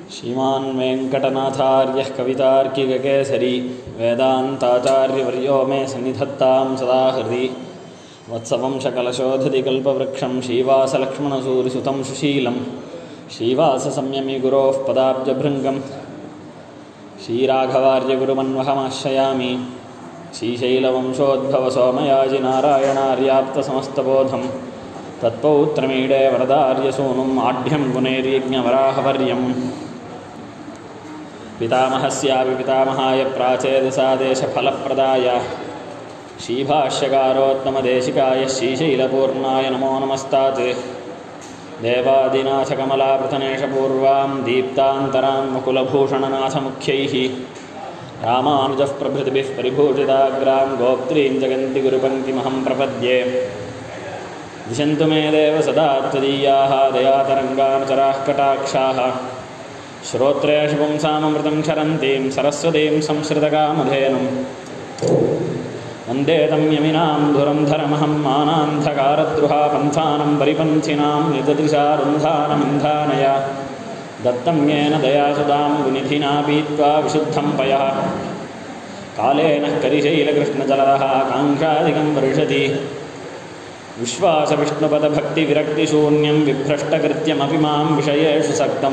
श्रीमान् वेङ्कटनाथार्यः कवितार्किककेसरी वेदान्ताचार्यवर्यो मे सन्निधत्तां सदा हृदि वत्सवंशकलशोधति कल्पवृक्षं श्रीवासलक्ष्मणसूरिसुतं सुशीलं श्रीवाससंयमि गुरोः पदाब्जभृङ्गं श्रीराघवार्यगुरुमन्वहमाश्रयामि श्रीशैलवंशोद्भवसोमयाजिनारायणार्याप्तसमस्तबोधं तत्पौत्रमीडे वरदार्यसूनुम् आढ्यं गुणैर्यज्ञवराहवर्यम् पितामहस्यापि पितामहाय प्राचेदसादेशफलप्रदाय श्रीभाष्यकारोत्तमदेशिकाय श्रीशैलपूर्णाय नमो नमस्तात् देवादिनाथकमलापृतनेशपूर्वां दीप्तान्तरां मुकुलभूषणनाथमुख्यैः रामानुजः प्रभृतिभिः परिभूषिताग्रां गोप्त्रीं जगन्ति गुरुपङ्क्तिमहं प्रपद्ये दिशन्तु मे देव सदा त्वदीयाः दयातरङ्गानुचराः कटाक्षाः श्रोत्रेषु पुंसाममृतं क्षरन्तीं सरस्वतीं संश्रितकामधेनुं वन्दे तं यमिनां धुरन्धरमहं मानान्धकारद्रुहापन्थानं परिपन्थिनां निददृशारुन्धानमिन्धानया दत्तं येन दयासुदां गुनिधिना पीत्वा विशुद्धं पयः कालेन करिशैलकृष्णजलदः काङ्क्षादिकं वर्षति विश्वासविष्णुपदभक्तिविरक्तिशून्यं बिभ्रष्टकृत्यमपि मां विषयेषु सक्तं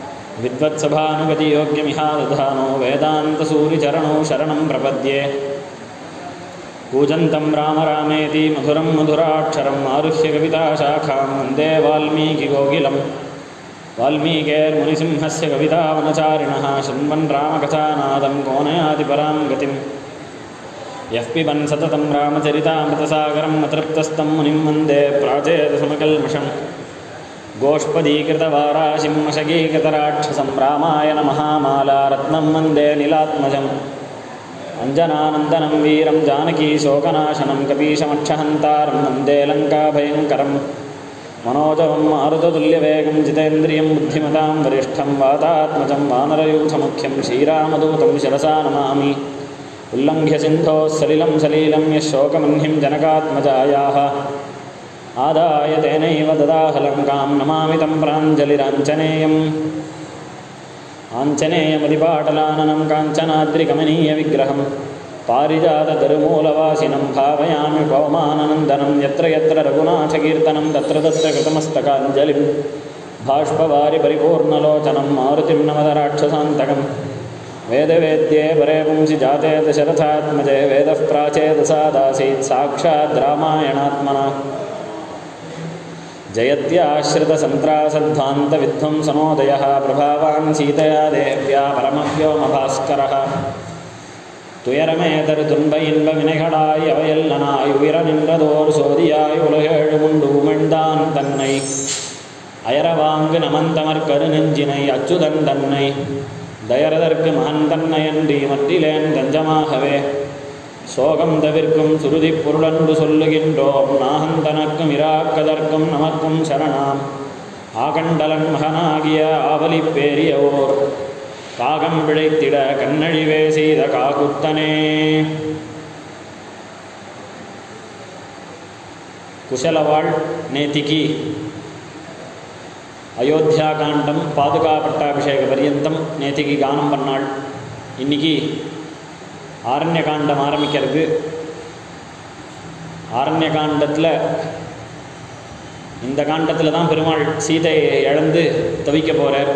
विद्वत्सभानुगतियोग्यमिहादधानो वेदान्तसूरिचरणौ शरणं प्रपद्ये कूजन्तं राम रामेति मधुरं मधुराक्षरम् आरुह्य कविताशाखां वन्दे वाल्मीकिकोकिलं वाल्मीकेर्मुनिसिंहस्य कवितावनचारिणः शृण्वन् रामकथानादं कोनयाति परां गतिम् यः पिबन् सततं रामचरितामृतसागरम् अतृप्तस्तं मुनिं वन्दे प्राचेतसमकल्मषम् गोष्पदीकृतवाराशिं मशगीकृतराक्षसं रामायणमहामालारत्नं वन्दे नीलात्मजम् अञ्जनानन्दनं वीरं जानकीशोकनाशनं कपीशमक्षहन्तारं वन्दे लङ्काभयङ्करं मनोजवं मारुततुल्यवेगं जितेन्द्रियं बुद्धिमतां वरिष्ठं वातात्मजं वानरयूथमुख्यं श्रीरामदूतं शिरसा नमामि उल्लङ्घ्य सिन्धोः सलिलं सलीलं यः शोकमह्निं जनकात्मजायाः आदाय तेनैव ददाहलङ्कां नमामि तं प्राञ्जलिराञ्जनेयम् आञ्जनेयमदिपाटलाननं काञ्चनाद्रिकमनीयविग्रहं पारिजाततरुमूलवासिनं भावयामि पवमाननन्दनं यत्र यत्र रघुनाथकीर्तनं तत्र तत्र कृतमस्तकाञ्जलिं बाष्पवारि परिपूर्णलोचनं मारुतिं नमदराक्षसान्तकम् वेदवेद्ये परे पुंसि जाते दशरथात्मजे वेदः प्राचेदसादासीत् साक्षात् रामायणात्मना जयत्याश्रितसन्त्रासध्वान्तविध्वंसनोदयः प्रभावान् सीतया देव्या परमव्योमभास्करः துயரமேதரு துன்ப இன்ப வினைகளாய் அவையல்லனாய் உயர நின்றதோர் சோதியாய் உலகேழு உண்டு உமிழ்ந்தான் தன்னை அயரவாங்கு நமந்தமர் கருநெஞ்சினை அச்சுதன் தன்னை தயரதற்கு மகன் தன்னையன்றி மற்றிலேன் தஞ்சமாகவே சோகம் தவிர்க்கும் சுருதி பொருளன்று சொல்லுகின்றோம் நாகன் தனக்கும் இராக்கதற்கும் நமக்கும் சரணாம் ஆகண்டலன் மகனாகிய ஆவலி பேரியவோர் காகம் விழைத்திட கண்ணழிவே செய்த காகுத்தனே குசலவாள் நேத்திக்கு அயோத்தியா காண்டம் பாதுகா பட்டாபிஷேக பரியந்தம் நேத்திக்கு கானம் பண்ணாள் இன்னைக்கு ஆரண்ய காண்டம் ஆரம்பிக்கிறது ஆரண்ய காண்டத்தில் இந்த காண்டத்தில் தான் பெருமாள் சீதையை இழந்து தவிக்க போகிறார்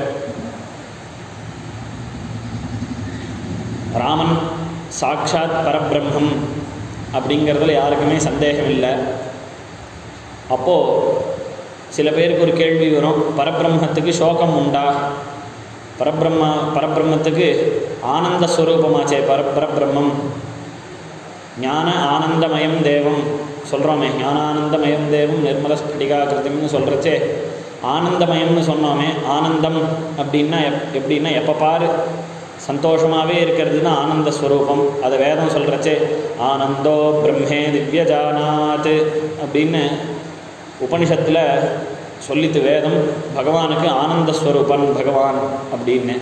ராமன் சாட்சாத் பரபிரம்மம் அப்படிங்கிறதுல யாருக்குமே சந்தேகம் இல்லை அப்போது சில பேருக்கு ஒரு கேள்வி வரும் பரபிரம்மத்துக்கு சோகம் உண்டா பரபிரம்ம பரபிரம்மத்துக்கு ஆனந்த ஸ்வரூபமாச்சே பர பரபிரம்மம் ஞான ஆனந்தமயம் தேவம் சொல்கிறோமே ஞானானந்தமயம் தேவம் நிர்மல ஸ்படிகாகிருத்திம்னு சொல்கிறச்சே ஆனந்தமயம்னு சொன்னோமே ஆனந்தம் அப்படின்னா எப் எப்படின்னா எப்போ பாரு சந்தோஷமாகவே இருக்கிறது தான் ஆனந்த ஸ்வரூபம் அதை வேதம் சொல்கிறச்சே ஆனந்தோ பிரம்மே திவ்யஜானாத் அப்படின்னு உபனிஷத்தில் சொல்லித்து வேதம் பகவானுக்கு ஆனந்த ஸ்வரூபன் பகவான் அப்படின்னு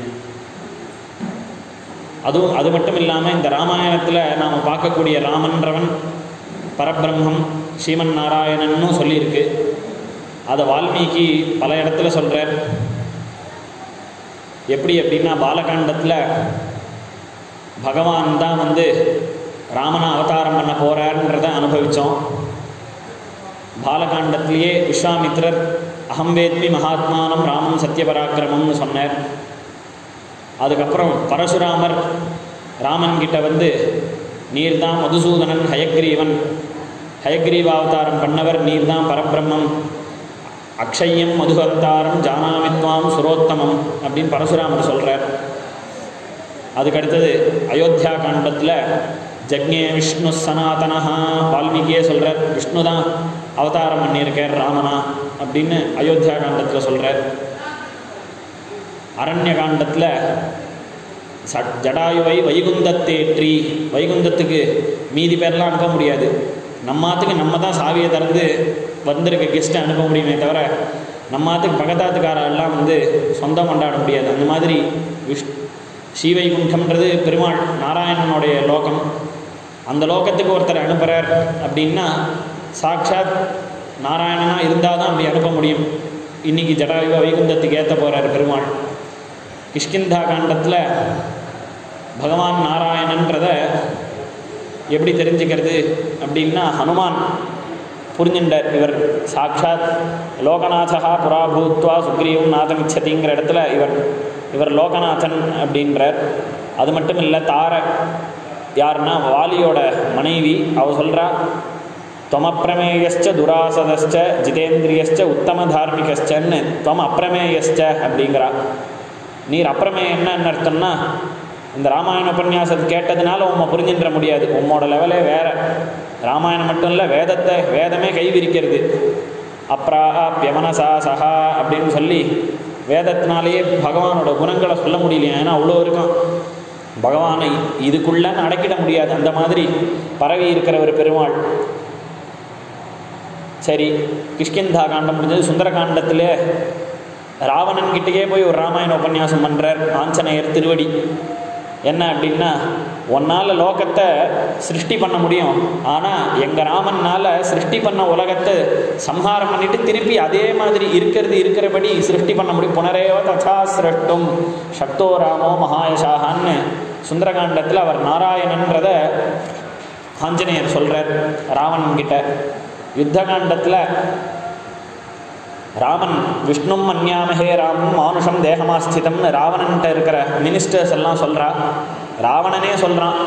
அதுவும் அது மட்டும் இல்லாமல் இந்த ராமாயணத்தில் நாம் பார்க்கக்கூடிய ராமன்றவன் பரபிரம்மம் ஸ்ரீமன் நாராயணன்னு சொல்லியிருக்கு அதை வால்மீகி பல இடத்துல சொல்கிறார் எப்படி அப்படின்னா பாலகாண்டத்தில் பகவான் தான் வந்து ராமனை அவதாரம் பண்ண போகிறாருன்றதை அனுபவித்தோம் பாலகாண்டத்திலேயே விஸ்வாமித்ரர் அகம்பேத்மி மகாத்மானம் ராமம் சத்யபராக்கிரமம்னு சொன்னார் அதுக்கப்புறம் பரசுராமர் ராமன் கிட்ட வந்து நீர்தான் மதுசூதனன் ஹயக்ரீவன் ஹயக்ரீவ அவதாரம் பண்ணவர் நீர்தான் பரபிரம்மம் அக்ஷயம் மதுகர்த்தாரம் ஜானாமித்வாம் சுரோத்தமம் அப்படின்னு பரசுராமர் சொல்கிறார் அதுக்கடுத்தது அயோத்தியா காண்டத்தில் ஜக்ஞே விஷ்ணு சனாதனஹா வால்மீகியே சொல்கிறார் விஷ்ணு தான் அவதாரம் பண்ணியிருக்கார் ராமனா அப்படின்னு அயோத்தியா காண்டத்தில் சொல்கிறார் அரண்ய காண்டத்தில் ச ஜடாயுவை வைகுந்தத்தேற்றி வைகுந்தத்துக்கு மீதி பேர்லாம் அனுப்ப முடியாது நம்மாத்துக்கு நம்ம தான் சாவியை திறந்து வந்திருக்க கெஸ்ட்டை அனுப்ப முடியுமே தவிர நம்மாத்துக்கு பகதாத்துக்காரெல்லாம் வந்து சொந்தம் கொண்டாட முடியாது அந்த மாதிரி விஷ் ஸ்ரீவைகுண்டம்ன்றது பெருமாள் நாராயணனுடைய லோகம் அந்த லோகத்துக்கு ஒருத்தர் அனுப்புகிறார் அப்படின்னா சாட்சாத் நாராயணனாக இருந்தால் தான் அப்படி அனுப்ப முடியும் இன்றைக்கி ஜடாயுவ வைகுந்தத்துக்கு ஏற்ற போகிறார் பெருமாள் கிஷ்கிந்தா காண்டத்தில் பகவான் நாராயணன்றத எப்படி தெரிஞ்சுக்கிறது அப்படின்னா ஹனுமான் புரிஞ்சுண்டார் இவர் சாட்சாத் லோகநாதா புறாபூத்வா சுக்ரீவம் நாதமிச்சதிங்கிற இடத்துல இவர் இவர் லோகநாதன் அப்படின்றார் அது மட்டும் இல்லை தார யாருன்னா வாலியோட மனைவி அவ சொல்கிறா தொமப்பிரமேயஸ்ச துராசதஸ்ச ஜிதேந்திரியஸ்ச உத்தம தார்மிகஸ்சன்னு தொம் அப்பிரமேயஸ்ச அப்படிங்கிறா நீர் அப்புறமே என்னன்னு அர்த்தம்னா இந்த ராமாயண உபன்யாசத்தை கேட்டதுனால உம்மை புரிஞ்சுன்ற முடியாது உம்மோட லெவலே வேற ராமாயணம் மட்டும் இல்லை வேதத்தை வேதமே கை விரிக்கிறது அப்ரா பியமனசா சஹா அப்படின்னு சொல்லி வேதத்தினாலேயே பகவானோட குணங்களை சொல்ல முடியலையா ஏன்னா அவ்வளோ இருக்கும் பகவானை இதுக்குள்ள அடக்கிட முடியாது அந்த மாதிரி பரவி இருக்கிற ஒரு பெருமாள் சரி கிஷ்கிந்தா காண்டம் முடிஞ்சது சுந்தர காண்டத்திலே ராவணன் கிட்டேயே போய் ஒரு ராமாயண உபன்யாசம் பண்ணுறார் ஆஞ்சநேயர் திருவடி என்ன அப்படின்னா உன்னால் லோகத்தை சிருஷ்டி பண்ண முடியும் ஆனால் எங்கள் ராமனால் சிருஷ்டி பண்ண உலகத்தை சம்ஹாரம் பண்ணிட்டு திருப்பி அதே மாதிரி இருக்கிறது இருக்கிறபடி சிருஷ்டி பண்ண முடியும் புனரேவ ததா சிரஷ்டும் சக்தோ ராமோ மகாயசாகான்னு சுந்தரகாண்டத்தில் அவர் நாராயணன்றத ஆஞ்சநேயர் சொல்கிறார் ராவணன் கிட்ட யுத்த காண்டத்தில் ராமன் விஷ்ணும் மன்யாமஹே ராமன் மானுஷம் தேகமாஸ்திதம்னு ராவணன்ட்ட இருக்கிற மினிஸ்டர்ஸ் எல்லாம் சொல்கிறா ராவணனே சொல்கிறான்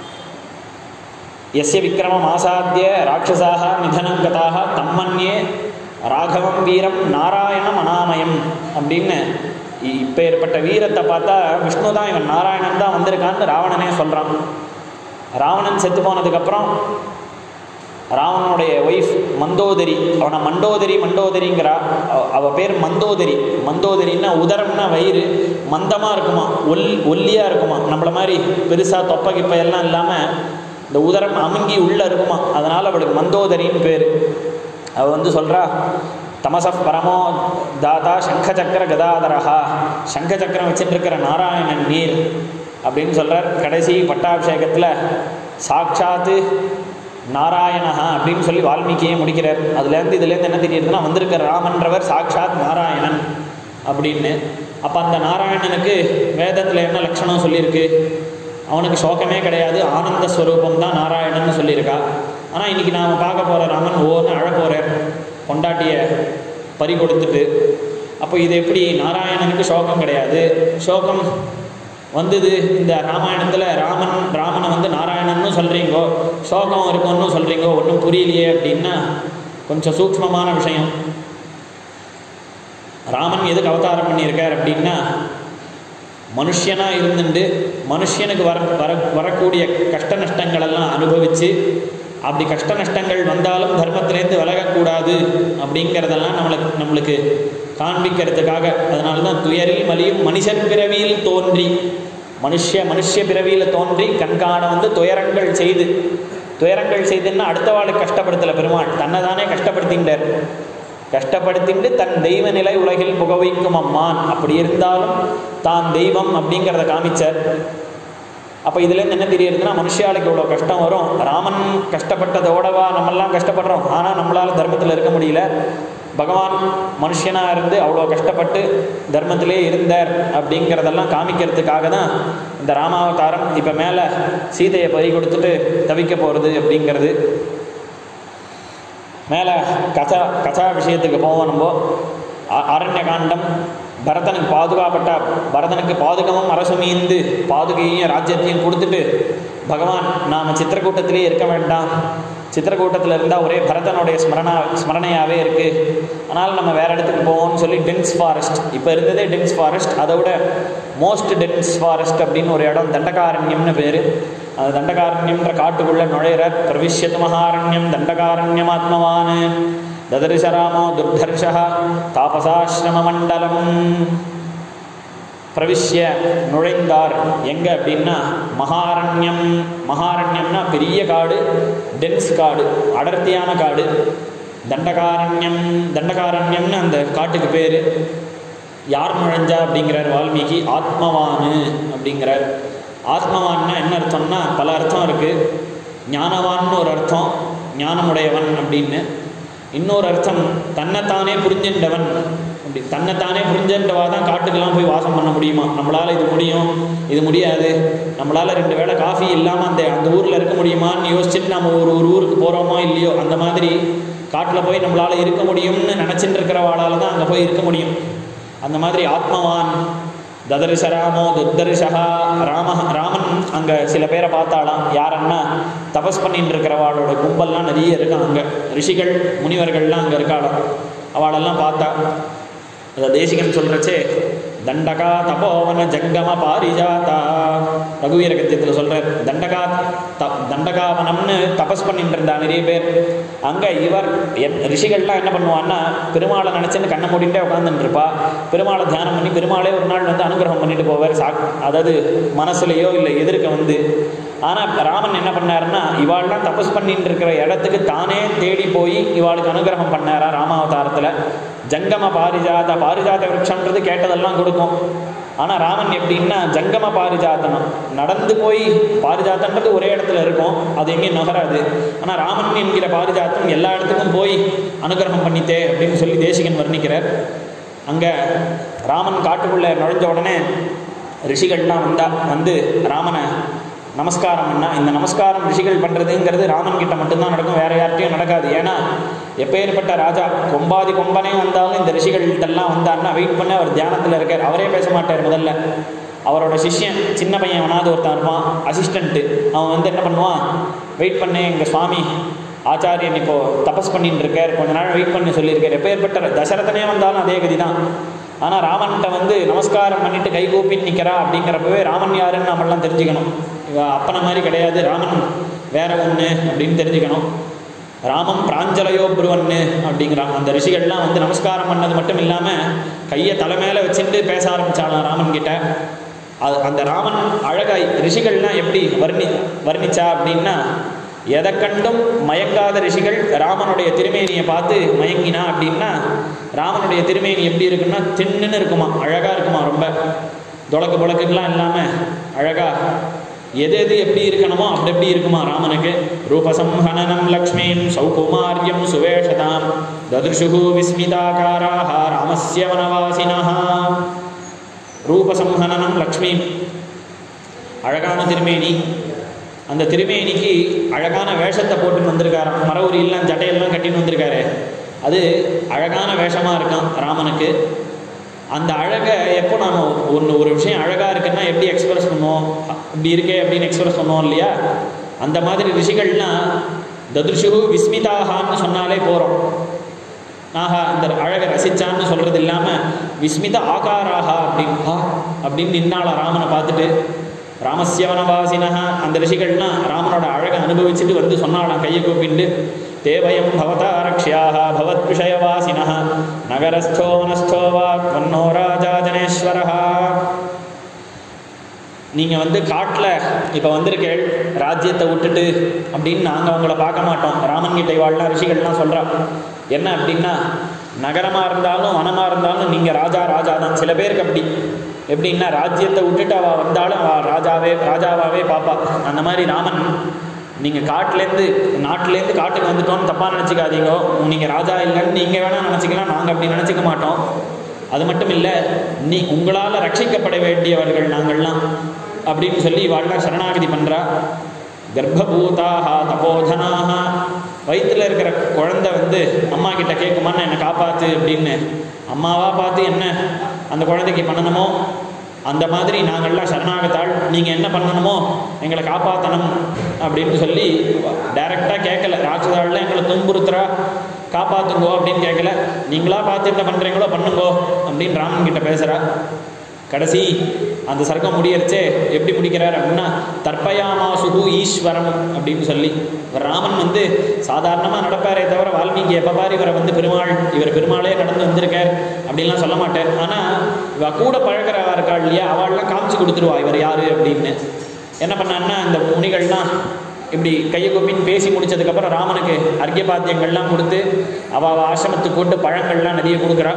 எஸ்ய விக்ரமம் ஆசாத்திய ராட்சசாக நிதனம் கதாக தம்மன்யே ராகவம் வீரம் நாராயணம் அனாமயம் அப்படின்னு இப்போ ஏற்பட்ட வீரத்தை பார்த்தா விஷ்ணு தான் இவன் நாராயணன் தான் வந்திருக்கான்னு ராவணனே சொல்கிறான் ராவணன் செத்து போனதுக்கப்புறம் ராவனுடைய ஒய்ஃப் மந்தோதரி அவனை மண்டோதரி மண்டோதரிங்கிறா அவ பேர் மந்தோதரி மந்தோதரின்னா உதரம்னா வயிறு மந்தமாக இருக்குமா ஒல் ஒல்லியாக இருக்குமா நம்மள மாதிரி பெருசாக தொப்பை கிப்பை எல்லாம் இல்லாமல் இந்த உதரம் அமுங்கி உள்ளே இருக்குமா அதனால் அவளுக்கு மந்தோதரின்னு பேர் அவள் வந்து சொல்கிறா தமசப் பரமோ தாதா சங்கச்சக்கர கதாதரஹா சங்கச்சக்கரம் வச்சுட்டு இருக்கிற நாராயணன் நீர் அப்படின்னு சொல்கிறார் கடைசி பட்டாபிஷேகத்தில் சாட்சாத்து நாராயணஹா அப்படின்னு சொல்லி வால்மீகியே முடிக்கிறார் அதுலேருந்து இதுலேருந்து என்ன தெரியுதுன்னா வந்திருக்கிற ராமன்றவர் சாட்சாத் நாராயணன் அப்படின்னு அப்போ அந்த நாராயணனுக்கு வேதத்தில் என்ன லட்சணம் சொல்லியிருக்கு அவனுக்கு சோகமே கிடையாது ஆனந்த ஸ்வரூபம் தான் நாராயணன் சொல்லியிருக்கா ஆனால் இன்றைக்கி நாம் பார்க்க போகிற ராமன் ஓன்னு அழ போகிறார் பொண்டாட்டியை பறி கொடுத்துட்டு அப்போ இது எப்படி நாராயணனுக்கு சோகம் கிடையாது சோகம் வந்தது இந்த ராமாயணத்தில் ராமன் ராமனை வந்து நாராயணன்னு சொல்கிறீங்கோ சோகம் இருக்கும்னு சொல்கிறீங்கோ ஒன்றும் புரியலையே அப்படின்னா கொஞ்சம் சூக்ஷ்மமான விஷயம் ராமன் எதுக்கு அவதாரம் பண்ணியிருக்கார் அப்படின்னா மனுஷனாக இருந்துட்டு மனுஷனுக்கு வர வர வரக்கூடிய கஷ்ட நஷ்டங்களெல்லாம் அனுபவித்து அப்படி கஷ்ட நஷ்டங்கள் வந்தாலும் தர்மத்திலேருந்து விலகக்கூடாது அப்படிங்கிறதெல்லாம் நம்மளுக்கு நம்மளுக்கு காண்பிக்கிறதுக்காக அதனால தான் துயரில் மலியும் மனுஷன் பிறவியில் தோன்றி மனுஷ மனுஷ பிறவியில் தோன்றி கண்காண வந்து துயரங்கள் செய்து துயரங்கள் செய்துன்னா அடுத்த வாழ்க்கை கஷ்டப்படுத்தலை பெருமாள் தன்னை தானே கஷ்டப்படுத்தின்றார் கஷ்டப்படுத்திட்டு தன் தெய்வ நிலை உலகில் புக வைக்கும் அம்மான் அப்படி இருந்தாலும் தான் தெய்வம் அப்படிங்கிறத காமிச்சார் அப்போ இதுலேருந்து என்ன தெரியுதுன்னா மனுஷாளுக்கு இவ்வளோ கஷ்டம் வரும் ராமன் கஷ்டப்பட்டதோடவா நம்மெல்லாம் கஷ்டப்படுறோம் ஆனால் நம்மளால் தர்மத்தில் இருக்க முடியல பகவான் மனுஷனாக இருந்து அவ்வளோ கஷ்டப்பட்டு தர்மத்திலே இருந்தார் அப்படிங்கிறதெல்லாம் காமிக்கிறதுக்காக தான் இந்த ராமாவதாரம் இப்போ மேலே சீதையை பறி கொடுத்துட்டு தவிக்க போகிறது அப்படிங்கிறது மேலே கதா கதா விஷயத்துக்கு போவோம் நம்ம அ- அரண்ய காண்டம் பரதனுக்கு பாதுகாப்பட்ட பரதனுக்கு பாதுகமும் அரசுமீந்து பாதுகையும் ராஜ்யத்தையும் கொடுத்துட்டு பகவான் நாம் சித்திரக்கூட்டத்திலே இருக்க வேண்டாம் சித்திரக்கூட்டத்தில் இருந்தால் ஒரே பரதனுடைய ஸ்மரணா ஸ்மரணையாகவே இருக்குது ஆனால் நம்ம வேறு இடத்துக்கு போவோம்னு சொல்லி டென்ஸ் ஃபாரஸ்ட் இப்போ இருந்ததே டென்ஸ் ஃபாரஸ்ட் அதை விட மோஸ்ட் டென்ஸ் ஃபாரஸ்ட் அப்படின்னு ஒரு இடம் தண்டகாரண்யம்னு பேர் அந்த தண்டகாரண்யம்ன்ற காட்டுக்குள்ளே நுழையிற பிரவிஷ்யத்து மகாரண்யம் தண்டகாரண்யமாத்மவான் ததரிசராமோ துர்தர்ஷः தாபசாசிரமமண்டலம் பிரவிஷ்ய நுழைந்தார் எங்க அப்படின்னா மகாரண்யம் மகாரண்யம்னா பெரிய காடு டென்ஸ் காடு அடர்த்தியான காடு தண்டகாரண்யம் தண்டகாரண்யம்னு அந்த காட்டுக்கு பேர் யார் நுழைஞ்சா அப்படிங்கிறார் வால்மீகி ஆத்மவானு அப்படிங்கிறார் ஆத்மவான்னா என்ன அர்த்தம்னா பல அர்த்தம் இருக்குது ஞானவான்னு ஒரு அர்த்தம் ஞானமுடையவன் அப்படின்னு இன்னொரு அர்த்தம் தன்னைத்தானே புரிஞ்சின்றவன் அப்படி தன்னைத்தானே புரிஞ்சன்றவா தான் காட்டுக்கெல்லாம் போய் வாசம் பண்ண முடியுமா நம்மளால் இது முடியும் இது முடியாது நம்மளால் ரெண்டு வேளை காஃபி இல்லாமல் அந்த அந்த ஊரில் இருக்க முடியுமான்னு யோசிச்சுட்டு நம்ம ஒரு ஒரு ஊருக்கு போகிறோமோ இல்லையோ அந்த மாதிரி காட்டில் போய் நம்மளால் இருக்க முடியும்னு நினச்சிட்டு இருக்கிறவாளால் தான் அங்கே போய் இருக்க முடியும் அந்த மாதிரி ஆத்மவான் ததரிச ராமோ துத்தரிசகா ராம ராமன் அங்கே சில பேரை பார்த்தாலாம் யாரன்னா தபஸ் பண்ணிட்டு இருக்கிறவாளோட கும்பல்லாம் நிறைய இருக்கான் அங்கே ரிஷிகள் முனிவர்கள்லாம் அங்கே இருக்காளாம் அவளெல்லாம் பார்த்தா அதை தேசிகன் சொல்கிறச்சே தண்டகா தபோவன ஜங்கம பாரிஜாதா ரகுவீர கத்தியத்தில் சொல்கிறார் தண்டகா த தண்டகாவனம்னு தபஸ் பண்ணிட்டு இருந்தா நிறைய பேர் அங்கே இவர் என் ரிஷிகள்லாம் என்ன பண்ணுவான்னா பெருமாளை நினச்சின்னு கண்ணை மூடிட்டே உட்காந்துட்டு இருப்பா பெருமாளை தியானம் பண்ணி பெருமாளே ஒரு நாள் வந்து அனுகிரகம் பண்ணிட்டு போவார் சாக் அதாவது மனசுலையோ இல்லை எதிர்க்க வந்து ஆனால் ராமன் என்ன பண்ணாருன்னா இவாள்லாம் தபஸ் பண்ணிட்டு இருக்கிற இடத்துக்கு தானே தேடி போய் இவாளுக்கு அனுகிரகம் பண்ணாரா ராமாவதாரத்தில் ஜங்கம பாரிஜாத பாரிஜாத விருட்சம்ன்றது கேட்டதெல்லாம் கொடுக்கும் ஆனால் ராமன் எப்படின்னா ஜங்கம பாரிஜாத்தனம் நடந்து போய் பாரிஜாத்தன்றது ஒரே இடத்துல இருக்கும் அது எங்கேயும் நகராது ஆனால் ராமன் என்கிற பாரிஜாத்தம் எல்லா இடத்துக்கும் போய் அனுகிரகம் பண்ணித்தே அப்படின்னு சொல்லி தேசிகன் வர்ணிக்கிறார் அங்கே ராமன் காட்டுக்குள்ளே நுழைஞ்ச உடனே ரிஷிகள்லாம் வந்தா வந்து ராமனை நமஸ்காரம் பண்ணா இந்த நமஸ்காரம் ரிஷிகள் பண்ணுறதுங்கிறது ராமன் கிட்ட மட்டும்தான் நடக்கும் வேற யார்கிட்டையும் நடக்காது ஏன்னா எப்பேற்பட்ட ராஜா கொம்பாதி கொம்பனே வந்தாலும் இந்த ரிஷிகள்கிட்டலாம் வந்தாருன்னா வெயிட் பண்ண அவர் தியானத்தில் இருக்கார் அவரே பேச மாட்டார் முதல்ல அவரோட சிஷ்யன் சின்ன பையன் எவனாவது ஒருத்தன் இருப்பான் அசிஸ்டண்ட்டு அவன் வந்து என்ன பண்ணுவான் வெயிட் பண்ணு எங்கள் சுவாமி ஆச்சாரியன் இப்போ தபஸ் பண்ணிட்டு இருக்கார் கொஞ்ச நாள் வெயிட் பண்ணி சொல்லியிருக்கார் எப்பேற்பட்ட தசரதனே வந்தாலும் அதே கதி தான் ஆனால் ராமன்கிட்ட வந்து நமஸ்காரம் பண்ணிட்டு கை கூப்பின்னு நிற்கிறா அப்படிங்கிறப்பவே ராமன் யாருன்னு நம்மளாம் தெரிஞ்சுக்கணும் இவ அப்பனை மாதிரி கிடையாது ராமன் வேற ஒன்று அப்படின்னு தெரிஞ்சுக்கணும் ராமம் பிராஞ்சலையோ புருவன்னு அப்படிங்கிறான் அந்த ரிஷிகள்லாம் வந்து நமஸ்காரம் பண்ணது மட்டும் இல்லாமல் கையை தலை மேலே வச்சுட்டு பேச ஆரம்பிச்சாலாம் ராமன் கிட்ட அது அந்த ராமன் அழகாய் ரிஷிகள்லாம் எப்படி வர்ணி வர்ணிச்சா அப்படின்னா எதை கண்டும் மயங்காத ரிஷிகள் ராமனுடைய திருமேனியை பார்த்து மயங்கினா அப்படின்னா ராமனுடைய திருமேனி எப்படி இருக்குன்னா தின்னுன்னு இருக்குமா அழகாக இருக்குமா ரொம்ப தொலக்கு புழக்குலாம் இல்லாமல் அழகாக எது எது எப்படி இருக்கணுமோ அப்படி எப்படி இருக்குமா ராமனுக்கு ரூபசம்ஹனனம் லக்ஷ்மீம் சௌகுமாரியம் சுவேஷதாம் ததுஷு விஸ்மிதாகாராக ராமஸ்ய வனவாசினஹா ரூபசம்ஹனனம் லக்ஷ்மி அழகான திருமேனி அந்த திருமேனிக்கு அழகான வேஷத்தை போட்டுன்னு வந்திருக்காராம் மர உரியெல்லாம் ஜட்டையெல்லாம் கட்டின்னு வந்திருக்காரு அது அழகான வேஷமாக இருக்கான் ராமனுக்கு அந்த அழகை எப்போ நாம் ஒன்று ஒரு விஷயம் அழகாக இருக்குன்னா எப்படி எக்ஸ்பிரஸ் பண்ணுவோம் இப்படி இருக்கே அப்படின்னு எக்ஸ்பிரஸ் பண்ணுவோம் இல்லையா அந்த மாதிரி ரிஷிகள்லாம் ததுஷு விஸ்மிதாகான்னு சொன்னாலே போகிறோம் ஆஹா இந்த அழகை ரசிச்சான்னு சொல்கிறது இல்லாமல் விஸ்மித ஆகாராகா அப்படின்னு ஆ அப்படின்னு நின்னாளா ராமனை பார்த்துட்டு ராமஸ்ய வனவாசினஹா அந்த ரிஷிகள்லாம் ராமனோட அழகை அனுபவிச்சுட்டு வந்து சொன்னாலாம் கையை கூப்பிண்டு தேவயம் பவதா ரக்ஷியாக பவத் விஷயவாசினः நகரஸ்தோ வனஸ்தோ வா வன்னோ ராஜா ஜனேஸ்வரஹா நீங்கள் வந்து காட்டில் இப்போ வந்திருக்கேள் ராஜ்யத்தை விட்டுட்டு அப்படின்னு நாங்கள் உங்களை பார்க்க மாட்டோம் ராமன் கிட்ட இவாள்லாம் ரிஷிகள்லாம் சொல்கிறா என்ன அப்படின்னா நகரமாக இருந்தாலும் வனமாக இருந்தாலும் நீங்கள் ராஜா ராஜா தான் சில பேருக்கு அப்படி எப்படின்னா ராஜ்யத்தை விட்டுட்டு அவள் வந்தாலும் அவள் ராஜாவே ராஜாவாகவே பார்ப்பா அந்த மாதிரி ராமன் நீங்கள் காட்டிலேருந்து நாட்டிலேருந்து காட்டுக்கு வந்துட்டோம்னு தப்பாக நினச்சிக்காதீங்க நீங்கள் ராஜா இல்லைன்னு நீங்கள் வேணால் நினச்சிக்கலாம் நாங்கள் அப்படி நினச்சிக்க மாட்டோம் அது மட்டும் இல்லை நீ உங்களால் ரட்சிக்கப்பட வேண்டியவர்கள் நாங்கள்லாம் அப்படின்னு சொல்லி இவாள்லாம் சரணாகதி பண்ணுறா கர்ப்பபூதாக தபோதனாக வயிற்றில் இருக்கிற குழந்தை வந்து அம்மா கிட்ட கேட்குமான்னு என்னை காப்பாற்று அப்படின்னு அம்மாவா பார்த்து என்ன அந்த குழந்தைக்கு பண்ணணுமோ அந்த மாதிரி நாங்கள்லாம் சரணாகத்தாள் நீங்கள் என்ன பண்ணணுமோ எங்களை காப்பாற்றணும் அப்படின்னு சொல்லி டைரெக்டாக கேட்கல ராட்சதாள்லாம் எங்களை துன்புறுத்துறா காப்பாற்றுங்கோ அப்படின்னு கேட்கல நீங்களா பார்த்து என்ன பண்ணுறீங்களோ பண்ணுங்கோ அப்படின்னு ராமன் கிட்ட பேசுகிறா கடைசி அந்த சர்க்கம் முடியறச்சே எப்படி முடிக்கிறார் அப்படின்னா தற்பயாமாசுகு ஈஸ்வரம் அப்படின்னு சொல்லி இவர் ராமன் வந்து சாதாரணமாக நடப்பாரே தவிர வால்மீகி எப்போ பாரு இவரை வந்து பெருமாள் இவர் பெருமாளே நடந்து வந்திருக்கார் அப்படின்லாம் சொல்ல மாட்டார் ஆனால் இவ கூட பழகிறவா இருக்கா இல்லையா அவள்லாம் காமிச்சு கொடுத்துருவா இவர் யாரு அப்படின்னு என்ன பண்ணான்னா இந்த முனிகள்லாம் இப்படி கையை கொப்பின்னு பேசி முடிச்சதுக்கப்புறம் ராமனுக்கு அர்க்கியபாத்தியங்கள்லாம் கொடுத்து அவள் அவள் ஆசிரமத்துக்கு கூட்டு பழங்கள்லாம் நிறைய கொடுக்குறா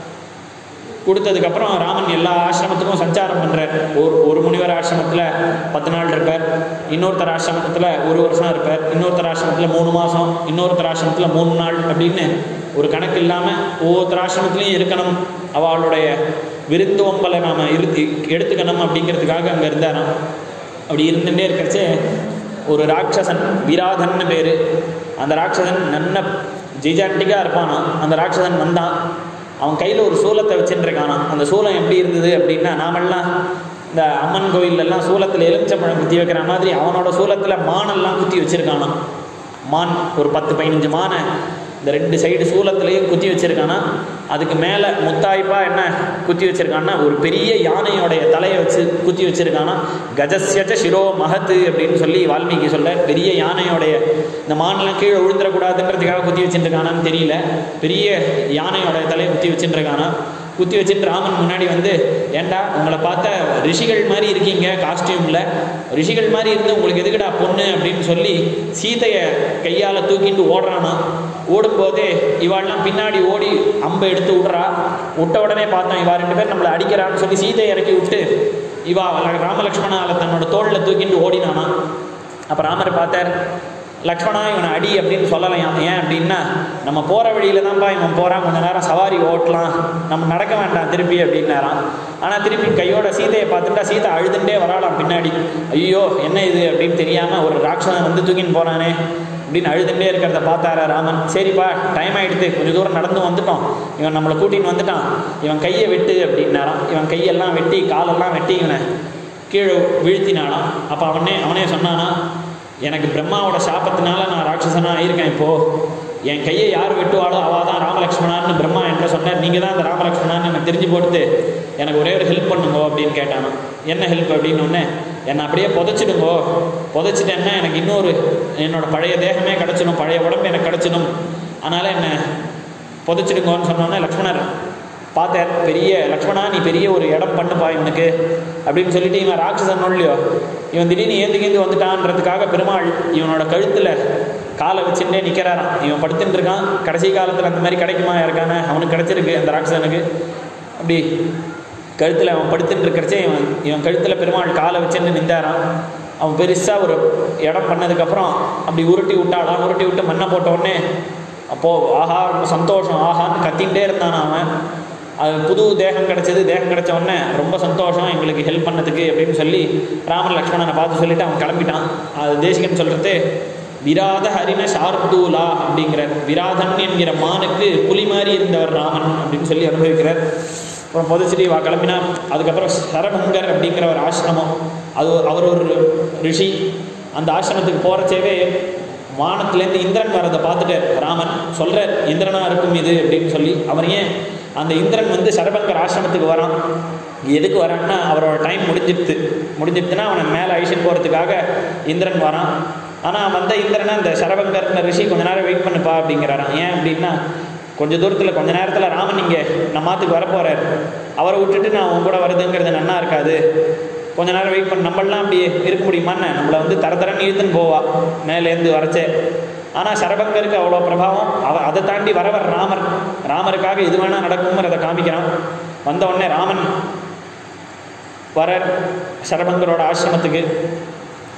கொடுத்ததுக்கப்புறம் ராமன் எல்லா ஆசிரமத்துக்கும் சஞ்சாரம் பண்ணுறார் ஒரு ஒரு முனிவர் ஆசிரமத்தில் பத்து நாள் இருப்பார் இன்னொருத்தர் ஆசிரமத்தில் ஒரு வருஷம் இருப்பார் இன்னொருத்தர் ஆசிரமத்தில் மூணு மாதம் இன்னொருத்தர் ஆசிரமத்தில் மூணு நாள் அப்படின்னு ஒரு கணக்கு இல்லாமல் ஒவ்வொருத்தர் ஆசிரமத்துலேயும் இருக்கணும் அவளுடைய விருந்தோம்பலை நாம் இரு எடுத்துக்கணும் அப்படிங்கிறதுக்காக அங்கே இருந்தாராம் அப்படி இருந்துகிட்டே இருக்கிறச்சே ஒரு ராட்சசன் விராதன்னு பேர் அந்த ராட்சசன் நல்ல ஜிஜாண்டிக்காக இருப்பானா அந்த ராட்சசன் வந்தான் அவன் கையில் ஒரு சூலத்தை வச்சுட்டுருக்கானா அந்த சூலம் எப்படி இருந்தது அப்படின்னா நாமெல்லாம் இந்த அம்மன் கோயிலெல்லாம் சூலத்தில் எலுமிச்சம்பழம் குத்தி வைக்கிற மாதிரி அவனோட சூலத்தில் மானெல்லாம் குத்தி வச்சுருக்கானா மான் ஒரு பத்து பதினஞ்சு மானை இந்த ரெண்டு சைடு சூலத்துலேயும் குத்தி வச்சுருக்கானா அதுக்கு மேலே முத்தாய்ப்பா என்ன குத்தி வச்சுருக்கான்னா ஒரு பெரிய யானையோடைய தலையை வச்சு குத்தி வச்சுருக்கானா கஜஸ்யச்ச சிரோ மகத்து அப்படின்னு சொல்லி வால்மீகி சொல்ல பெரிய யானையோடைய இந்த மான்லாம் கீழே விழுந்துடக்கூடாதுன்றதுக்காக குத்தி வச்சுட்டுருக்கானான்னு தெரியல பெரிய யானையோட தலையை குத்தி வச்சுட்டுருக்கானா குத்தி வச்சுட்டு ராமன் முன்னாடி வந்து ஏண்டா உங்களை பார்த்தா ரிஷிகள் மாதிரி இருக்கீங்க காஸ்டியூமில் ரிஷிகள் மாதிரி இருந்து உங்களுக்கு எதுக்குடா பொண்ணு அப்படின்னு சொல்லி சீதையை கையால் தூக்கிட்டு ஓடுறானா ஓடும்போதே இவாள்லாம் பின்னாடி ஓடி அம்பை எடுத்து விட்றா விட்ட உடனே பார்த்தோம் இவா ரெண்டு பேர் நம்மளை அடிக்கிறான்னு சொல்லி சீதையை இறக்கி விட்டு இவா ராமலக்ஷ்மணால தன்னோட தோளில் தூக்கிட்டு ஓடினானா அப்போ ராமர் பார்த்தார் லக்ஷ்மணா இவனை அடி அப்படின்னு சொல்லலாம் ஏன் அப்படின்னா நம்ம போகிற வழியில தான்ப்பா இவன் போகிறான் கொஞ்ச நேரம் சவாரி ஓட்டலாம் நம்ம நடக்க வேண்டாம் திருப்பி அப்படின்னாராம் ஆனால் திருப்பி கையோட சீதையை பார்த்துட்டா சீதை அழுதுண்டே வராளாம் பின்னாடி ஐயோ என்ன இது அப்படின்னு தெரியாமல் ஒரு ராட்சசன் வந்து தூக்கின்னு போகிறானே அப்படின்னு அழுதுண்டே இருக்கிறத பார்த்தாரா ராமன் சரிப்பா டைம் ஆகிடுது கொஞ்சம் தூரம் நடந்து வந்துட்டோம் இவன் நம்மளை கூட்டின்னு வந்துட்டான் இவன் கையை வெட்டு அப்படின்னாராம் இவன் கையெல்லாம் வெட்டி காலெல்லாம் வெட்டி இவனை கீழே வீழ்த்தினானாம் அப்போ அவனே அவனே சொன்னானா எனக்கு பிரம்மாவோட சாபத்தினால நான் ராட்சசனாக ஆயிருக்கேன் இப்போது என் கையை யார் வெட்டுவாளோ அவள் தான் ராமலக்ஷ்மணான்னு பிரம்மா என்கிட்ட சொன்னார் நீங்கள் தான் அந்த ராமலக்ஷ்மணான்னு எனக்கு தெரிஞ்சு போட்டு எனக்கு ஒரே ஒரு ஹெல்ப் பண்ணுங்கோ அப்படின்னு கேட்டானா என்ன ஹெல்ப் அப்படின்னு ஒன்று என்னை அப்படியே புதைச்சிடுங்கோ புதைச்சிட்டேன்னா எனக்கு இன்னொரு என்னோட பழைய தேகமே கிடச்சிடும் பழைய உடம்பு எனக்கு கிடச்சிடும் அதனால் என்னை புதைச்சிடுங்கோன்னு சொன்னோன்னே லக்ஷ்மணர் பார்த்தார் பெரிய லக்ஷ்மணா நீ பெரிய ஒரு இடம் பண்ணுப்பா இவனுக்கு அப்படின்னு சொல்லிட்டு இவன் ராட்சசன் இல்லையோ இவன் திடீர்னு ஏந்து கேந்து வந்துட்டான்றதுக்காக பெருமாள் இவனோட கழுத்தில் காலை வச்சுட்டே நிற்கிறாராம் இவன் படுத்துட்டு இருக்கான் கடைசி காலத்தில் அந்த மாதிரி கிடைக்குமா இருக்கானே அவனுக்கு கிடைச்சிருக்கு அந்த ராட்சசனுக்கு அப்படி கழுத்தில் அவன் படுத்துட்டு இருக்கிறச்சே இவன் இவன் கழுத்தில் பெருமாள் காலை வச்சுட்டு நின்றாரான் அவன் பெருசாக ஒரு இடம் பண்ணதுக்கப்புறம் அப்படி உருட்டி விட்டாலாம் உருட்டி விட்டு மண்ணை போட்ட உடனே அப்போது ஆஹா ரொம்ப சந்தோஷம் ஆஹான்னு கத்தின்ண்டே இருந்தான் அவன் அது புது தேகம் கிடச்சது தேகம் கிடச்ச உடனே ரொம்ப சந்தோஷம் எங்களுக்கு ஹெல்ப் பண்ணதுக்கு அப்படின்னு சொல்லி ராமன் லக்ஷ்மணனை பார்த்து சொல்லிட்டு அவன் கிளம்பிட்டான் அது தேசிகன் சொல்கிறது விராத ஹரின சார்தூலா அப்படிங்கிற விராதன் என்கிற மானுக்கு புலி மாதிரி இருந்தவர் ராமன் அப்படின்னு சொல்லி அனுபவிக்கிறார் அப்புறம் புதைச்சிட்டு வா கிளம்பினா அதுக்கப்புறம் சரபங்கர் அப்படிங்கிற ஒரு ஆசிரமம் அது அவர் ஒரு ரிஷி அந்த ஆசிரமத்துக்கு போகிறச்சேவே வானத்துலேருந்து இந்திரன் வரதை பார்த்துட்டு ராமன் சொல்கிறார் இந்திரனா இருக்கும் இது அப்படின்னு சொல்லி அவர் ஏன் அந்த இந்திரன் வந்து சரபங்கர் ஆசிரமத்துக்கு வரான் எதுக்கு வரான்னா அவரோட டைம் முடிஞ்சிடுது முடிஞ்சிடுதுன்னா அவனை மேலே அழிச்சிட்டு போகிறதுக்காக இந்திரன் வரான் ஆனால் வந்த இந்திரனை இந்த சரபங்கர்ன ரிஷி கொஞ்ச நேரம் வெயிட் பண்ணுப்பா அப்படிங்கிறாராம் ஏன் அப்படின்னா கொஞ்ச தூரத்தில் கொஞ்ச நேரத்தில் ராமன் இங்கே நம்ம மாத்துக்கு வரப்போகிறார் அவரை விட்டுட்டு நான் உன் கூட வருதுங்கிறது நன்னா இருக்காது கொஞ்ச நேரம் வெயிட் பண்ண நம்மளாம் அப்படி இருக்க முடியுமான்னு நம்மளை வந்து தர தரன்னு இழுத்துன்னு போவா மேலேருந்து வரச்சே ஆனால் சரபங்கருக்கு அவ்வளோ பிரபாவம் அவ அதை தாண்டி வரவர் ராமர் ராமருக்காக எது வேணால் நடக்குங்கிறத காமிக்கிறான் வந்த உடனே ராமன் வர சரபங்கரோட ஆசிரமத்துக்கு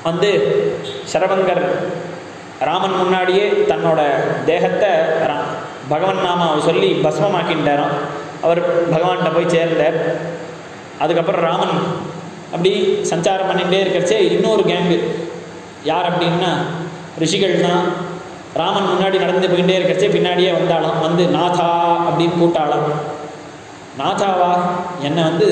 வந்து சரவங்கர் ராமன் முன்னாடியே தன்னோட தேகத்தை ரா- பகவன் நாமாவை சொல்லி பஸ்மமாக்கின்றாராம் அவர் பகவான்கிட்ட போய் சேர்ந்தார் அதுக்கப்புறம் ராமன் அப்படி சஞ்சாரம் பண்ணிகிட்டே இருக்கிறச்சே இன்னொரு கேங்கு யார் அப்படின்னா ரிஷிகள் தான் ராமன் முன்னாடி நடந்து போயிட்டே இருக்கிறச்சே பின்னாடியே வந்தாலாம் வந்து நாதா அப்படின்னு கூட்டாளாம் நாதாவா என்னை வந்து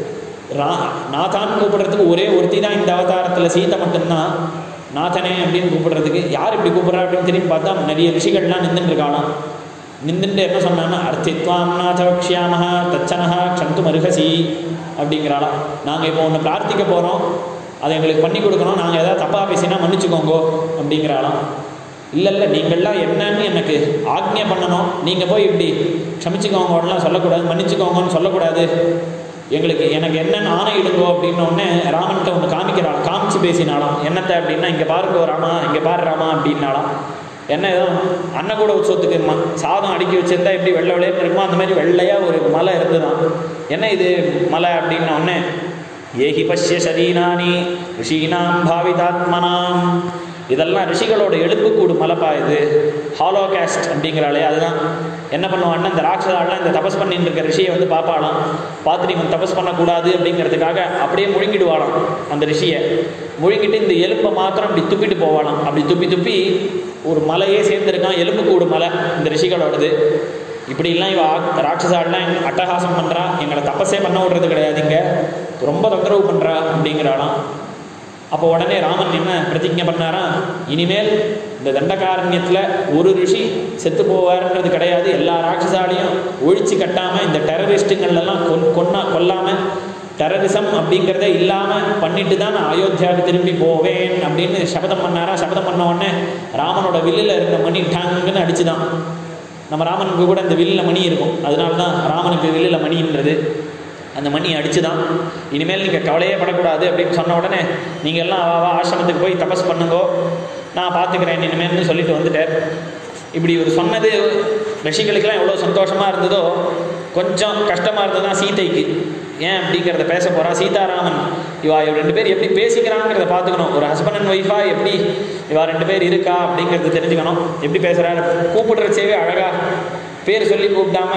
ரா நாதான்னு கூப்பிடுறதுக்கு ஒரே ஒருத்தி தான் இந்த அவதாரத்தில் சீதை மட்டும்தான் நாதனே அப்படின்னு கூப்பிடுறதுக்கு யார் இப்படி கூப்பிட்றா அப்படின்னு திரும்பி பார்த்தா நிறைய ரிஷிகள்லாம் நின்றுட்டு இருக்காளாம் நின்றுட்டு என்ன சொன்னான்னா அர்த்தித்வாம் நாத வக்ஷியாமஹா தச்சனஹா க்ஷந்து மருகசி அப்படிங்கிறாளாம் நாங்கள் இப்போ ஒன்று பிரார்த்திக்க போகிறோம் அதை எங்களுக்கு பண்ணி கொடுக்கணும் நாங்கள் ஏதாவது தப்பாக பேசினா மன்னிச்சுக்கோங்கோ அப்படிங்கிறாளாம் இல்லை இல்லை நீங்கள்லாம் என்னன்னு எனக்கு ஆக்ஞை பண்ணணும் நீங்கள் போய் இப்படி க்ஷமிச்சுக்கோங்கலாம் சொல்லக்கூடாது மன்னிச்சுக்கோங்கன்னு சொல்லக்கூடாது எங்களுக்கு எனக்கு என்னென்னு ஆணை இடுங்கோ அப்படின்ன உடனே ராமன்கிட்ட ஒன்று காமிக்கிறாள் காமிச்சு பேசினாலாம் என்னத்தை அப்படின்னா இங்கே பாருங்கோ ராமா இங்கே பாரு ராமா அப்படின்னாலாம் என்ன ஏதோ அன்னக்கூட உற்சவத்துக்கு ம சாதம் அடுக்கி வச்சிருந்தா எப்படி வெள்ளை வெள்ளையன்னு இருக்குமோ அந்த மாதிரி வெள்ளையாக ஒரு மலை இருந்துதான் என்ன இது மலை அப்படின்ன உடனே ஏஹி பஷ்ய சரீனானி ரிஷீனாம் பாவிதாத்மனாம் இதெல்லாம் ரிஷிகளோட எழுப்புக்கூடு மலைப்பா இது ஹாலோ கேஸ்ட் அப்படிங்கிறாளே அதுதான் என்ன பண்ணுவான்னா இந்த ராட்சதாலாம் இந்த தபஸ் பண்ணிட்டு இருக்க ரிஷியை வந்து பார்ப்பாளாம் பார்த்துட்டு இவன் தபஸ் பண்ணக்கூடாது அப்படிங்கிறதுக்காக அப்படியே முழுங்கிடுவாளாம் அந்த ரிஷியை முழுங்கிட்டு இந்த எலும்பை மாத்திரம் அப்படி துப்பிட்டு போவாளாம் அப்படி துப்பி துப்பி ஒரு மலையே சேர்ந்துருக்கான் எலும்புக்கூடு மலை இந்த ரிஷிகளோடது இப்படிலாம் இவ ஆ- ராட்சசாலாம் அட்டகாசம் பண்ணுறா எங்களை தப்பஸே பண்ண விடுறது கிடையாதுங்க ரொம்ப தொந்தரவு பண்ணுறா அப்படிங்கிறாளாம் அப்போ உடனே ராமன் என்ன பிரதிஜை பண்ணாராம் இனிமேல் இந்த தண்டகாரண்யத்தில் ஒரு ரிஷி செத்து போவார்ன்றது கிடையாது எல்லா ராட்சசாலையும் ஒழிச்சு கட்டாமல் இந்த டெரரிஸ்ட்டுங்களெல்லாம் கொன் கொன்னா கொல்லாமல் டெரரிசம் அப்படிங்கிறதே இல்லாமல் பண்ணிட்டு தான் நான் அயோத்தியாவுக்கு திரும்பி போவேன் அப்படின்னு சபதம் பண்ணாரா சபதம் பண்ண உடனே ராமனோட வில்லில் இருந்த மணி டங்குன்னு அடிச்சுதான் நம்ம ராமனுக்கு கூட இந்த வில்லில் மணி இருக்கும் அதனால தான் ராமனுக்கு வில்லில் மணின்றது அந்த மணி அடிச்சு தான் இனிமேல் நீங்கள் கவலையே படக்கூடாது அப்படின்னு சொன்ன உடனே நீங்கள் எல்லாம் வா வா ஆசிரமத்துக்கு போய் தபஸ் பண்ணுங்கோ நான் பார்த்துக்கிறேன் இனிமேல்னு சொல்லிட்டு வந்துட்டார் இப்படி ஒரு சொன்னது ரிஷிகளுக்கெல்லாம் எவ்வளோ சந்தோஷமாக இருந்ததோ கொஞ்சம் கஷ்டமாக இருந்தது தான் சீதைக்கு ஏன் அப்படிங்கிறத பேச போகிறா சீதாராமன் இவா இவ ரெண்டு பேர் எப்படி பேசிக்கிறாங்கிறத பார்த்துக்கணும் ஒரு ஹஸ்பண்ட் அண்ட் ஒய்ஃபா எப்படி இவா ரெண்டு பேர் இருக்கா அப்படிங்கிறத தெரிஞ்சுக்கணும் எப்படி பேசுகிறாரு கூப்பிடுறச்சேவே அழகா பேர் சொல்லி கூப்பிடாம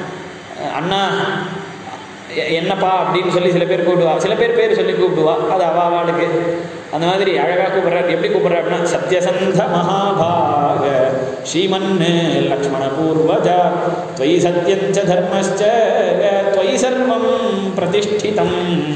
அஹ், அண்ணா எ- என்னப்பா அப்படின்னு சொல்லி சில பேர் கூப்பிடுவா சில பேர் பேர் சொல்லி கூப்பிடுவா அது அவ அவளுக்கு அந்த மாதிரி அழகாக கூப்பிட்றாரு எப்படி கூப்பிட்றா அப்படின்னா சத்யசந்த மகாபாக ஸ்ரீமன் லக்ஷ்மண பூர்வஜா துவயி சத்யஞ்ச தர்மஸ்ச துவயி சர்வம் பிரதிஷ்டிதம்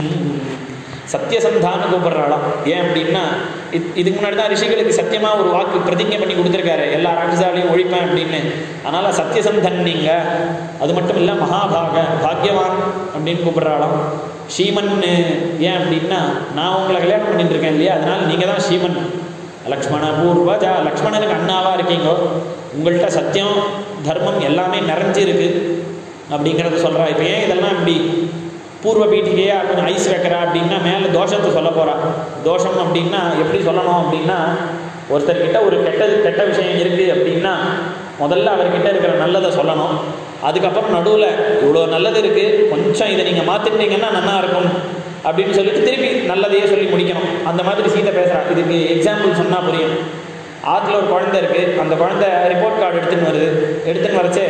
சத்தியசந்தான்னு கூப்பிடுறாளாம் ஏன் அப்படின்னா இது இதுக்கு முன்னாடி தான் ரிஷிகளுக்கு சத்தியமாக ஒரு வாக்கு பிரதிஜை பண்ணி கொடுத்துருக்காரு எல்லா ராட்சசாலையும் ஒழிப்பேன் அப்படின்னு அதனால் சத்தியசந்தன் நீங்க அது மட்டும் இல்லை மகாபாக பாக்யவான் அப்படின்னு கூப்பிடுறாளாம் ஸ்ரீமன் ஏன் அப்படின்னா நான் உங்களை கல்யாணம் பண்ணிட்டு இருக்கேன் இல்லையா அதனால நீங்கள் தான் ஸ்ரீமன் லக்ஷ்மண பூர்வஜா லக்ஷ்மணனுக்கு அண்ணாவா இருக்கீங்க உங்கள்கிட்ட சத்தியம் தர்மம் எல்லாமே நிறைஞ்சிருக்கு அப்படிங்கிறத சொல்கிறா இப்போ ஏன் இதெல்லாம் இப்படி பூர்வ பீட்டிகையா கொஞ்சம் ஐஸ் வைக்கிறா அப்படின்னா மேலே தோஷத்தை சொல்ல போகிறா தோஷம் அப்படின்னா எப்படி சொல்லணும் அப்படின்னா ஒருத்தர்கிட்ட ஒரு கெட்டது கெட்ட விஷயம் இருக்குது அப்படின்னா முதல்ல அவர்கிட்ட இருக்கிற நல்லதை சொல்லணும் அதுக்கப்புறம் நடுவில் இவ்வளோ நல்லது இருக்குது கொஞ்சம் இதை நீங்கள் மாற்றிட்டீங்கன்னா நல்லா இருக்கும் அப்படின்னு சொல்லிட்டு திருப்பி நல்லதையே சொல்லி முடிக்கணும் அந்த மாதிரி சீதை பேசுகிறா இதுக்கு எக்ஸாம்பிள் சொன்னால் புரியும் ஆற்றுல ஒரு குழந்தை இருக்குது அந்த குழந்தை ரிப்போர்ட் கார்டு எடுத்துன்னு வருது எடுத்துன்னு வரச்சே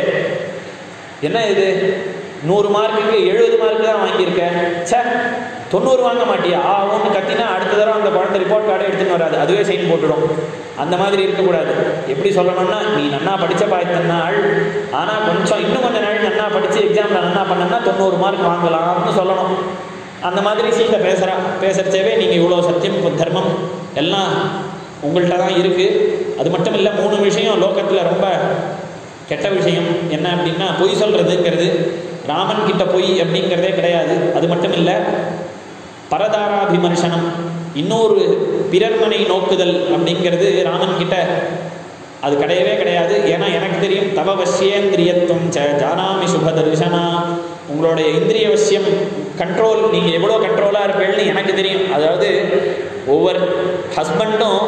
என்ன இது நூறு மார்க்குக்கு எழுபது மார்க்கு தான் வாங்கியிருக்கேன் சே தொண்ணூறு வாங்க மாட்டியா ஆ ஒன்று கத்தினா அடுத்த தடவை அந்த குழந்தை ரிப்போர்ட் கார்டே எடுத்துன்னு வராது அதுவே சைன் போட்டுடும் அந்த மாதிரி இருக்கக்கூடாது எப்படி சொல்லணும்னா நீ நன்னா படித்த பாய்த்தன் நாள் ஆனால் கொஞ்சம் இன்னும் கொஞ்சம் நாள் நன்னா படித்து எக்ஸாமில் நன்னா பண்ணனா தொண்ணூறு மார்க் வாங்கலாம்னு சொல்லணும் அந்த மாதிரி சீதை பேசுகிறா பேசுகிறச்சேவே நீங்கள் இவ்வளோ சத்தியம் தர்மம் எல்லாம் உங்கள்கிட்ட தான் இருக்குது அது மட்டும் இல்லை மூணு விஷயம் லோகத்தில் ரொம்ப கெட்ட விஷயம் என்ன அப்படின்னா பொய் சொல்கிறதுங்கிறது ராமன் கிட்ட பொய் அப்படிங்கிறதே கிடையாது அது மட்டும் இல்லை பரதாராபிமர்சனம் இன்னொரு பிறர்மனை நோக்குதல் அப்படிங்கிறது ராமன் கிட்ட அது கிடையவே கிடையாது ஏன்னா எனக்கு தெரியும் தவ வசியேந்திரியத்துவம் ச ஜானாமி சுபதர்ஷனா உங்களுடைய இந்திரிய வசியம் கண்ட்ரோல் நீங்கள் எவ்வளோ கண்ட்ரோலாக இருப்பீங்கன்னு எனக்கு தெரியும் அதாவது ஒவ்வொரு ஹஸ்பண்டும்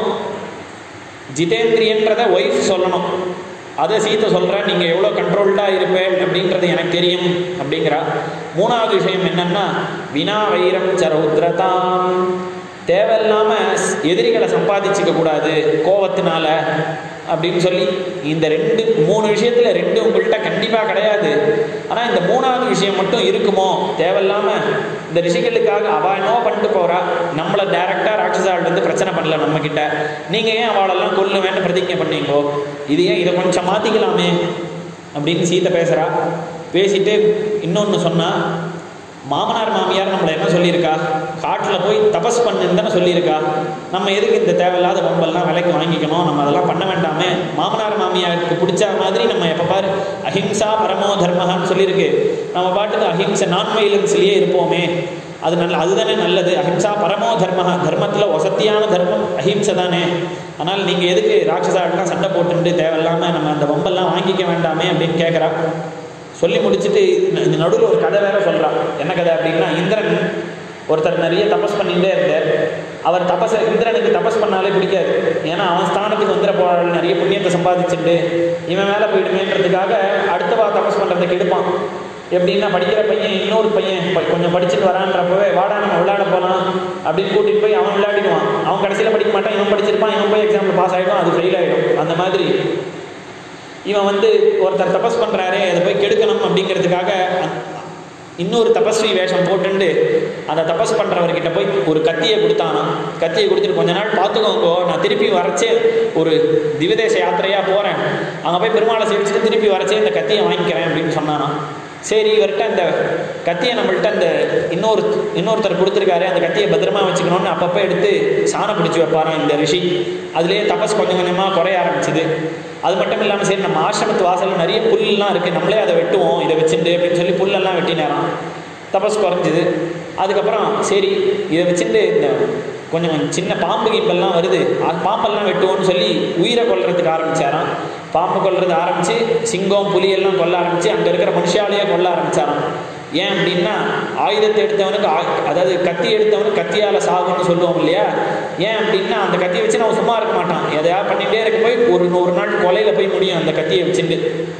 ஜிதேந்திரியன்றத ஒய்ஃப் சொல்லணும் அதை சீத்தை சொல்கிறேன் நீங்கள் எவ்வளோ கண்ட்ரோல்டாக இருப்பேன் அப்படின்றது எனக்கு தெரியும் அப்படிங்கிறா மூணாவது விஷயம் என்னன்னா வினா வைரம் ச ரௌத்ரதாம் தேவையில்லாமல் எதிரிகளை சம்பாதிச்சுக்க கூடாது கோவத்தினால அப்படின்னு சொல்லி இந்த ரெண்டு மூணு விஷயத்தில் ரெண்டு உங்கள்கிட்ட கண்டிப்பாக கிடையாது ஆனால் இந்த மூணாவது விஷயம் மட்டும் இருக்குமோ தேவையில்லாமல் இந்த ரிஷிகளுக்காக அவள் என்னவோ பண்ணிட்டு போகிறா நம்மளை டேரெக்டாக ராட்சசாள்கிட்ட பிரச்சனை பண்ணல நம்மக்கிட்ட நீங்கள் ஏன் அவளெல்லாம் கொல்லுவேன்னு பிரதிஜை பண்ணீங்கோ இது ஏன் இதை கொஞ்சம் மாற்றிக்கலாமே அப்படின்னு சீத்தை பேசுகிறா பேசிட்டு இன்னொன்று சொன்னால் மாமனார் மாமியார் நம்மளை என்ன சொல்லியிருக்கா காட்டில் போய் தபஸ் பண்ணுன்னு தானே சொல்லியிருக்கா நம்ம எதுக்கு இந்த தேவையில்லாத பொம்பல்லாம் விலைக்கு வாங்கிக்கணும் நம்ம அதெல்லாம் பண்ண வேண்டாமே மாமனார் மாமியாருக்கு பிடிச்ச மாதிரி நம்ம எப்போ பாரு அஹிம்சா பரமோ தர்மஹான்னு சொல்லியிருக்கு நம்ம பாட்டுக்கு அஹிம்சை நான் வைலன்ஸ்லேயே இருப்போமே அது நல்ல அதுதானே நல்லது அஹிம்சா பரமோ தர்மஹா தர்மத்தில் வசத்தியான தர்மம் அஹிம்சை தானே ஆனால் நீங்கள் எதுக்கு ராட்சசாட்டெலாம் சண்டை போட்டுட்டு தேவையில்லாமல் நம்ம அந்த பொம்பெல்லாம் வாங்கிக்க வேண்டாமே அப்படின்னு கேட்குறா சொல்லி முடிச்சுட்டு இந்த நடுவில் ஒரு கதை வேற சொல்கிறான் என்ன கதை அப்படின்னா இந்திரன் ஒருத்தர் நிறைய தபஸ் பண்ணிகிட்டே இருந்தார் அவர் தபஸ் இந்திரனுக்கு தபஸ் பண்ணாலே பிடிக்காது ஏன்னா அவன் ஸ்தானத்துக்கு வந்துட போகிறாள் நிறைய புண்ணியத்தை சம்பாதிச்சுட்டு இவன் மேலே போயிடுமேன்றதுக்காக அடுத்தவா தபஸ் பண்ணுறதுக்கு எடுப்பான் எப்படின்னா படிக்கிற பையன் இன்னொரு பையன் ப- கொஞ்சம் படிச்சுட்டு வரான்றப்பவே வாடா நம்ம விளையாட போகலாம் அப்படின்னு கூட்டிகிட்டு போய் அவன் விளையாடிடுவான் அவன் கடைசியில் படிக்க மாட்டான் இவன் படிச்சிருப்பான் இவன் போய் எக்ஸாமில் பாஸ் ஆகிடும் அது ஃபெயில் ஆகிடும் அந்த மாதிரி இவன் வந்து ஒருத்தர் தபஸ் பண்ணுறாரே அதை போய் கெடுக்கணும் அப்படிங்கிறதுக்காக அ- இன்னொரு தபஸ்வி வேஷம் போட்டுண்டு அந்த தபஸ் பண்ணுறவர்கிட்ட போய் ஒரு கத்தியை கொடுத்தானாம் கத்தியை கொடுத்துட்டு கொஞ்ச நாள் பார்த்துக்கோங்கோ நான் திருப்பி வரச்சே ஒரு திவதேச யாத்திரையாக போகிறேன் அங்கே போய் பெருமாளை சேவிச்சுட்டு திருப்பி வரச்சே இந்த கத்தியை வாங்கிக்கிறேன் அப்படின்னு சொன்னானாம் சரி இவர்கிட்ட அந்த கத்தியை நம்மள்ட்ட அந்த இன்னொரு இன்னொருத்தர் கொடுத்துருக்காரு அந்த கத்தியை பத்திரமா வச்சுக்கணும்னு அப்பப்போ எடுத்து சாணம் பிடிச்சி வைப்பாராம் இந்த ரிஷி அதுலேயே தபஸ் கொஞ்சம் கொஞ்சமாக குறைய ஆரம்பிச்சுது அது மட்டும் இல்லாமல் சரி நம்ம ஆசிரமத்து வாசலில் நிறைய புல்லாம் இருக்குது நம்மளே அதை வெட்டுவோம் இதை வச்சுட்டு அப்படின்னு சொல்லி புல்லெல்லாம் வெட்டினாராம் தபஸ் குறைஞ்சிது அதுக்கப்புறம் சரி இதை வச்சுட்டு இந்த கொஞ்சம் கொஞ்சம் சின்ன பாம்பு கீப்பெல்லாம் வருது அது பாம்பெல்லாம் வெட்டுவோம்னு சொல்லி உயிரை கொல்றதுக்கு ஆரம்பிச்சாராம் பாம்பு கொல்றது ஆரம்பித்து சிங்கம் புலி எல்லாம் கொல்ல ஆரம்பித்து அங்கே இருக்கிற மனுஷாலேயே கொல்ல ஆரம்பிச்சாராம் ஏன் அப்படின்னா ஆயுதத்தை எடுத்தவனுக்கு ஆ- அதாவது கத்தி எடுத்தவனுக்கு கத்தியால் சாகுன்னு சொல்லுவோம் இல்லையா ஏன் அப்படின்னா அந்த கத்தியை வச்சு அவன் சும்மா இருக்க மாட்டான் எதையாவது பண்ணிகிட்டே இருக்க போய் ஒரு ஒரு நாள் கொலையில் போய் முடியும் அந்த கத்தியை வச்சுட்டு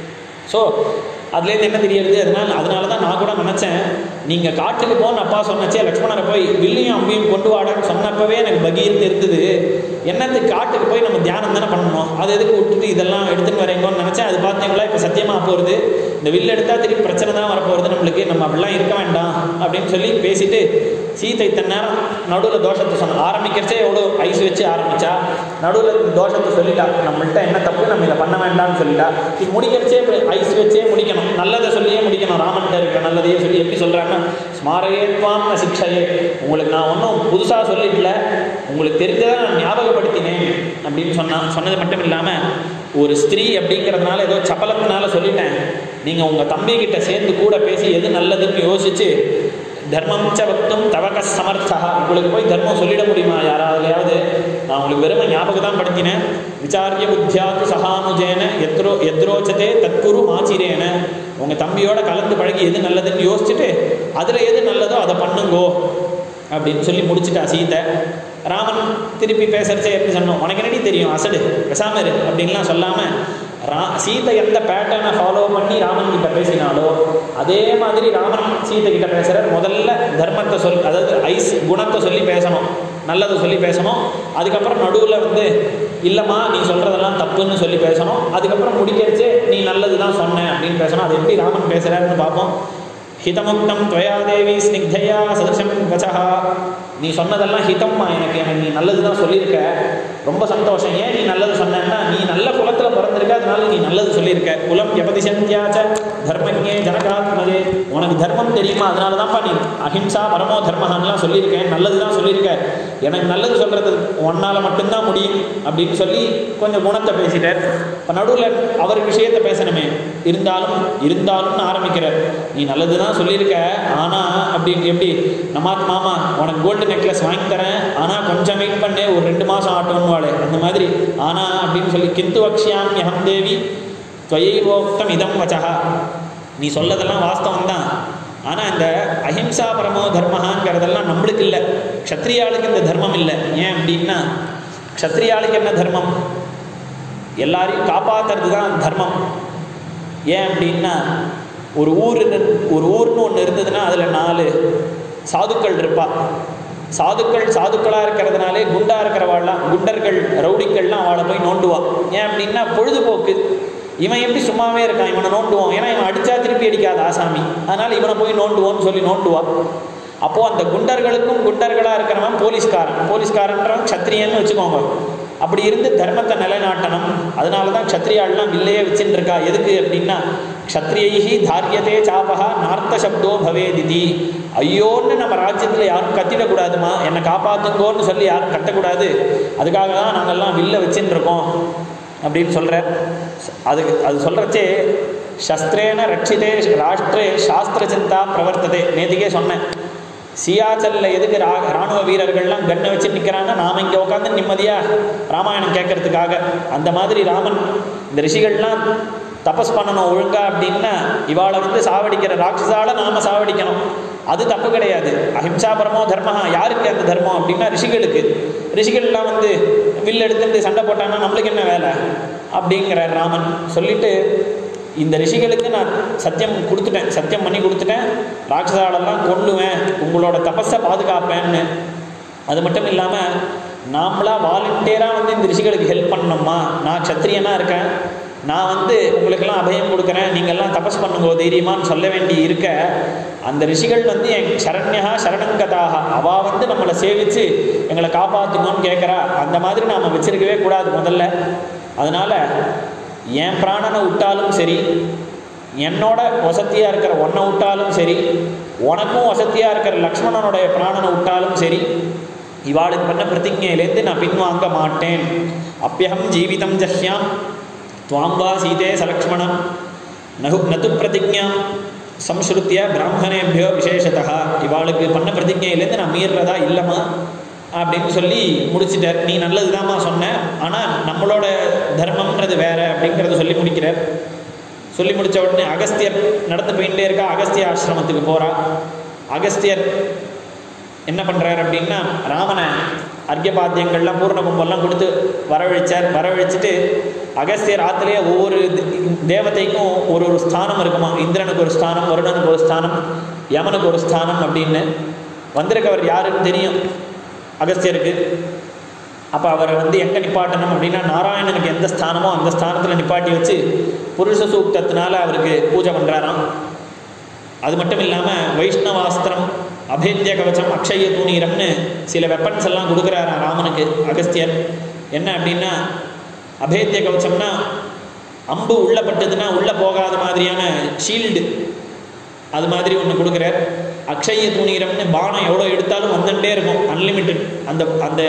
ஸோ அதுலேருந்து என்ன தெரியறது அதனால அதனால தான் நான் கூட நினச்சேன் நீங்கள் காட்டுக்கு போன்னு அப்பா சொன்னச்சே லக்ஷ்மணரை போய் வில்லையும் அம்பியும் கொண்டு வாடான்னு சொன்னப்பவே எனக்கு பகீர்னு இருந்தது என்னத்துக்கு காட்டுக்கு போய் நம்ம தியானம் தானே பண்ணணும் அதை எதுக்கு விட்டுட்டு இதெல்லாம் எடுத்துன்னு வரீங்கன்னு நினச்சேன் அது பார்த்தீங்களா இப்போ சத்தியமாக போகிறது இந்த வில் எடுத்தால் திருப்பி பிரச்சனை தான் வரப்போகிறது நம்மளுக்கு நம்ம அப்படிலாம் இருக்க வேண்டாம் அப்படின்னு சொல்லி பேசிட்டு சீத்தை இத்தனை நேரம் நடுவில் தோஷத்தை சொன்ன ஆரம்பிக்கிறச்சே எவ்வளோ ஐஸ் வச்சு ஆரம்பிச்சா நடுவில் இந்த தோஷத்தை சொல்லிட்டா நம்மள்ட்ட என்ன தப்பு நம்ம இதை பண்ண வேண்டாம்னு சொல்லிட்டா இது முடிக்கிறச்சே இப்படி ஐஸ் வச்சே முடிக்கணும் நல்லதை சொல்லியே முடிக்கணும் ராமன்கிட்ட இருக்கிற நல்லதையே சொல்லி எப்படி சொல்கிறாங்கன்னா ஸ்மாரயேத்வாம் ந சிக்ஷையே உங்களுக்கு நான் ஒன்றும் புதுசாக சொல்லிட்டல உங்களுக்கு தெரிஞ்சதை நான் ஞாபகப்படுத்தினேன் அப்படின்னு சொன்னான் சொன்னது மட்டும் இல்லாமல் ஒரு ஸ்திரீ அப்படிங்கிறதுனால ஏதோ சபலத்தினால சொல்லிட்டேன் நீங்கள் உங்கள் தம்பிக்கிட்ட சேர்ந்து கூட பேசி எது நல்லதுன்னு யோசிச்சு தர்மம் ச வக்தும் தவக சமர்த்தா உங்களுக்கு போய் தர்மம் சொல்லிட முடியுமா யாராவதுலையாவது நான் உங்களுக்கு வெறுமை ஞாபகம் தான் படுத்தினேன் விசாரிய புத்தியாத்து சகானுஜேன எத்ரோ எத்ரோச்சதே தற்குரு மாச்சிரேன உங்கள் தம்பியோட கலந்து பழகி எது நல்லதுன்னு யோசிச்சுட்டு அதில் எது நல்லதோ அதை பண்ணுங்கோ அப்படின்னு சொல்லி முடிச்சிட்டா சீதை ராமன் திருப்பி பேசுறச்சே எப்படி சொன்னோம் உனக்கு என்னடி தெரியும் அசடு பேசாம இரு அப்படின்லாம் சொல்லாமல் ரா சீதை எந்த பேட்டர்னை ஃபாலோ பண்ணி ராமன் கிட்ட பேசினாலோ அதே மாதிரி ராமன் சீதை கிட்ட பேசுகிறார் முதல்ல தர்மத்தை சொல் அதாவது ஐஸ் குணத்தை சொல்லி பேசணும் நல்லதை சொல்லி பேசணும் அதுக்கப்புறம் நடுவில் வந்து இல்லைம்மா நீ சொல்கிறதெல்லாம் தப்புன்னு சொல்லி பேசணும் அதுக்கப்புறம் முடிக்கிறச்சே நீ நல்லது தான் சொன்ன அப்படின்னு பேசணும் அது எப்படி ராமன் பேசுகிறாருன்னு பார்ப்போம் ஹிதமுக்தம் துவயா தேவி ஸ்னிக்தையா சதசம் வச்சா நீ சொன்னதெல்லாம் ஹிதம்மா எனக்கு எனக்கு நீ நல்லது தான் சொல்லியிருக்க ரொம்ப சந்தோஷம் ஏன் நீ நல்லது சொன்னேன்னா நீ நல்ல குலத்தில் பிறந்திருக்க அதனால நீ நல்லது சொல்லியிருக்க குலம் எபதி சந்தியாச்ச தர்மஜே ஜனகாத்மதே உனக்கு தர்மம் தெரியுமா அதனால தான்ப்பா நீ அஹிம்சா பரமோ தர்மஹான்லாம் சொல்லியிருக்கேன் நல்லது தான் சொல்லியிருக்க எனக்கு நல்லது சொல்கிறது உன்னால் மட்டும்தான் முடியும் அப்படின்னு சொல்லி கொஞ்சம் குணத்தை பேசிட்டார் இப்போ நடுவில் அவர் விஷயத்தை பேசணுமே இருந்தாலும் இருந்தாலும்னு ஆரம்பிக்கிறார் நீ நல்லது தான் சொல்லியிருக்க ஆனால் அப்படின்னு எப்படி நமாத் மாமா உனக்கு கோல்டு நெக்லஸ் வாங்கி தரேன் ஆனால் கொஞ்சம் வெயிட் பண்ணு ஒரு ரெண்டு மாதம் ஆட்டோன்னு வாழு அந்த மாதிரி ஆனால் அப்படின்னு சொல்லி கிந்து வக்ஷியாம் யஹம் தேவி துவைவோக்தம் இதம் வச்சா நீ சொல்லதெல்லாம் வாஸ்தவம் தான் ஆனால் இந்த அஹிம்சா பரமோ தர்மஹாங்கிறதெல்லாம் நம்மளுக்கு இல்லை க்ஷத்ரியாளுக்கு இந்த தர்மம் இல்லை ஏன் அப்படின்னா க்ஷத்ரியாளுக்கு என்ன தர்மம் எல்லாரையும் காப்பாற்றுறது தான் தர்மம் ஏன் அப்படின்னா ஒரு ஊர் ஒரு ஊர்னு ஒன்று இருந்ததுன்னா அதில் நாலு சாதுக்கள் இருப்பா சாதுக்கள் சாதுக்களாக இருக்கிறதுனாலே குண்டா இருக்கிறவாள்லாம் குண்டர்கள் ரவுடிக்கள்லாம் அவளை போய் நோண்டுவா ஏன் அப்படின்னா பொழுதுபோக்கு இவன் எப்படி சும்மாவே இருக்கான் இவனை நோண்டுவோம் ஏன்னா இவன் அடிச்சா திருப்பி அடிக்காத ஆசாமி அதனால் இவனை போய் நோண்டுவோன்னு சொல்லி நோண்டுவா அப்போது அந்த குண்டர்களுக்கும் குண்டர்களாக இருக்கிறவன் போலீஸ்காரன் போலீஸ்காரன்றவன் க்ஷத்ரியன்னு வச்சுக்கோங்க அப்படி இருந்து தர்மத்தை நிலைநாட்டணும் அதனால தான் க்ஷத்ரியாள்லாம் வில்லையே வச்சுட்டு இருக்கா எதுக்கு அப்படின்னா க்ஷத்ரியைஹி தாரியதே சாபகா நார்த்த சப்தோ பவேதிதி ஐயோன்னு நம்ம ராஜ்யத்தில் யாரும் கத்திடக்கூடாதுமா என்னை காப்பாத்துங்கோன்னு சொல்லி யாரும் கத்தக்கூடாது அதுக்காக தான் நாங்கள்லாம் வில்ல வச்சுட்டு இருக்கோம் அப்படின்னு சொல்கிறார் அது அது சொல்கிறச்சே சஸ்திரேன ரட்சிதே ராஷ்டிரே சாஸ்திர சிந்தா பிரவர்த்ததே நேற்றுக்கே சொன்னேன் சியாச்சல்ல எதுக்கு ரா ராணுவ வீரர்கள்லாம் கண்ணை வச்சு நிற்கிறான்னா நாம் இங்கே உட்காந்து நிம்மதியாக ராமாயணம் கேட்கறதுக்காக அந்த மாதிரி ராமன் இந்த ரிஷிகள்லாம் தபஸ் பண்ணணும் ஒழுங்கா அப்படின்னா இவாளை வந்து சாவடிக்கிற ராட்சசால நாம சாவடிக்கணும் அது தப்பு கிடையாது அஹிம்சா பரமோ தர்மஹா யாருக்கு அந்த தர்மம் அப்படின்னா ரிஷிகளுக்கு ரிஷிகள்லாம் வந்து வில் எடுத்துட்டு சண்டை போட்டாங்கன்னா நம்மளுக்கு என்ன வேலை அப்படிங்கிறார் ராமன் சொல்லிட்டு இந்த ரிஷிகளுக்கு நான் சத்தியம் கொடுத்துட்டேன் சத்தியம் பண்ணி கொடுத்துட்டேன் ராட்சசாலெல்லாம் கொள்ளுவேன் உங்களோட தபஸை பாதுகாப்பேன்னு அது மட்டும் இல்லாமல் நாமளா வாலண்டியராக வந்து இந்த ரிஷிகளுக்கு ஹெல்ப் பண்ணணுமா நான் க்ஷத்ரியனாக இருக்கேன் நான் வந்து உங்களுக்கெல்லாம் அபயம் கொடுக்குறேன் நீங்கள்லாம் தபஸ் பண்ணுங்க தைரியமான்னு சொல்ல வேண்டி இருக்க அந்த ரிஷிகள் வந்து என் சரண்யா சரணங்கதாக அவள் வந்து நம்மளை சேவித்து எங்களை காப்பாற்றுங்கன்னு கேட்குறா அந்த மாதிரி நாம் வச்சிருக்கவே கூடாது முதல்ல அதனால் என் பிராணனை விட்டாலும் சரி என்னோட வசதியாக இருக்கிற ஒன்றை விட்டாலும் சரி உனக்கும் வசதியாக இருக்கிற லக்ஷ்மணனுடைய பிராணனை விட்டாலும் சரி இவாளுக்கு பண்ண பிரதிஜையிலேருந்து நான் பின்வாங்க மாட்டேன் அப்பியகம் ஜீவிதம் ஜஹ்யாம் துவாம் வா சீதே சலக்ஷ்மணம் நகு நது பிரதிஜாம் சம்ஸ்ருத்திய பிராமணேபியோ விசேஷத்தா இவாளுக்கு பண்ண பிரதிஜையிலேருந்து நான் மீறுறதா இல்லைம்மா அப்படின்னு சொல்லி முடிச்சிட்டார் நீ நல்லதுதாம்மா சொன்ன ஆனால் நம்மளோட தர்மம்ன்றது வேற அப்படிங்கிறத சொல்லி முடிக்கிறார் சொல்லி முடிச்ச உடனே அகஸ்தியர் நடந்து போயிட்டே இருக்கா அகஸ்திய ஆசிரமத்துக்கு போறா அகஸ்தியர் என்ன பண்றாரு அப்படின்னா ராமனை அர்க்கியபாத்தியங்கள்லாம் பூர்ண கும்பெல்லாம் கொடுத்து வரவழைச்சார் வரவழைச்சிட்டு அகஸ்தியர் ஆத்திலேயே ஒவ்வொரு தே- தேவதைக்கும் ஒரு ஒரு ஸ்தானம் இருக்குமா இந்திரனுக்கு ஒரு ஸ்தானம் வருடனுக்கு ஒரு ஸ்தானம் யமனுக்கு ஒரு ஸ்தானம் அப்படின்னு வந்திருக்கவர் யாருன்னு தெரியும் அகஸ்தியருக்கு அப்போ அவரை வந்து எங்கே நிப்பாட்டணும் அப்படின்னா நாராயணனுக்கு எந்த ஸ்தானமோ அந்த ஸ்தானத்தில் நிப்பாட்டி வச்சு புருஷ சூக்தத்தினால அவருக்கு பூஜை பண்ணுறாராம் அது மட்டும் இல்லாமல் வைஷ்ணவாஸ்திரம் அபேத்திய கவச்சம் அக்ஷய தூணீரம்னு சில வெப்பன்ஸ் எல்லாம் கொடுக்குறாராம் ராமனுக்கு அகஸ்தியர் என்ன அப்படின்னா அபேத்திய கவச்சம்னா அம்பு உள்ளே பட்டதுன்னா உள்ளே போகாத மாதிரியான ஷீல்டு அது மாதிரி ஒன்று கொடுக்குறார் அக்ஷய தூணீரம்னு பானம் எவ்வளோ எடுத்தாலும் வந்துட்டே இருக்கும் அன்லிமிட்டெட் அந்த அந்த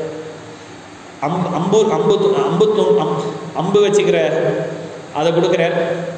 அம்பு அம்பு அம்பு து- அம்பு தூண் அம் அம்பு வச்சுக்கிற அதை கொடுக்குறார்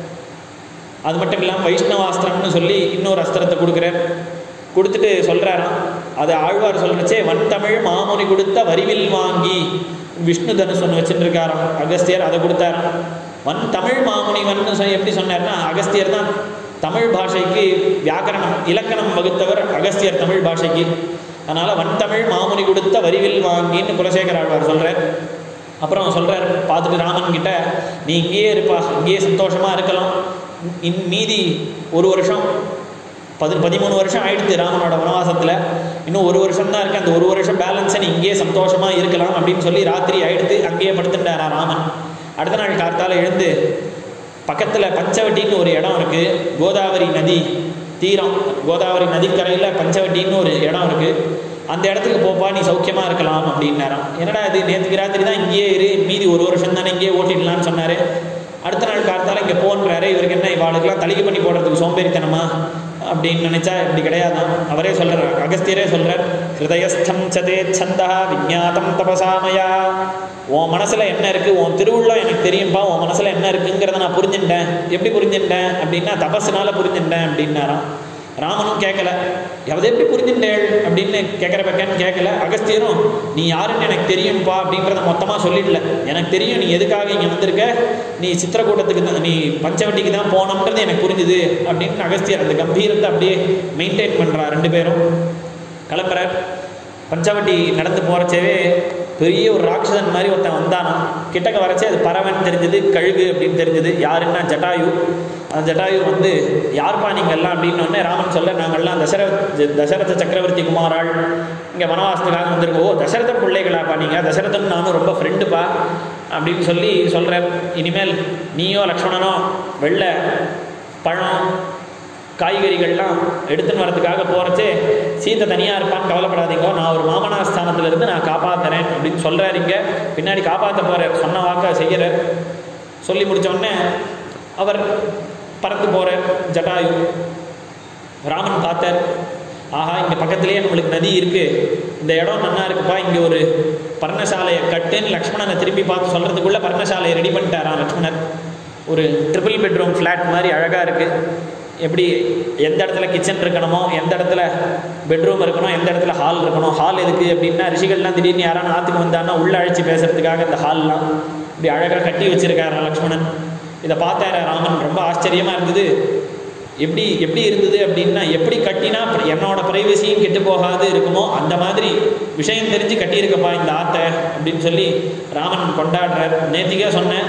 அது மட்டும் இல்லாமல் வைஷ்ணவாஸ்திரம்னு சொல்லி இன்னொரு அஸ்திரத்தை கொடுக்குறார் கொடுத்துட்டு சொல்கிறாராம் அது ஆழ்வார் சொல்கிறச்சே வன்தமிழ் மாமுனி கொடுத்த வரிவில் வாங்கி விஷ்ணு தனுஷ் ஒன்று வச்சுட்டு இருக்காராம் அகஸ்தியர் அதை கொடுத்தாராம் வன் தமிழ் மாமுனிவன் சொல்லி எப்படி சொன்னார்னா அகஸ்தியர் தான் தமிழ் பாஷைக்கு வியாக்கரணம் இலக்கணம் வகுத்தவர் அகஸ்தியர் தமிழ் பாஷைக்கு அதனால் வன்தமிழ் மாமுனி கொடுத்த வரிவில் வாங்கின்னு குலசேகர ஆழ்வார் சொல்கிறார் அப்புறம் சொல்கிறார் பார்த்துட்டு ராமன் கிட்ட நீ இங்கேயே இருப்பா இங்கேயே சந்தோஷமாக இருக்கலாம் இன் மீதி ஒரு வருஷம் பதி பதிமூணு வருஷம் ஆயிடுத்து ராமனோட வனவாசத்தில் இன்னும் ஒரு வருஷம் தான் இருக்கு அந்த ஒரு வருஷம் பேலன்ஸை நீ இங்கேயே சந்தோஷமாக இருக்கலாம் அப்படின்னு சொல்லி ராத்திரி ஆயிடுத்து அங்கேயே படுத்துட்டாரா ராமன் அடுத்த நாள் கார்த்தால எழுந்து பக்கத்தில் பஞ்சவட்டின்னு ஒரு இடம் இருக்குது கோதாவரி நதி தீரம் கோதாவரி நதிக்கரையில் பஞ்சவட்டின்னு ஒரு இடம் இருக்குது அந்த இடத்துக்கு போப்பா நீ சௌக்கியமாக இருக்கலாம் அப்படின்னாராம் என்னடா இது நேற்றுக்கு ராத்திரி தான் இங்கேயே இரு மீதி ஒரு வருஷம் தானே இங்கேயே ஓட்டிடலான்னு சொன்னார் அடுத்த நாள் காலத்தால் இங்கே போன்றாரு இவருக்கு என்ன இவாளுக்கெல்லாம் தலிகை பண்ணி போடுறதுக்கு சோம்பேறித்தனமா அப்படின்னு நினைச்சா இப்படி கிடையாதான் அவரே சொல்றார் அகஸ்தியரே சொல்றார் ஹிருதயஸ்தம் சதே சந்தா விஜாத்தம் தபசாமயா உன் மனசுல என்ன இருக்கு உன் திருவுள்ளம் எனக்கு தெரியும்பா உன் மனசுல என்ன இருக்குங்கிறத நான் புரிஞ்சுட்டேன் எப்படி புரிஞ்சுட்டேன் அப்படின்னா தபசுனால புரிஞ்சுட்டேன் அப்படின்னாராம் ராமனும் கேட்கல எவது எப்படி புரிஞ்சுட்டேள் அப்படின்னு கேட்குற பக்கன்னு கேட்கல அகஸ்தியரும் நீ யாருன்னு எனக்கு தெரியும்ப்பா அப்படின்றத மொத்தமாக சொல்லிடல எனக்கு தெரியும் நீ எதுக்காக இங்கே வந்திருக்க நீ சித்திரக்கூட்டத்துக்கு தான் நீ பஞ்சவட்டிக்கு தான் போனோம்ன்றது எனக்கு புரிஞ்சுது அப்படின்னு அகஸ்தியர் அந்த கம்பீரத்தை அப்படியே மெயின்டைன் பண்ணுறா ரெண்டு பேரும் கிளம்புறார் பஞ்சவட்டி நடந்து போகிறச்சவே பெரிய ஒரு ராட்சதன் மாதிரி ஒருத்தன் வந்தானா கிட்டக்க வரச்சே அது பறவைன்னு தெரிஞ்சது கழுகு அப்படின்னு தெரிஞ்சது யாருன்னா ஜட்டாயு அந்த ஜட்டாயு வந்து யார்ப்பா நீங்கள் எல்லாம் அப்படின்னு உடனே ராமன் சொல்ல நாங்கள்லாம் தசர தசரத சக்கரவர்த்தி குமாராள் இங்கே வனவாசத்துக்காக வந்திருக்கோம் ஓ தசரத பிள்ளைகளாப்பா நீங்கள் தசரதன் நானும் ரொம்ப ஃப்ரெண்டுப்பா அப்படின்னு சொல்லி சொல்கிறேன் இனிமேல் நீயோ லக்ஷ்மணனோ வெள்ளை பழம் காய்கறிகள்லாம் எடுத்துன்னு வரதுக்காக போகிறச்சே சீத்தை தனியாக இருப்பான்னு கவலைப்படாதீங்க நான் ஒரு மாமனார் ஸ்தானத்துல இருந்து நான் காப்பாற்றுறேன் அப்படின்னு சொல்கிறார் இங்கே பின்னாடி காப்பாற்ற போகிறார் சொன்ன வாக்க செய்கிறார் சொல்லி முடிச்ச உடனே அவர் பறந்து போகிறார் ஜட்டாயு ராமன் பார்த்தார் ஆஹா இங்கே பக்கத்துலேயே நம்மளுக்கு நதி இருக்குது இந்த இடம் நல்லா இருக்குப்பா இங்கே ஒரு பர்ணசாலையை கட்டுன்னு லக்ஷ்மணனை திரும்பி பார்த்து சொல்கிறதுக்குள்ளே பர்ணசாலையை ரெடி பண்ணிட்டாராம் லக்ஷ்மணர் ஒரு ட்ரிபிள் பெட்ரூம் ஃப்ளாட் மாதிரி அழகாக இருக்குது எப்படி எந்த இடத்துல கிச்சன் இருக்கணுமோ எந்த இடத்துல பெட்ரூம் இருக்கணும் எந்த இடத்துல ஹால் இருக்கணும் ஹால் எதுக்கு அப்படின்னா ரிஷிகள்லாம் திடீர்னு யாரான ஆற்றுக்கு வந்தாங்கன்னா உள்ள அழைச்சி பேசுறதுக்காக இந்த ஹால்லாம் இப்படி அழகாக கட்டி வச்சிருக்காரு லக்ஷ்மணன் இதை பார்த்தார ராமன் ரொம்ப ஆச்சரியமாக இருந்தது எப்படி எப்படி இருந்தது அப்படின்னா எப்படி கட்டினா அப்புறம் என்னோட பிரைவசியும் கெட்டு போகாது இருக்குமோ அந்த மாதிரி விஷயம் தெரிஞ்சு கட்டியிருக்கப்பா இந்த ஆத்தை அப்படின்னு சொல்லி ராமன் கொண்டாடுறார் நேத்திக்கே சொன்னேன்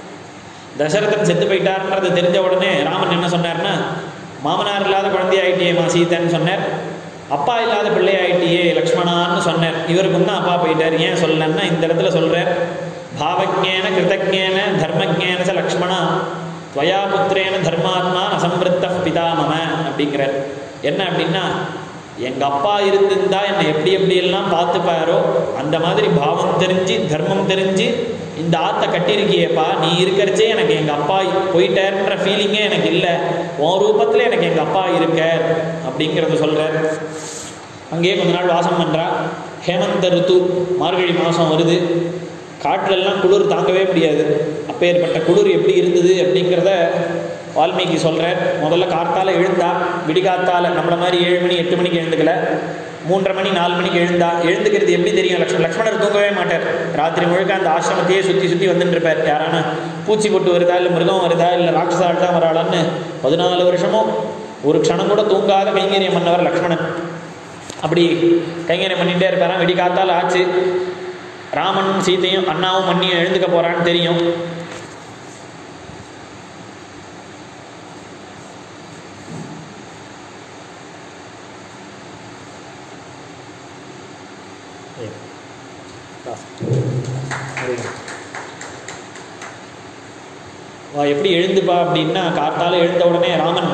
தசரதன் செத்து போயிட்டார்ன்றது தெரிஞ்ச உடனே ராமன் என்ன சொன்னார்னா மாமனார் இல்லாத குழந்தையாயிட்டியேமா சீதன்னு சொன்னார் அப்பா இல்லாத பிள்ளை ஆயிட்டியே லக்ஷ்மணான்னு சொன்னார் இவருக்கும் தான் அப்பா போயிட்டார் ஏன் சொல்லலன்னா இந்த இடத்துல சொல்கிறார் பாவஜேன கிருதஜேன தர்மஜேன ச லக்ஷ்மணா துவயா புத்திரேன தர்மாத்மா அசம்பிருத்த பிதாமம அப்படிங்கிறார் என்ன அப்படின்னா எங்கள் அப்பா இருந்திருந்தா என்னை எப்படி எப்படியெல்லாம் பார்த்துப்பாரோ அந்த மாதிரி பாவம் தெரிஞ்சு தர்மம் தெரிஞ்சு இந்த ஆத்தை கட்டியிருக்கியேப்பா நீ இருக்கிறச்சே எனக்கு எங்கள் அப்பா போயிட்டார்ன்ற ஃபீலிங்கே எனக்கு இல்லை உன் ரூபத்தில் எனக்கு எங்கள் அப்பா இருக்கார் அப்படிங்கிறத சொல்கிறார் அங்கேயே கொஞ்ச நாள் வாசம் பண்ணுறா ஹேமந்த ருத்து மார்கழி மாதம் வருது காட்டிலெல்லாம் குளிர் தாங்கவே முடியாது அப்பேற்பட்ட குளிர் எப்படி இருந்தது அப்படிங்கிறத வால்மீகி சொல்கிறார் முதல்ல கார்த்தால எழுந்தா விடிகாத்தால நம்மள மாதிரி ஏழு மணி எட்டு மணிக்கு எழுந்துக்கல மூன்றரை மணி நாலு மணிக்கு எழுந்தா எழுந்துக்கிறது எப்படி தெரியும் லக்ஷ்மண் லக்ஷ்மணர் தூங்கவே மாட்டார் ராத்திரி முழுக்க அந்த ஆசிரமத்தையே சுற்றி சுற்றி வந்துட்டு இருப்பார் யாரான பூச்சி பொட்டு வருதா இல்லை மிருகம் வருதா இல்லை ராட்சசால் தான் வராளான்னு பதினாலு வருஷமும் ஒரு க்ஷணம் கூட தூங்காத கைங்கரியம் பண்ணவர் லக்ஷ்மணன் அப்படி கைங்கரியம் பண்ணிகிட்டே இருப்பாராம் விடிகாத்தால் ஆச்சு ராமனும் சீத்தையும் அண்ணாவும் மண்ணியும் எழுந்துக்க போகிறான்னு தெரியும் வா எப்படி எழுந்துப்பா அப்படின்னா காத்தால எழுந்த உடனே ராமன்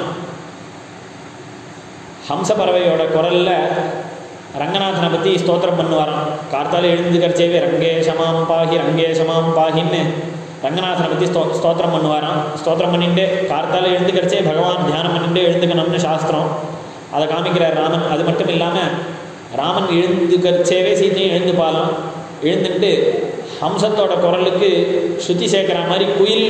ஹம்ச பறவையோட குரல்ல ரங்கநாதனை பற்றி ஸ்தோத்திரம் பண்ணுவாராம் கார்த்தால எழுந்துக்கிறச்சேவே ரங்கேஷமாம் பாகி ரங்கேஷமாம் பாகின்னு ரங்கநாதனை பற்றி ஸ்தோ ஸ்தோத்திரம் பண்ணுவாராம் ஸ்தோத்திரம் பண்ணிட்டு கார்த்தால எழுந்துக்கிறச்சே பகவான் தியானம் பண்ணிட்டு எழுந்துக்கணும்னு சாஸ்திரம் அதை காமிக்கிறார் ராமன் அது மட்டும் இல்லாமல் ராமன் எழுந்துக்கிறச்சேவே சீத்தையும் எழுந்துப்பாலாம் எழுந்துட்டு ஹம்சத்தோட குரலுக்கு சுத்தி சேர்க்குற மாதிரி குயில்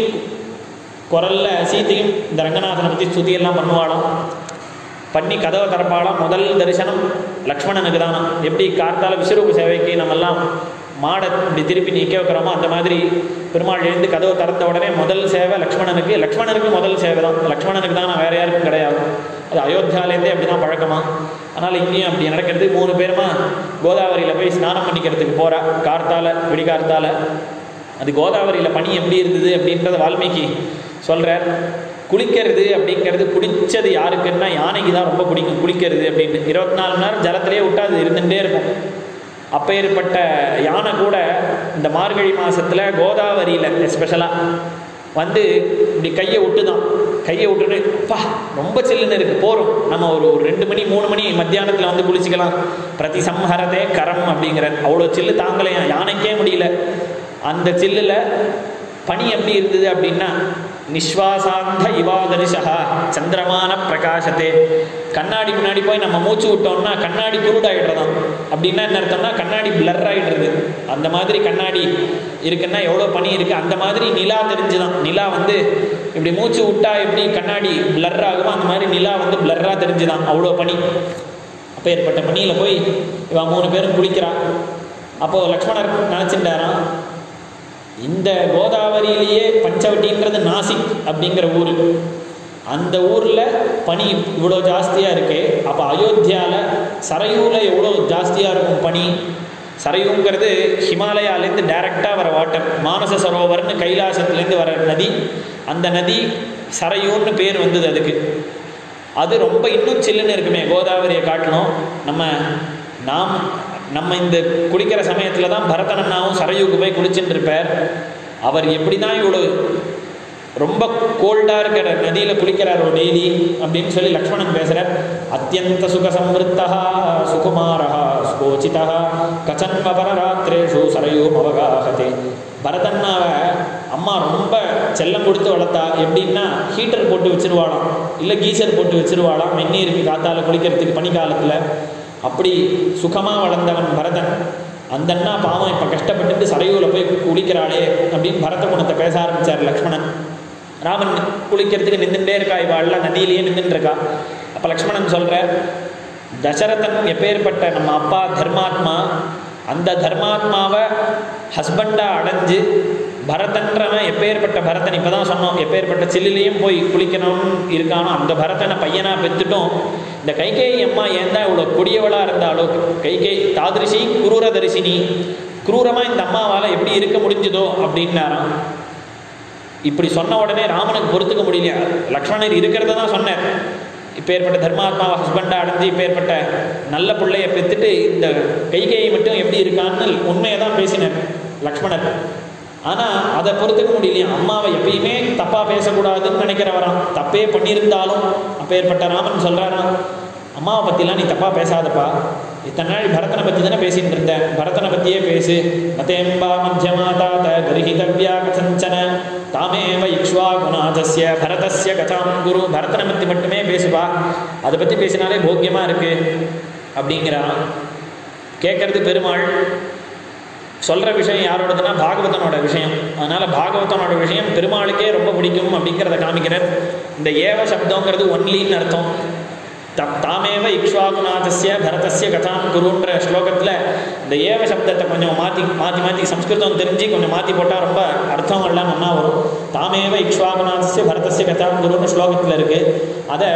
குரல்ல சீத்தையும் இந்த ரங்கநாதனை பற்றி ஸ்துதியெல்லாம் பண்ணுவாளாம் பண்ணி கதவை திறப்பாளாம் முதல் தரிசனம் லக்ஷ்மணனுக்கு தானா எப்படி கார்த்தால விஸ்வரூப சேவைக்கு நம்மெல்லாம் மாடை இப்படி திருப்பி நிற்க வைக்கிறோமோ அந்த மாதிரி பெருமாள் எழுந்து கதவை திறந்த உடனே முதல் சேவை லக்ஷ்மணனுக்கு லக்ஷ்மணனுக்கு முதல் சேவை தான் லக்ஷ்மணனுக்கு தான் வேற யாருக்கும் கிடையாது அது அயோத்தியாலேருந்தே அப்படி தான் பழக்கமா ஆனால் இங்கேயும் அப்படி நடக்கிறது மூணு பேருமா கோதாவரியில் போய் ஸ்நானம் பண்ணிக்கிறதுக்கு போகிறா கார்த்தால விடிகார்த்தால அது கோதாவரியில் பனி எப்படி இருந்தது அப்படின்றத வால்மீகி சொல்கிறார் குளிக்கிறது அப்படிங்கிறது குடித்தது யாருக்குன்னா யானைக்கு தான் ரொம்ப பிடிக்கும் குளிக்கிறது அப்படின்னு இருபத்தி நாலு மணி நேரம் ஜலத்திலே விட்டு அது இருந்துகிட்டே இருக்கும் அப்பேற்பட்ட யானை கூட இந்த மார்கழி மாதத்தில் கோதாவரியில் எஸ்பெஷலாக வந்து இப்படி கையை விட்டு தான் கையை விட்டுட்டு பா ரொம்ப சில்லுன்னு இருக்குது போகிறோம் நம்ம ஒரு ஒரு ரெண்டு மணி மூணு மணி மத்தியானத்தில் வந்து குளிச்சுக்கலாம் பிரதி சம்ஹரதே கரம் அப்படிங்கிற அவ்வளோ சில்லு தாங்கலையா யானைக்கே முடியல அந்த சில்லில் பனி எப்படி இருந்தது அப்படின்னா நிஸ்வாசாந்த இவாதரிசா சந்திரமான பிரகாசத்தே கண்ணாடி முன்னாடி போய் நம்ம மூச்சு விட்டோம்னா கண்ணாடி குருடாயிடுறதாம் அப்படின்னா என்ன அர்த்தம்னா கண்ணாடி பிளர் ஆகிடுறது அந்த மாதிரி கண்ணாடி இருக்குன்னா எவ்வளோ பனி இருக்குது அந்த மாதிரி நிலா தெரிஞ்சுதான் நிலா வந்து இப்படி மூச்சு விட்டா எப்படி கண்ணாடி பிளர் ஆகுமோ அந்த மாதிரி நிலா வந்து பிளர்ராக தெரிஞ்சுதான் அவ்வளோ பனி அப்போ ஏற்பட்ட பனியில் போய் இவன் மூணு பேரும் குளிக்கிறான் அப்போது லக்ஷ்மணர் நினச்சிட்டாராம் இந்த கோதாவரியிலேயே பஞ்சவட்டின்றது நாசிக் அப்படிங்கிற ஊர் அந்த ஊரில் பனி இவ்வளோ ஜாஸ்தியாக இருக்கு அப்போ அயோத்தியாவில் சரையூவில் எவ்வளோ ஜாஸ்தியாக இருக்கும் பனி சரையூங்கிறது ஹிமாலயாலேருந்து டைரெக்டாக வர வாட்டர் மானச சரோவர்னு கைலாசத்துலேருந்து வர நதி அந்த நதி சரையூர்னு பேர் வந்தது அதுக்கு அது ரொம்ப இன்னும் சில்லுன்னு இருக்குமே கோதாவரியை காட்டணும் நம்ம நாம் நம்ம இந்த குளிக்கிற சமயத்தில் தான் பரதனண்ணாவும் சரையூக்கு போய் குளிச்சுட்டு இருப்பார் அவர் எப்படி தான் இவ்வளோ ரொம்ப கோல்டாக இருக்கிற நதியில் குளிக்கிறாரோ டெய்லி அப்படின்னு சொல்லி லக்ஷ்மணன் பேசுகிறார் அத்தியந்த சுக சம்ருத்தா சுகுமாரா சுகோச்சிதா கச்சன்மபர ராத்திரேஷு சரையும் அவகாகதே பரதன்னாவை அம்மா ரொம்ப செல்லம் கொடுத்து வளர்த்தா எப்படின்னா ஹீட்டர் போட்டு வச்சிருவாளாம் இல்லை கீசர் போட்டு வச்சிருவாளாம் வெந்நீருக்கு காத்தால குளிக்கிறதுக்கு பனிக்காலத்தில் அப்படி சுகமாக வளர்ந்தவன் பரதன் அந்த அண்ணா பாவம் இப்போ கஷ்டப்பட்டுட்டு சரையூவில் போய் குளிக்கிறாளே அப்படின்னு பரத குணத்தை பேச ஆரம்பித்தார் லக்ஷ்மணன் ராமன் குளிக்கிறதுக்கு நின்றுட்டே இருக்கா இவாள்லாம் நதியிலேயே நின்றுட்டு இருக்கா அப்போ லக்ஷ்மணன் சொல்கிற தசரதன் எப்பேற்பட்ட நம்ம அப்பா தர்மாத்மா அந்த தர்மாத்மாவை ஹஸ்பண்டாக அடைஞ்சு பரதன்றவன் எப்பேற்பட்ட பரதன் இப்போ தான் சொன்னோம் எப்பேற்பட்ட சில்லிலையும் போய் குளிக்கணும்னு இருக்கானோ அந்த பரதனை பையனாக பெற்றுட்டும் இந்த கைகேயி அம்மா ஏன் தான் இவ்வளோ கொடியவளாக இருந்தாலோ கைகை தாதிருஷி குரூரதரிசினி குரூரமாக இந்த அம்மாவால் எப்படி இருக்க முடிஞ்சதோ அப்படின்னாராம் இப்படி சொன்ன உடனே ராமனுக்கு பொறுத்துக்க முடியலையா லக்ஷ்மணர் இருக்கிறத தான் சொன்னார் இப்பேற்பட்ட தர்மாத்மாவை ஹஸ்பண்டாக அடைஞ்சு இப்பேற்பட்ட நல்ல பிள்ளைய பெற்றுட்டு இந்த கைகையை மட்டும் எப்படி இருக்கான்னு உண்மையை தான் பேசினார் லக்ஷ்மணர் ஆனால் அதை பொறுத்துக்க முடியலையா அம்மாவை எப்பயுமே தப்பாக பேசக்கூடாதுன்னு நினைக்கிறவராம் தப்பே பண்ணியிருந்தாலும் அப்பேற்பட்ட ராமன் சொல்கிறாராம் அம்மாவை பற்றிலாம் நீ தப்பாக பேசாதப்பா இத்தனை நாள் பரதனை பற்றி தானே பேசிட்டு இருந்தேன் பரதனை பற்றியே பேசு மதேம்பா மத்தியமாதாத கரிஹிதவ்யா கதஞ்சன தாமேவ இக்ஷ்வாகுநாதஸ்ய பரதஸ்ய கதாம் குரு பரதனை பற்றி மட்டுமே பேசுவா அதை பற்றி பேசினாலே போக்கியமாக இருக்கு அப்படிங்கிறான் கேட்கறது பெருமாள் சொல்கிற விஷயம் யாரோடதுன்னா பாகவதனோட விஷயம் அதனால் பாகவதனோட விஷயம் பெருமாளுக்கே ரொம்ப பிடிக்கும் அப்படிங்கிறத காமிக்கிறார் இந்த ஏவ சப்தங்கிறது ஒன்லின்னு அர்த்தம் த தாமேவ இக்ஷ்வாகுநாதஸ்ய பரதஸ்ய கதாம் குருன்ற ஸ்லோகத்தில் இந்த ஏவ சப்தத்தை கொஞ்சம் மாற்றி மாற்றி மாற்றி சம்ஸ்கிருதம் தெரிஞ்சு கொஞ்சம் மாற்றி போட்டால் ரொம்ப அர்த்தம் எல்லாம் நல்லா வரும் தாமேவ இக்ஷ்வாகுநாதஸ்ய பரதஸ்ய கதாம் குருன்னு ஸ்லோகத்தில் இருக்குது அதை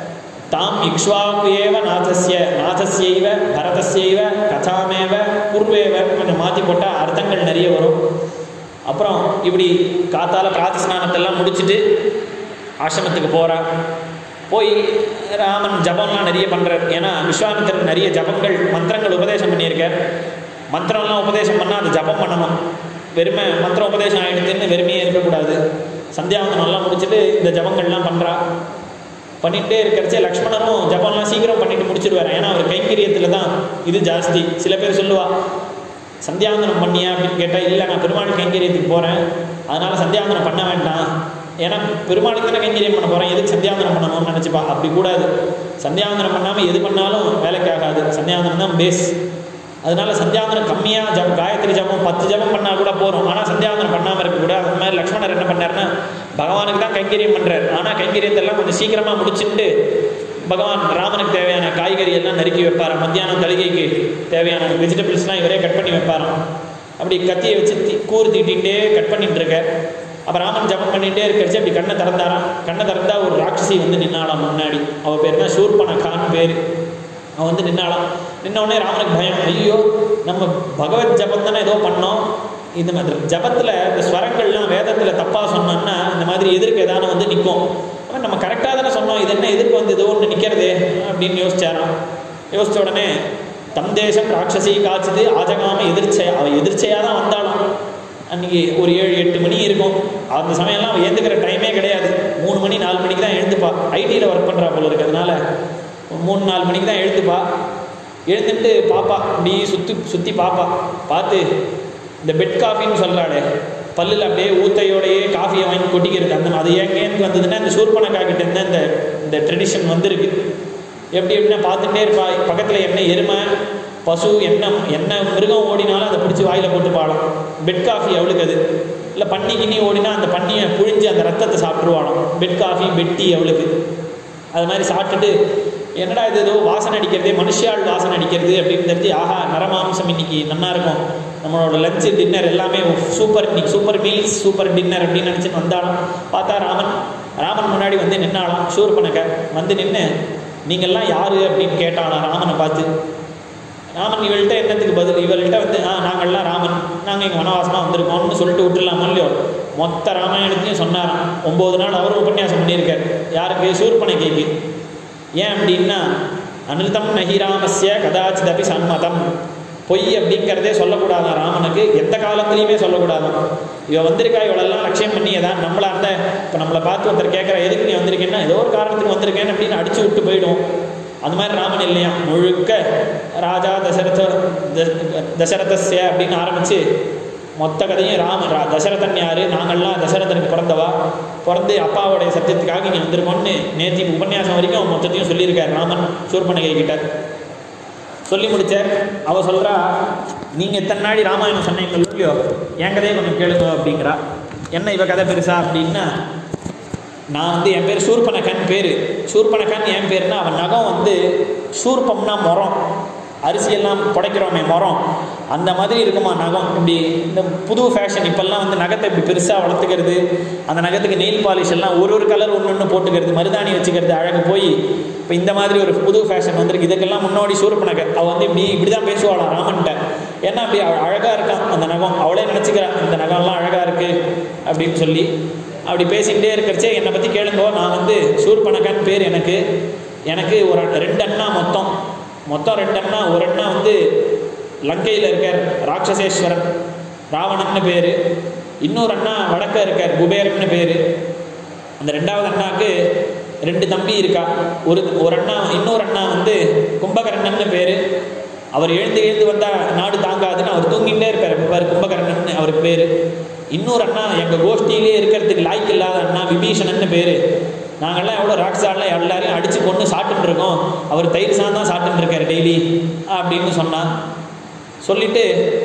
தாம் இக்ஷ்வாகு ஏவ நாதஸ்ய நாதஸ்யைவ பரதஸ்யைவ கதாமேவ பூர்வேவ கொஞ்சம் மாற்றி போட்டால் அர்த்தங்கள் நிறைய வரும் அப்புறம் இப்படி காத்தால பிராதி ஸ்நானத்தெல்லாம் முடிச்சுட்டு ஆசிரமத்துக்கு போகிறா போய் ராமன் ஜபம்லாம் நிறைய பண்ணுறார் ஏன்னா விஸ்வாமித்திரன் நிறைய ஜபங்கள் மந்திரங்கள் உபதேசம் பண்ணியிருக்கார் மந்திரம்லாம் உபதேசம் பண்ணால் அது ஜபம் பண்ணணும் வெறுமை மந்திர உபதேசம் ஆகிடுதுன்னு வெறுமையே இருக்கக்கூடாது சந்தியாவந்தனம்லாம் முடிச்சுட்டு இந்த ஜபங்கள்லாம் பண்ணுறா பண்ணிகிட்டே இருக்கிறச்சே லக்ஷ்மணரும் ஜபம்லாம் சீக்கிரம் பண்ணிட்டு முடிச்சிருவார் ஏன்னா அவர் கைங்கரியத்தில் தான் இது ஜாஸ்தி சில பேர் சொல்லுவா சந்தியாவந்தனம் பண்ணியா அப்படின்னு கேட்டால் இல்லை நான் பெருமாள் கைங்கரியத்துக்கு போகிறேன் அதனால் சந்தியாவந்தனம் பண்ண வேண்டாம் ஏன்னா பெருமாளுக்கு தானே கைங்கரியம் பண்ண போகிறேன் எதுக்கு சந்தியாவந்தனம் பண்ணணும்னு நினச்சிப்பா அப்படி கூடாது சந்தியாவந்தனம் பண்ணாமல் எது பண்ணாலும் வேலைக்கு ஆகாது சந்தியாவந்தனம் தான் பேஸ் அதனால சந்தியாவந்தனம் கம்மியாக ஜப் காயத்ரி ஜபம் பத்து ஜபம் பண்ணால் கூட போகிறோம் ஆனால் சந்தியாவந்தனம் பண்ணாமல் இருக்கக்கூடாது அந்த மாதிரி லக்ஷ்மணர் என்ன பண்ணாருன்னா பகவானுக்கு தான் கைங்கரியம் பண்ணுறார் ஆனால் கைங்கரியத்தெல்லாம் கொஞ்சம் சீக்கிரமாக முடிச்சுட்டு பகவான் ராமனுக்கு தேவையான காய்கறி எல்லாம் நறுக்கி வைப்பார் மத்தியானம் தலிகைக்கு தேவையான வெஜிடபிள்ஸ்லாம் இவரே கட் பண்ணி வைப்பாராம் அப்படி கத்தியை வச்சு தீ கூறு தீட்டிகிட்டே கட் பண்ணிட்டு இருக்க அப்போ ராமன் ஜபம் பண்ணிகிட்டே இருக்கிறச்சு அப்படி கண்ணை திறந்தாராம் கண்ணை திறந்தா ஒரு ராட்சசி வந்து நின்னாலாம் முன்னாடி அவள் பேர் தான் ஷூர்பனகான்னு பேர் அவன் வந்து நின்னாலாம் நின்ன உடனே ராமனுக்கு பயம் ஐயோ நம்ம பகவத் ஜபம் தானே ஏதோ பண்ணோம் இந்த மாதிரி ஜபத்தில் இந்த ஸ்வரங்கள்லாம் வேதத்தில் தப்பாக சொன்னோம்னா இந்த மாதிரி எதிர்க்கு ஏதான வந்து நிற்கும் அவன் நம்ம கரெக்டாக தானே சொன்னோம் இது என்ன எதிர்க்கு வந்து ஏதோ ஒன்று நிற்கிறதே அப்படின்னு யோசிச்சாராம் யோசித்த உடனே தம் தேசம் ராட்சசி காய்ச்சது ஆஜகாம எதிர்ச்சை அவள் எதிர்ச்சையாக தான் வந்தாலும் அன்றைக்கி ஒரு ஏழு எட்டு மணி இருக்கும் அந்த சமயம்லாம் அவள் எழுந்துக்கிற டைமே கிடையாது மூணு மணி நாலு மணிக்கு தான் எழுந்துப்பா ஐடியில் ஒர்க் பண்ணுறா போல இருக்கு அதனால மூணு நாலு மணிக்கு தான் எழுந்துப்பா எழுந்துட்டு பாப்பா இப்படி சுற்றி சுற்றி பாப்பா பார்த்து இந்த பெட் காஃபின்னு சொல்கிறாளே பல்லில் அப்படியே ஊத்தையோடையே காஃபியை வாங்கி கொட்டிக்கிறது அந்த அது ஏங்கேருந்து வந்ததுன்னா இந்த சூர்பனக்காக்கிட்ட இருந்தால் இந்த இந்த ட்ரெடிஷன் வந்திருக்கு எப்படி எப்படின்னா பார்த்துட்டே இருப்பா பக்கத்தில் என்ன எருமை பசு என்ன என்ன மிருகம் ஓடினாலும் அதை பிடிச்சி வாயில் போட்டு பாடும் பெட் காஃபி அவளுக்கு அது இல்லை பன்னி கிண்ணி ஓடினா அந்த பன்னியை புழிஞ்சு அந்த ரத்தத்தை சாப்பிட்ருவாளாம் பெட் காஃபி பெட் டீ அவளுக்கு அது மாதிரி சாப்பிட்டுட்டு என்னடா இது ஏதோ வாசனை அடிக்கிறதே மனுஷியாள் வாசனை அடிக்கிறது அப்படின்னு தெரிஞ்சு ஆஹா நரமாம்சம் இன்னைக்கு நல்லா இருக்கும் நம்மளோட லஞ்சு டின்னர் எல்லாமே சூப்பர் இன்னைக்கு சூப்பர் மீல்ஸ் சூப்பர் டின்னர் அப்படின்னு நினச்சிட்டு வந்தாலும் பார்த்தா ராமன் ராமன் முன்னாடி வந்து நின்னாலாம் ஷூர் பண்ணக்க வந்து நின்று நீங்கள்லாம் யார் அப்படின்னு கேட்டாளாம் ராமனை பார்த்து ராமன் இவள்கிட்ட என்னத்துக்கு பதில் இவள்கிட்ட வந்து ஆ நாங்கள்லாம் ராமன் நாங்கள் இங்கே வனவாசமாக வந்திருக்கோம்னு சொல்லிட்டு விட்டுடலாமா இல்லையோ மொத்த ராமாயணத்தையும் சொன்னாராம் ஒம்பது நாள் அவரும் உபன்யாசம் பண்ணியிருக்கார் யாருக்கு சூர்பனகைக்கு ஏன் அப்படின்னா அனிருத்தம் நகிராமஸ்ய கதாச்சிதபி சம்மதம் பொய் அப்படிங்கிறதே சொல்லக்கூடாதான் ராமனுக்கு எந்த காலத்துலையுமே சொல்லக்கூடாதான் இவ வந்திருக்கா இவளெல்லாம் லட்சியம் பண்ணி ஏதாவது நம்மள அந்த இப்போ நம்மளை பார்த்து ஒருத்தர் கேட்குற எதுக்கு நீ வந்திருக்கேன்னா ஏதோ ஒரு காரணத்துக்கு வந்திருக்கேன் அப்படின்னு அடிச்சு விட்டு போயிடும் அந்த மாதிரி ராமன் இல்லையா முழுக்க ராஜா தசரத த- தசரதஸ்ய அப்படின்னு ஆரம்பித்து மொத்த கதையும் ராமன் ரா தசரதன் யார் நாங்கள்லாம் தசரதனுக்கு பிறந்தவா பிறந்து அப்பாவுடைய சத்தியத்துக்காக இங்கே வந்திருக்கோம்னு நேத்தி உபன்யாசம் வரைக்கும் மொத்தத்தையும் சொல்லியிருக்கார் ராமன் சூர்பனகை கிட்ட சொல்லி முடிச்சார் அவ சொல்றா நீங்க எத்தனை நாடி ராமாயணம் சொன்னீங்க இல்லையோ என் கதையை கொஞ்சம் கேளுங்க அப்படிங்கிறா என்ன இவ கதை பெருசா அப்படின்னா நான் வந்து என் பேர் சூர்பனகன் பேர் சூர்பனகன் என் பேர்னா அவன் நகம் வந்து சூர்பம்னா முறம் அரிசியெல்லாம் புடைக்கிறோமே முறம் அந்த மாதிரி இருக்குமா நகம் இப்படி இந்த புது ஃபேஷன் இப்போல்லாம் வந்து நகத்தை இப்படி பெருசாக வளர்த்துக்கிறது அந்த நகத்துக்கு நெயில் பாலிஷ் எல்லாம் ஒரு ஒரு கலர் ஒன்று ஒன்று போட்டுக்கிறது மருதாணி வச்சுக்கிறது அழகு போய் இப்போ இந்த மாதிரி ஒரு புது ஃபேஷன் வந்திருக்கு இதுக்கெல்லாம் முன்னாடி சூர்பனகை அவள் வந்து இப்படி இப்படி தான் பேசுவாளாம் ராமன்ட்ட ஏன்னா அப்படி அழகாக இருக்கான் அந்த நகம் அவளே நினச்சிக்கிறா இந்த நகம்லாம் அழகாக இருக்குது அப்படின்னு சொல்லி அப்படி பேசிக்கிட்டே இருக்கிறச்சே என்னை பற்றி கேளுங்கோ நான் வந்து சூர்பனகன் பேர் எனக்கு எனக்கு ஒரு ரெண்டு அண்ணா மொத்தம் மொத்தம் ரெண்டு அண்ணா ஒரு அண்ணா வந்து லங்கையில் இருக்கார் ராட்சசேஸ்வரன் ராவணன்னு பேர் இன்னொரு அண்ணா வடக்க இருக்கார் குபேரன்னு பேர் அந்த ரெண்டாவது அண்ணாவுக்கு ரெண்டு தம்பி இருக்கா ஒரு ஒரு அண்ணா இன்னொரு அண்ணா வந்து கும்பகர்ணன்னு பேர் அவர் எழுந்து எழுந்து வந்தால் நாடு தாங்காதுன்னு அவர் தூங்கிட்டே இருப்பார் பாரு கும்பகர்ணன் அவருக்கு பேர் இன்னொரு அண்ணா எங்கள் கோஷ்டியிலே இருக்கிறதுக்கு லாய்க்கு இல்லாத அண்ணா விபீஷணன்னு பேர் நாங்கள்லாம் எவ்வளோ ராக்ஸாலாம் எல்லாரையும் அடித்து கொண்டு சாப்பிட்டுட்டு இருக்கோம் அவர் தயிர் சாதம் தான் சாப்பிட்டுட்டு இருக்காரு டெய்லி அப்படின்னு சொன்னான் சொல்லிட்டு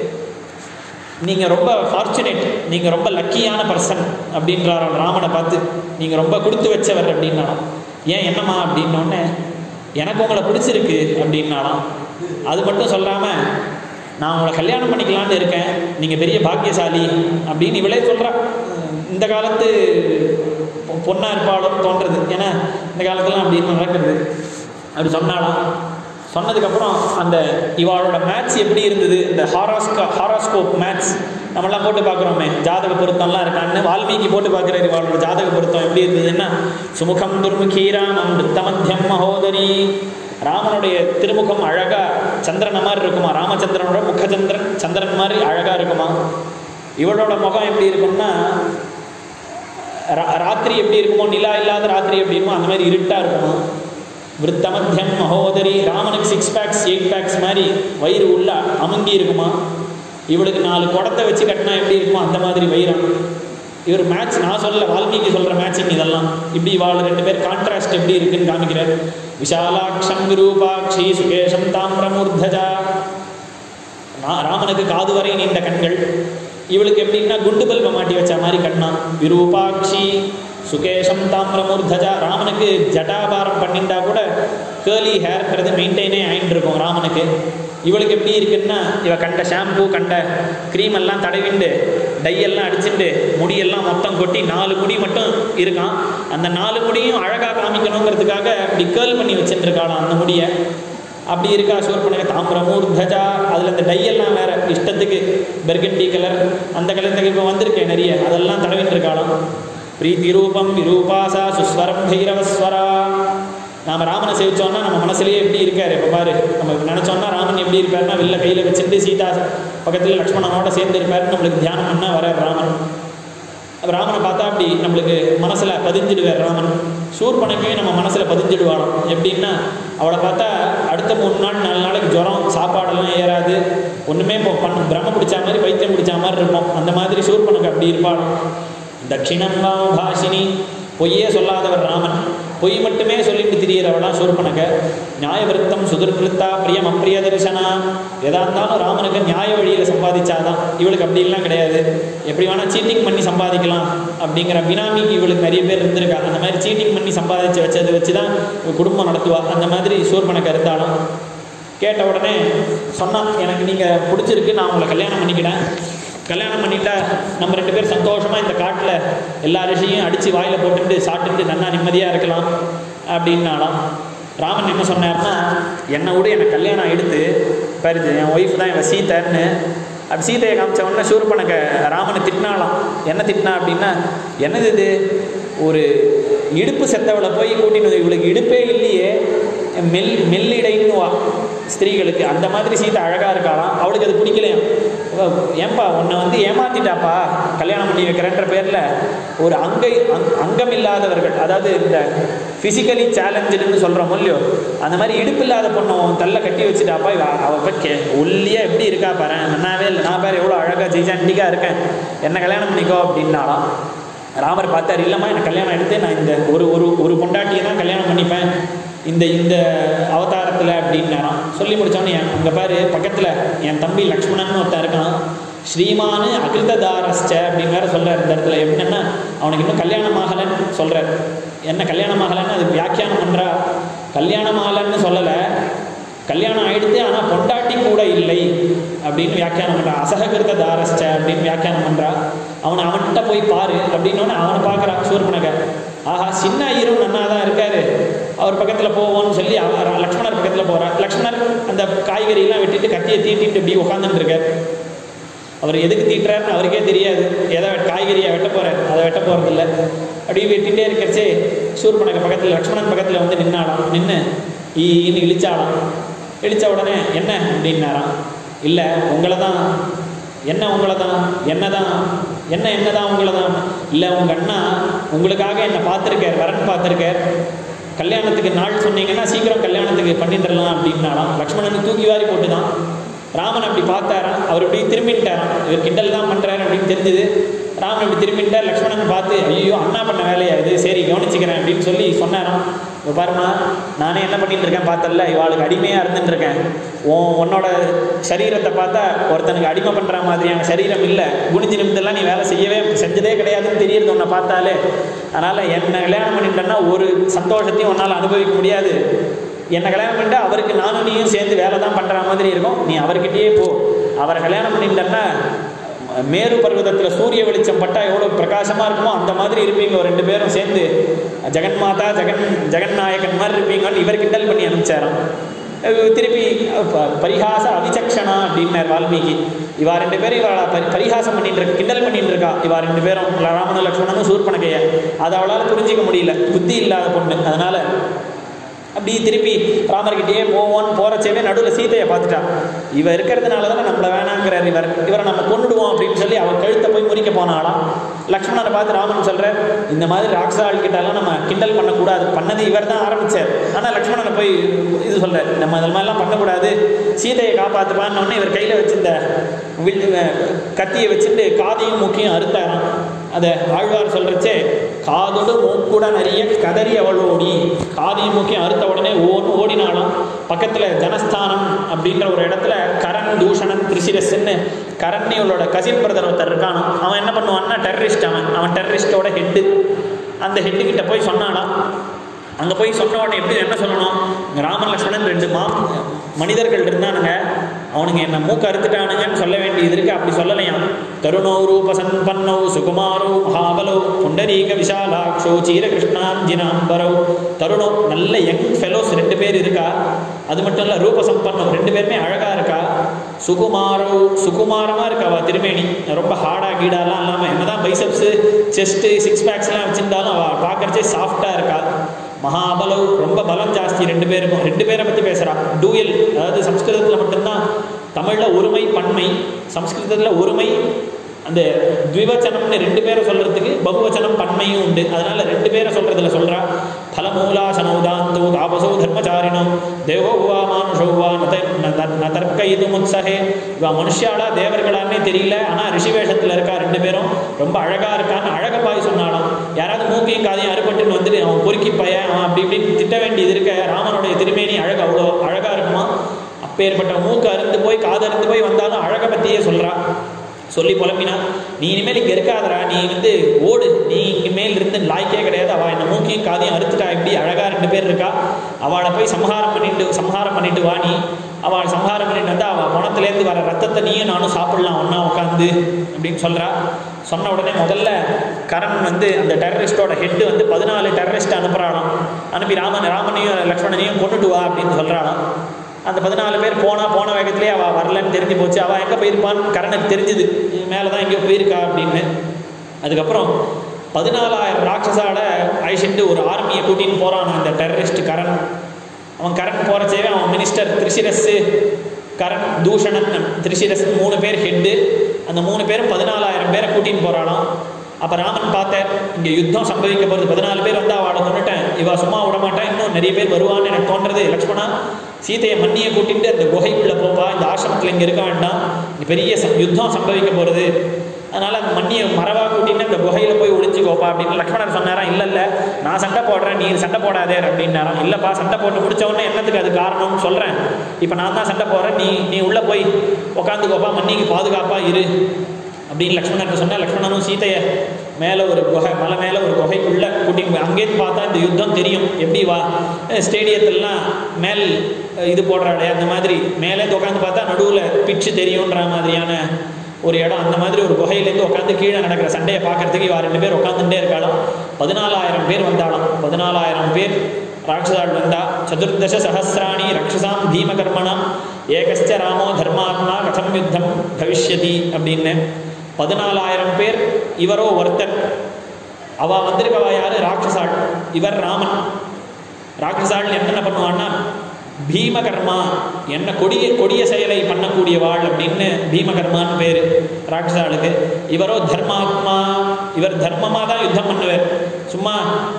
நீங்கள் ரொம்ப ஃபார்ச்சுனேட் நீங்கள் ரொம்ப லக்கியான பர்சன் அப்படின்றாராம் ராமனை பார்த்து நீங்கள் ரொம்ப கொடுத்து வச்சவர் அப்படின்னாலாம் ஏன் என்னம்மா அப்படின்னோடனே எனக்கு உங்களை பிடிச்சிருக்கு அப்படின்னாலாம் அது மட்டும் சொல்லாமல் நான் உங்களை கல்யாணம் பண்ணிக்கலான்னு இருக்கேன் நீங்கள் பெரிய பாக்கியசாலி அப்படின்னு இவளே சொல்கிறா இந்த காலத்து பொ- பொண்ணா இருப்பாளோன்னு தோன்றது ஏன்னா இந்த காலத்துலாம் அப்படின்னு நடக்கிறது அப்படி சொன்னாலாம் சொன்னதுக்கப்புறம் அந்த இவாளோட மேட்ச் எப்படி இருந்தது இந்த ஹாராஸ்கா ஹாராஸ்கோப் மேட்ச் நம்மளாம் போட்டு பார்க்குறோமே ஜாதக பொருத்தம்லாம் இருக்கான்னு வால்மீகி போட்டு பார்க்குறாரு இவாளோட ஜாதக பொருத்தம் எப்படி இருந்ததுன்னா சுமுகம் துர்முகி ராமம் வித்தமத்தியம் மகோதரி ராமனுடைய திருமுகம் அழகா சந்திரனை மாதிரி இருக்குமா ராமச்சந்திரனோட முகச்சந்திரன் சந்திரன் மாதிரி அழகா இருக்குமா இவளோட முகம் எப்படி இருக்கும்னா ரா- ராத்திரி எப்படி இருக்குமோ நிலா இல்லாத ராத்திரி எப்படி இருக்குமோ அந்த மாதிரி இருட்டா இருக்குமா விருத்தமத்தியம் மகோதரி ராமனுக்கு சிக்ஸ் பேக்ஸ் எயிட் பேக்ஸ் மாதிரி வயிறு உள்ள அமுங்கி இருக்குமா இவளுக்கு நாலு குடத்தை வச்சு கட்டினா எப்படி இருக்குமோ அந்த மாதிரி வயிறம் இவர் மேட்ச் நான் சொல்ல வால்மீகி சொல்கிற மேட்சிங் இதெல்லாம் இப்படி இவாள் ரெண்டு பேர் கான்ட்ராஸ்ட் எப்படி இருக்குன்னு காமிக்கிறார் விஷாலாட்சம் விரூபாட்சி சுகேஷம் தாமிரமூர்தஜா ரா- ராமனுக்கு காது வரை நீண்ட கண்கள் இவளுக்கு எப்படின்னா குண்டு பல்பை மாட்டி வச்ச மாதிரி கண்ணா விரூபாட்சி சுகேஷம் தாமிரமூர்தஜா ராமனுக்கு ஜட்டாபாரம் பண்ணிண்டா கூட கேர்லி ஹேர்ங்கிறது மெயின்டைனே ஆயிட்டு இருக்கும் ராமனுக்கு இவளுக்கு எப்படி இருக்குன்னா இவ கண்ட ஷாம்பு கண்ட க்ரீம் எல்லாம் தடவிண்டு டை எல்லாம் அடிச்சுட்டு முடியெல்லாம் மொத்தம் கொட்டி நாலு முடி மட்டும் இருக்கான் அந்த நாலு முடியும் அழகாக காமிக்கணுங்கிறதுக்காக இப்படி கேர்ள் பண்ணி வச்சுட்டு இருக்காளாம் அந்த முடியை அப்படி இருக்கா சூர்பனக தாமிரமூர்தஜா அதில் இந்த டையெல்லாம் வேற இஷ்டத்துக்கு பெர்கண்டி கலர் அந்த கலர் இப்போ வந்திருக்கேன் நிறைய அதெல்லாம் தடவிட்டு இருக்காளாம் பிரீத்தி ரூபம் விரூபாசா சுஸ்வரம் பைரவஸ்வரா நாம ராமனை சேவிச்சோம்னா நம்ம மனசுலயே எப்படி இருக்காரு இப்போ பாரு நம்ம நினைச்சோம்னா ராமன் எப்படி இருப்பாருன்னா வெளில கையில் வச்சுட்டு சீதா பக்கத்தில் லக்ஷ்மணனோட சேர்ந்து இருப்பாருன்னு நம்மளுக்கு தியானம் பண்ணா வரார் ராமன் அப்ப ராமனை பார்த்தா அப்படி நம்மளுக்கு மனசில் பதிஞ்சிடுவார் ராமன் சூர்பனக்கையும் நம்ம மனசில் பதிஞ்சிடுவாளாம் எப்படின்னா அவளை பார்த்தா அடுத்த மூணு நாள் நாலு நாளைக்கு ஜுரம் சாப்பாடெல்லாம் ஏறாது ஒன்றுமே இப்போ பண்ண பிரம்ம பிடிச்ச மாதிரி பைத்தியம் பிடிச்ச மாதிரி இருப்போம் அந்த மாதிரி சூர்பனக்கு அப்படி இருப்பாளாம் தட்சிணம் வாம பாஷினி பொய்யே சொல்லாதவர் ராமன் பொய் மட்டுமே சொல்லிட்டு திரியிறவளாம் சூர்பனக நியாயவிருத்தம் சுதுர்கிருத்தா பிரியம் அப்பிரிய தரிசனா எதா இருந்தாலும் ராமனுக்கு நியாய வழியில் சம்பாதிச்சாதான் இவளுக்கு அப்படிலாம் கிடையாது எப்படி வேணால் சீட்டிங் பண்ணி சம்பாதிக்கலாம் அப்படிங்கிற பினாமிக்கு இவளுக்கு நிறைய பேர் இருந்திருக்கா அந்த மாதிரி சீட்டிங் பண்ணி சம்பாதிச்சு வச்சதை வச்சு தான் இவ குடும்பம் நடத்துவா அந்த மாதிரி சூர்பனக்கு இருந்தாலும் கேட்ட உடனே சொன்னான் எனக்கு நீங்கள் பிடிச்சிருக்கு நான் உங்களை கல்யாணம் பண்ணிக்கிட்டேன் கல்யாணம் பண்ணிட்டா நம்ம ரெண்டு பேரும் சந்தோஷமாக இந்த காட்டில் எல்லா ரிஷியும் அடித்து வாயில் போட்டுட்டு சாப்பிட்டுட்டு நல்லா நிம்மதியாக இருக்கலாம் அப்படின்னாலாம் ராமன் என்ன சொன்னார்னா என்னை விட எனக்கு கல்யாணம் எடுத்து பாருது என் ஒய்ஃப் தான் இவன் சீத்தைன்னு அப்படி சீதையை காமிச்ச உடனே சூர்பனக ராமனை திட்டினாலாம் என்ன திட்டினா அப்படின்னா என்னது இது ஒரு இடுப்பு செத்தவளை போய் கூட்டின்னு வந்து இவளுக்கு இடுப்பே இல்லையே மெல் மெல்லிடைன்னு வா ஸ்திரீகளுக்கு அந்த மாதிரி சீதை அழகாக இருக்காளாம் அவளுக்கு அது பிடிக்கலையாம் அவ, ஏன்பா உன்னை வந்து ஏமாத்திட்டாப்பா கல்யாணம் பண்ணி வைக்கிறேன்ற பேரில் ஒரு அங்கை அங் அங்கம் இல்லாதவர்கள் அதாவது இந்த ஃபிசிக்கலி சேலஞ்சுன்னு சொல்கிறோம் இல்லையோ அந்த மாதிரி இடுப்பு இல்லாத பொண்ணை உன் தள்ள கட்டி வச்சுட்டாப்பா இவ அவ போய் கே ஒல்லியாக எப்படி இருக்கா பாரு நன்னாவே இல்லை நான் பாரு எவ்வளோ அழகாக ஜெய்ஜாண்டிக்காக இருக்கேன் என்ன கல்யாணம் பண்ணிக்கோ அப்படின்னாலாம் ராமர் பார்த்தார் இல்லைம்மா எனக்கு கல்யாணம் எடுத்து நான் இந்த ஒரு ஒரு ஒரு பொண்டாட்டியை தான் கல்யாணம் பண்ணிப்பேன் இந்த இந்த அவதாரத்தில் அப்படின்னாராம் சொல்லி முடிச்சோன்னே அங்கே பாரு பக்கத்தில் என் தம்பி லக்ஷ்மணன் ஒருத்தன் இருக்கான் ஸ்ரீமானு அகிருததாரஸ்ச அப்படின்னு வேற சொல்கிறார் இந்த இடத்துல என்னன்னா அவனுக்கு இன்னும் கல்யாணம் ஆகலைன்னு சொல்கிறார் என்ன கல்யாணம் ஆகலைன்னு அது வியாக்கியானம் பண்ணுறா கல்யாணம் ஆகலைன்னு சொல்லலை கல்யாணம் ஆயிடுத்து ஆனால் பொண்டாட்டி கூட இல்லை அப்படின்னு வியாக்கியானம் பண்ணுறா அசககிருத தாரஸ்ச அப்படின்னு வியாக்கியானம் பண்ணுறா அவனை அவன்கிட்ட போய் பாரு அப்படின்னோடனே அவனை பார்க்குறான் சூர்பனக ஆஹா சின்ன ஐயரும் நன்னா தான் இருக்காரு அவர் பக்கத்தில் போவோம்னு சொல்லி அவ லக்ஷ்மணர் பக்கத்தில் போகிறார் லக்ஷ்மணர் அந்த காய்கறியெல்லாம் வெட்டிட்டு கத்தியை தீட்டிட்டு இப்படி உட்காந்துட்டு இருக்கார் அவர் எதுக்கு தீட்டுறாருன்னு அவருக்கே தெரியாது ஏதோ காய்கறியை வெட்ட போகிறார் அதை வெட்ட போகிறதில்ல அப்படியே வெட்டிகிட்டே இருக்கிறச்சே சூர்பனக பக்கத்தில் லக்ஷ்மணன் பக்கத்தில் வந்து நின்னாலாம் நின்று ஈன்னு இழிச்சாலாம் இழிச்ச உடனே என்ன அப்படின்னாராம் இல்லை உங்களை தான் என்ன உங்களை தான் என்ன தான் என்ன என்ன தான் உங்களை தான் இல்லை உங்கள் அண்ணா உங்களுக்காக என்னை பார்த்துருக்கார் வரன் பார்த்துருக்கார் கல்யாணத்துக்கு நாள் சொன்னீங்கன்னா சீக்கிரம் கல்யாணத்துக்கு பண்ணிட்டுறலாம் அப்படின்னாலாம் லக்ஷ்மணன் தூக்கி வாரி போட்டு தான் ராமன் அப்படி பார்த்தாராம் அவர் இப்படி திரும்பிட்டாராம் இவர் கிண்டல் தான் பண்ணுறாரு அப்படின்னு தெரிஞ்சுது ராமன் இப்படி திரும்பிட்டார் லக்ஷ்மணன் பார்த்து ஐயோ அண்ணா பண்ண வேலையா இது சரி கவனிச்சுக்கிறேன் அப்படின்னு சொல்லி சொன்னாராம் இப்போ பாருமா நானே என்ன பண்ணிட்டு இருக்கேன் பார்த்தல இவாளுக்கு அடிமையாக இருந்துட்டு இருக்கேன் உன் உன்னோட சரீரத்தை பார்த்தா ஒருத்தனுக்கு அடிமை பண்ணுற மாதிரியான சரீரம் இல்லை குனிஞ்சு நிமிந்தெல்லாம் நீ வேலை செய்யவே செஞ்சதே கிடையாதுன்னு தெரியுது உன்னை பார்த்தாலே அதனால் என்னை கல்யாணம் பண்ணிட்டேன்னா ஒரு சந்தோஷத்தையும் உன்னால் அனுபவிக்க முடியாது என்னை கல்யாணம் பண்ணிட்டா அவருக்கு நானும் நீயும் சேர்ந்து வேலை தான் பண்ணுற மாதிரி இருக்கும் நீ அவர்கிட்டயே போ அவரை கல்யாணம் பண்ணிட்டேன்னா மேரு பர்வதத்தில் சூரிய வெளிச்சம் பட்டா எவ்வளோ பிரகாசமாக இருக்குமோ அந்த மாதிரி இருப்பீங்க ஒரு ரெண்டு பேரும் சேர்ந்து ஜெகன்மாதா ஜெகன் ஜெகநாயகன் மாதிரி இருப்பீங்கன்னு இவர் கிண்டல் பண்ணி அனுப்பிச்சாராம் அஹ் திருப்பி ப- பரிகாச அவிச்சக்ஷனா அப்படின்னார் வால்மீகி இவா ரெண்டு பேரும் இவளை பரி பரிகாசம் பண்ணிட்டு இருக்கு கிண்டல் பண்ணிட்டு இருக்கா இவா ரெண்டு பேரும் ராமன லக்ஷ்மணனும் சூர்பனகைய அதை அவளால் புரிஞ்சிக்க முடியல புத்தி இல்லாத பொண்ணு அதனால அப்படி திருப்பி ராமர்கிட்டயே போவோன்னு போகிறச்சவே நடுவில் சீதையை பார்த்துட்டா இவ இருக்கிறதுனால தானே நம்மளை வேணாங்கிறார் இவர் இவரை நம்ம கொண்டுடுவோம் அப்படின்னு சொல்லி அவள் கழுத்தை போய் முறிக்க போனாலாம் லக்ஷ்மணனை பார்த்து ராமன் சொல்கிறார் இந்த மாதிரி ராட்சாள்கிட்டலாம் நம்ம கிண்டல் பண்ணக்கூடாது பண்ணது இவர் தான் ஆரம்பித்தார் ஆனால் லக்ஷ்மணனை போய் இது சொல்கிறார் நம்ம அது மாதிரிலாம் பண்ணக்கூடாது சீதையை காப்பாற்றுப்பான்னு உடனே இவர் கையில் வச்சிருந்த வில் கத்தியை வச்சுட்டு காதையும் மூக்கையும் அறுத்தாராம் அதை ஆழ்வார் சொல்கிறச்சே காதோடு மூக்குடன் அறிய கதறி அவள் ஓடி காதையும் மூக்கையும் அறுத்த உடனே ஓடு ஓடினாலும் பக்கத்தில் ஜனஸ்தானம் அப்படின்ற ஒரு இடத்துல கரண் தூஷணன் திரிசிரஸ்ன்னு கரண்னி இவளோட கசின் பிரதர் ஒருத்தர் இருக்கானோ அவன் என்ன பண்ணுவான்னா டெரரிஸ்ட் அவன் அவன் டெரரிஸ்டோட ஹெட்டு அந்த ஹெட்டு கிட்ட போய் சொன்னானாம் அங்கே போய் சொன்ன உடனே எப்படி என்ன சொல்லணும் இங்க ராமன் லக்ஷ்மணன் ரெண்டு மா மனிதர்கள் இருந்தானுங்க அவனுங்க என்ன மூக்க அறுத்துட்டானுங்கன்னு சொல்ல வேண்டியது இருக்கு அப்படி சொல்லலையாம் தருணோ ரூபசன்பன்னோ சுகுமாரோ மகாபலோ புண்டரீக விஷாலாட்சோ சீரகிருஷ்ணாஞ்சினாம்பரோ தருணோ நல்ல யங் ஃபெலோஸ் ரெண்டு பேர் இருக்கா அது மட்டும் இல்லை ரூபசம்பன்னம் ரெண்டு பேருமே அழகாக இருக்கா சுகுமாரோ சுகுமாரமாக இருக்காவா திருமேனி ரொம்ப ஹார்டாக கீடாலாம் இல்லாமல் என்னதான் பைசப்ஸு செஸ்ட்டு சிக்ஸ் பேக்ஸ்லாம் வச்சுருந்தாலும் அவள் பார்க்கறச்சே சாஃப்டாக இருக்கா மகாபலவ் ரொம்ப பலம் ஜாஸ்தி ரெண்டு பேருக்கும் ரெண்டு பேரை பற்றி பேசுகிறா டூயல் அதாவது சம்ஸ்கிருதத்தில் மட்டும்தான் தமிழில் ஒருமை பன்மை சம்ஸ்கிருதத்தில் ஒருமை அந்த த்விவச்சனம்னு ரெண்டு பேரை சொல்கிறதுக்கு பகுவச்சனம் பன்மையும் உண்டு அதனால் ரெண்டு பேரை சொல்கிறதுல சொல்கிறா ஃபலமூலாசனௌதாந்தோ தாபசோ தர்மச்சாரிணோ தேவோ வா மானுஷோ வா நத ந- ந தர்க்க முத்சகே இவா மனுஷியாளா தேவர்களான்னே தெரியல ஆனால் ரிஷி வேஷத்தில் இருக்கா ரெண்டு பேரும் ரொம்ப அழகாக இருக்கான்னு அழக பாய் சொன்னாலும் யாராவது மூக்கையும் காதையும் அறுபட்டுன்னு வந்துட்டு அவன் பொறுக்கி பையன் அவன் அப்படி இப்படின்னு திட்ட வேண்டியது இருக்க ராமனுடைய திருமேனி அழகு அவ்வளோ அழகாக இருக்குமா அப்பேற்பட்ட மூக்கு அருந்து போய் காது அருந்து போய் வந்தாலும் அழகை பற்றியே சொல்கிறா சொல்லி புலம்பினா நீ இனிமேல் இங்கே இருக்காதடா நீ வந்து ஓடு நீ இனிமேல் இருந்து லாய்க்கே கிடையாது அவள் என்ன மூக்கையும் காதையும் அறுத்துட்டா இப்படி அழகாக ரெண்டு பேர் இருக்கா அவளை போய் சம்ஹாரம் பண்ணிட்டு சம்ஹாரம் பண்ணிட்டு வா நீ அவள் சம்ஹாரம் பண்ணிட்டு வந்தா அவள் குணத்துலேருந்து வர ரத்தத்தை நீயும் நானும் சாப்பிடலாம் ஒன்றா உட்காந்து அப்படின்னு சொல்கிறா சொன்ன உடனே முதல்ல கரண் வந்து அந்த டெரரிஸ்டோட ஹெட்டு வந்து பதினாலு டெரரிஸ்ட் அனுப்புகிறானாம் அனுப்பி ராமன் ராமனையும் லக்ஷ்மணனையும் கொண்டுட்டு வா அப்படின்னு சொல்கிறானாம் அந்த பதினாலு பேர் போனா போன வேகத்திலே அவள் வரலன்னு தெரிஞ்சு போச்சு அவள் எங்கே போயிருப்பான்னு கரனுக்கு தெரிஞ்சுது மேலே தான் எங்கேயோ போயிருக்கா அப்படின்னு அதுக்கப்புறம் பதினாலாயிரம் ராட்சசால அழிச்சிட்டு ஒரு ஆர்மியை கூட்டின்னு போகிறான் அந்த டெரரிஸ்ட் கரண் அவன் கரண் போகிறச்சேவே அவன் மினிஸ்டர் திரிசிரஸ்ஸு கரண் தூஷணன் திரிசிரஸ் மூணு பேர் ஹெட்டு அந்த மூணு பேரும் பதினாலாயிரம் பேரை கூட்டின்னு போகிறானாம் அப்போ ராமன் பார்த்தார் இங்கே யுத்தம் சம்பவிக்க போகிறது பதினாலு பேர் வந்து அவளை கொண்டுட்டேன் இவ சும்மா விட மாட்டேன் இன்னும் நிறைய பேர் வருவான்னு எனக்கு தோன்றது லக்ஷ்மணா சீதையை மண்ணியை கூட்டிட்டு அந்த குகைக்குள்ளே போப்பா இந்த ஆசிரமத்தில் இங்கே இருக்க வேண்டாம் இங்க பெரிய ச- யுத்தம் சம்பவிக்க போகிறது அதனால் அந்த மண்ணியை மரவா கூட்டிட்டு அந்த குகையில் போய் ஒளிஞ்சுக்கோப்பா அப்படின்னு லக்ஷ்மணர் சொன்னாராம் இல்லை இல்லை நான் சண்டை போடுறேன் நீ சண்டை போடாதே அப்படின்னாராம் இல்லைப்பா சண்டை போட்டு முடிச்ச உடனே என்னத்துக்கு அது காரணம்னு சொல்கிறேன் இப்போ நான் தான் சண்டை போடுறேன் நீ நீ உள்ளே போய் உட்காந்துக்கோப்பா மண்ணிக்கு பாதுகாப்பாக இரு அப்படின்னு லக்ஷ்மணருக்கு சொன்னா லக்ஷ்மணனும் சீதையை மேலே ஒரு குகை மலை மேலே ஒரு குகைக்குள்ளே கூட்டின்னு போய் அங்கேருந்து பார்த்தா இந்த யுத்தம் தெரியும் எப்படி வா ஸ்டேடியத்திலலாம் மேல் அஹ், இது போடுறாளே அந்த மாதிரி மேலேருந்து உட்காந்து பார்த்தா நடுவில் பிச்சு தெரியுன்ற மாதிரியான ஒரு இடம் அந்த மாதிரி ஒரு குகையிலேருந்து உட்காந்து கீழே நடக்கிற சண்டையை பார்க்கறதுக்கு இவா ரெண்டு பேர் உட்காந்துட்டே இருக்காளாம் பதினாலாயிரம் பேர் வந்தாளாம் பதினாலாயிரம் பேர் ராட்சசாள் வந்தா சதுர்தச சஹசிராணி ரக்ஷசாம் பீமகர்மணாம் ஏகஸ்ச ராமோ தர்மாத்மா கதம் யுத்தம் பவிஷ்யதி அப்படின்னு பதினாலாயிரம் பேர் இவரோ ஒருத்தர் அவ வந்திருக்கவா யாரு ராட்சசாள் இவர் ராமன் ராட்சசாள் என்னென்ன பண்ணுவான்னா பீமகர்மா என்ன கொடிய கொடிய செயலை பண்ணக்கூடியவாள் அப்படின்னு பீமகர்மான்னு பேர் ராட்சசாளுக்கு இவரோ தர்மாத்மா இவர் தர்மமாக தான் யுத்தம் பண்ணுவார் சும்மா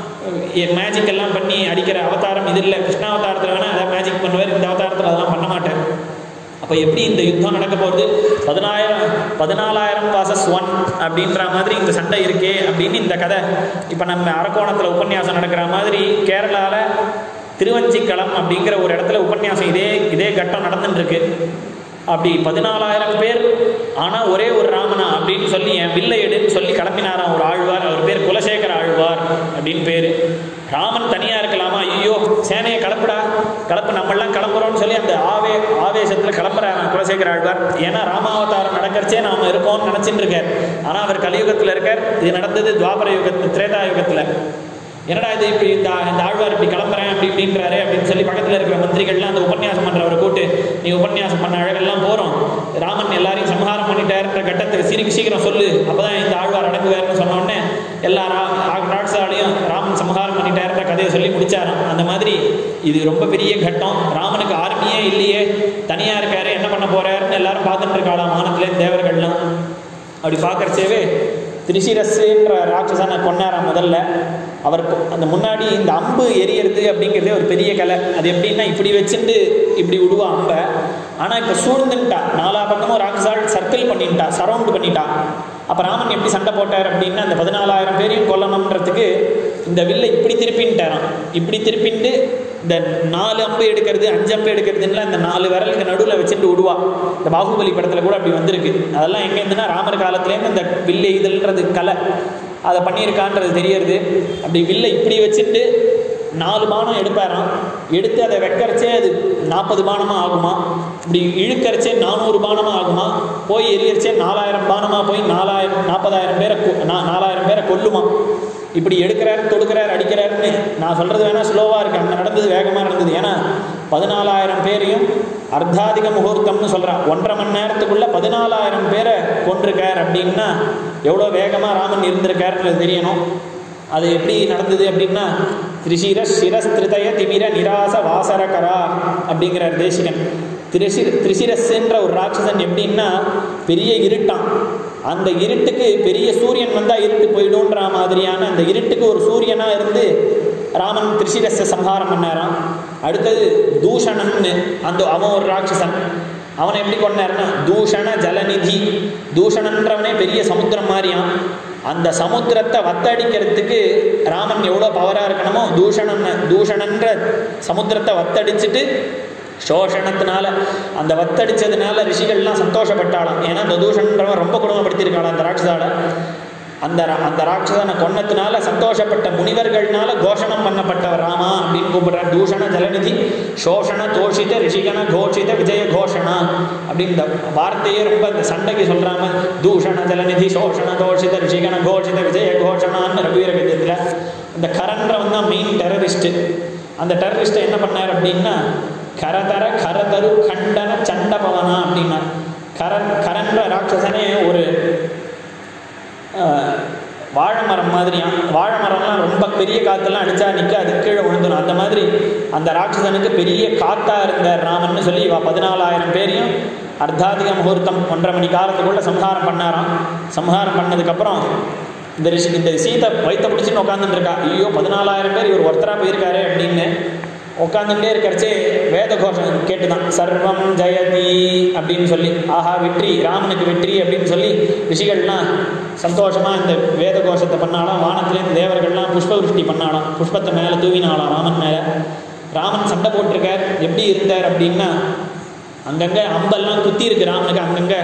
மேஜிக் எல்லாம் பண்ணி அடிக்கிற அவதாரம் இது இல்லை கிருஷ்ணாவதாரத்தில் வேணால் அதை மேஜிக் பண்ணுவார் இந்த அவதாரத்தில் அதெல்லாம் பண்ண மாட்டார் அப்போ எப்படி இந்த யுத்தம் நடக்க போகுது பதினாயிரம் பதினாலாயிரம் பாசஸ் ஒன் அப்படின்ற மாதிரி இந்த சண்டை இருக்கே அப்படின்னு இந்த கதை இப்போ நம்ம அரக்கோணத்தில் உபன்யாசம் நடக்கிற மாதிரி கேரளாவில் திருவஞ்சிக்களம் அப்படிங்கிற ஒரு இடத்துல உபன்யாசம் இதே இதே கட்டம் நடந்துட்டு இருக்கு அப்படி பதினாலாயிரம் பேர் ஆனால் ஒரே ஒரு ராமனா அப்படின்னு சொல்லி என் வில்லை எடுன்னு சொல்லி கிளம்பினாராம் ஒரு ஆழ்வார் அவர் பேர் குலசேகர ஆழ்வார் அப்படின்னு பேர் ராமன் தனியாக இருக்கலாமா ஐயோ சேனையை கிளப்புடா கிளப்பு நம்மெல்லாம் கிளம்புறோம்னு சொல்லி அந்த ஆவே ஆவேசத்தில் கிளம்புறாங்க குலசேகர ஆழ்வார் ஏன்னா ராமாவதாரம் நடக்கிறச்சே நாம இருக்கோம்னு நினச்சிட்டு இருக்கார் ஆனால் அவர் கலியுகத்தில் இருக்கார் இது நடந்தது துவாபர யுகத்து திரேதா யுகத்தில் என்னடா இது இப்படி இந்த இந்த ஆழ்வார் இப்படி கிளம்புறேன் அப்படி இப்படின்றாரு அப்படின்னு சொல்லி பக்கத்தில் இருக்கிற மந்திரிகள்லாம் அந்த உபன்யாசம் பண்ணுறவரை கூட்டு நீ உபன்யாசம் பண்ண அழகெல்லாம் போகிறோம் ராமன் எல்லாரையும் சம்ஹாரம் பண்ணிட்டாருன்ற கட்டத்துக்கு சீக்கிரம் சீக்கிரம் சொல்லு அப்பதான் இந்த ஆழ்வார் அடங்குவார்னு சொன்ன உடனே எல்லா ரா ராட்சாலையும் ராமன் சம்ஹாரம் பண்ணிட்டாருன்ற கதையை சொல்லி முடிச்சாராம் அந்த மாதிரி இது ரொம்ப பெரிய கட்டம் ராமனுக்கு ஆர்மியே இல்லையே தனியாக இருக்காரு என்ன பண்ண போறாருன்னு எல்லாரும் பார்த்துட்டு இருக்காளாம் வானத்திலே தேவர்கள்லாம் அப்படி பார்க்கறச்சேவே திரிசிரஸ்ன்ற ராட்சசனை கொண்டாராம் முதல்ல அவர் கொ- அந்த முன்னாடி இந்த அம்பு எரியறது அப்படிங்கிறதே ஒரு பெரிய கலை அது எப்படின்னா இப்படி வச்சுட்டு இப்படி விடுவா அம்பை ஆனால் இப்போ சூழ்ந்துட்டா நாலா பக்கமும் ராட்சசால் சர்க்கிள் பண்ணிட்டா சரவுண்ட் பண்ணிட்டா அப்போ ராமன் எப்படி சண்டை போட்டார் அப்படின்னா அந்த பதினாலாயிரம் பேரையும் கொல்லணுன்றதுக்கு இந்த வில்லை இப்படி திருப்பின்ட்டாராம் இப்படி திருப்பிண்டு இந்த நாலு அம்பு எடுக்கிறது அஞ்சு அம்பு எடுக்கிறதுல இந்த நாலு விரலுக்கு நடுவில் வச்சுட்டு விடுவா இந்த பாகுபலி படத்தில் கூட அப்படி வந்திருக்கு அதெல்லாம் எங்கேருந்துன்னா ராமர் காலத்துலேருந்து இந்த வில்லை இதழ்ன்றது கலை அதை பண்ணியிருக்கான்றது தெரியறது அப்படி வில்லை இப்படி வச்சுட்டு நாலு பானம் எடுப்பாராம் எடுத்து அதை வைக்கிறச்சே அது நாற்பது பானமாக ஆகுமா இப்படி இழுக்கறச்சே நானூறு பானமாக ஆகுமா போய் எரியறச்சே நாலாயிரம் பானமாக போய் நாலாயிரம் நாற்பதாயிரம் பேரை கொ- நா- நாலாயிரம் பேரை கொல்லுமா இப்படி எடுக்கிறாரு தொடுக்கிறார் அடிக்கிறாருன்னு நான் சொல்கிறது வேணால் ஸ்லோவாக இருக்கு அங்கே நடந்தது வேகமாக நடந்தது ஏன்னா பதினாலாயிரம் பேரையும் அர்த்தாதிக முகூர்த்தம்னு சொல்கிறான் ஒன்றரை மணி நேரத்துக்குள்ளே பதினாலாயிரம் பேரை கொண்டிருக்கார் அப்படின்னா எவ்வளோ வேகமாக ராமன் இருந்திருக்காருன்றது தெரியணும் அது எப்படி நடந்தது அப்படின்னா திரிசிர சிரஸ்திருதய திமிர நிராச வாசரகரா அப்படிங்கிறார் தேசிகன் திரிசி திரிசிரஸ்ன்ற ஒரு ராட்சசன் எப்படின்னா பெரிய இருட்டான் அந்த இருட்டுக்கு பெரிய சூரியன் வந்தால் இருட்டு போயிடும்ன்ற மாதிரியான அந்த இருட்டுக்கு ஒரு சூரியனாக இருந்து ராமன் திரிசிரஸை சம்ஹாரம் பண்ணாராம் அடுத்தது தூஷணன்னு அந்த அவன் ஒரு ராட்சசன் அவனை எப்படி கொண்டாருன்னா தூஷண ஜலநிதி தூஷணன்றவனே பெரிய சமுத்திரம் மாதிரியான் அந்த சமுத்திரத்தை வத்தடிக்கிறதுக்கு ராமன் எவ்வளோ பவராக இருக்கணுமோ தூஷணன் தூஷணன்ற சமுத்திரத்தை வத்தடிச்சிட்டு சோஷணத்தினால அந்த வத்தடிச்சதுனால ரிஷிகள்லாம் சந்தோஷப்பட்டாளாம் ஏன்னா அந்த தூஷணன்றவன் ரொம்ப குடும்பப்படுத்தியிருக்காளாம் அந்த ராட்சசால அந்த ரா- அந்த ராட்சசனை கொன்னதுனால சந்தோஷப்பட்ட முனிவர்கள்னால கோஷணம் பண்ணப்பட்டவர் ராமா அப்படின்னு கூப்பிடுறார் தூஷண ஜலநிதி சோஷண தோஷித ரிஷிகண கோஷித விஜய கோஷணா அப்படின்னு இந்த வார்த்தையே ரொம்ப இந்த சண்டைக்கு சொல்றாம தூஷண ஜலநிதி சோஷண தோஷித ரிஷிகண கோஷித விஜய கோஷணான்னு ரகுவீர கத்தியத்தில் இந்த கரன்றவன் தான் மெயின் டெரரிஸ்ட் அந்த டெரரிஸ்ட்டை என்ன பண்ணார் அப்படின்னா கரதர கரதரு கண்டன சண்டபவனா அப்படின்னா கரன் கரன்ற ராட்சசனே ஒரு ஆஹ், வாழை மரம் மாதிரியாம் வாழை மரம்லாம் ரொம்ப பெரிய காத்தெல்லாம் அடிச்சா நிற்க அது கீழே விழுந்துடும் அந்த மாதிரி அந்த ராட்சசனுக்கு பெரிய காத்தா இருந்தார் ராமன்னு சொல்லி இவ பதினாலாயிரம் பேரையும் அர்த்தாதிக முகூர்த்தம் ஒன்றரை மணி காலத்துக்குள்ள சம்ஹாரம் பண்ணாராம் சம்ஹாரம் பண்ணதுக்கப்புறம் இந்த ரிஷி இந்த சீதை வயிற்ற பிடிச்சின்னு உட்காந்துட்டு இருக்கா ஐயோ பதினாலாயிரம் பேர் இவர் ஒருத்தரா போயிருக்காரு அப்படின்னு உட்காந்துட்டே இருக்கிறச்சே வேத கோஷம் கேட்டுதான் சர்வம் ஜெயதி அப்படின்னு சொல்லி ஆஹா வெற்றி ராமனுக்கு வெற்றி அப்படின்னு சொல்லி ரிஷிகள்லாம் சந்தோஷமா இந்த வேத கோஷத்தை பண்ணாலாம் வானத்துலேருந்து தேவர்கள்லாம் புஷ்ப விருஷ்டி பண்ணாலாம் புஷ்பத்தை மேலே தூவினாலாம் ராமன் மேலே ராமன் சண்டை போட்டிருக்கார் எப்படி இருந்தார் அப்படின்னா அங்கங்கே அம்பெல்லாம் குத்தி இருக்கு ராமனுக்கு அங்கங்கே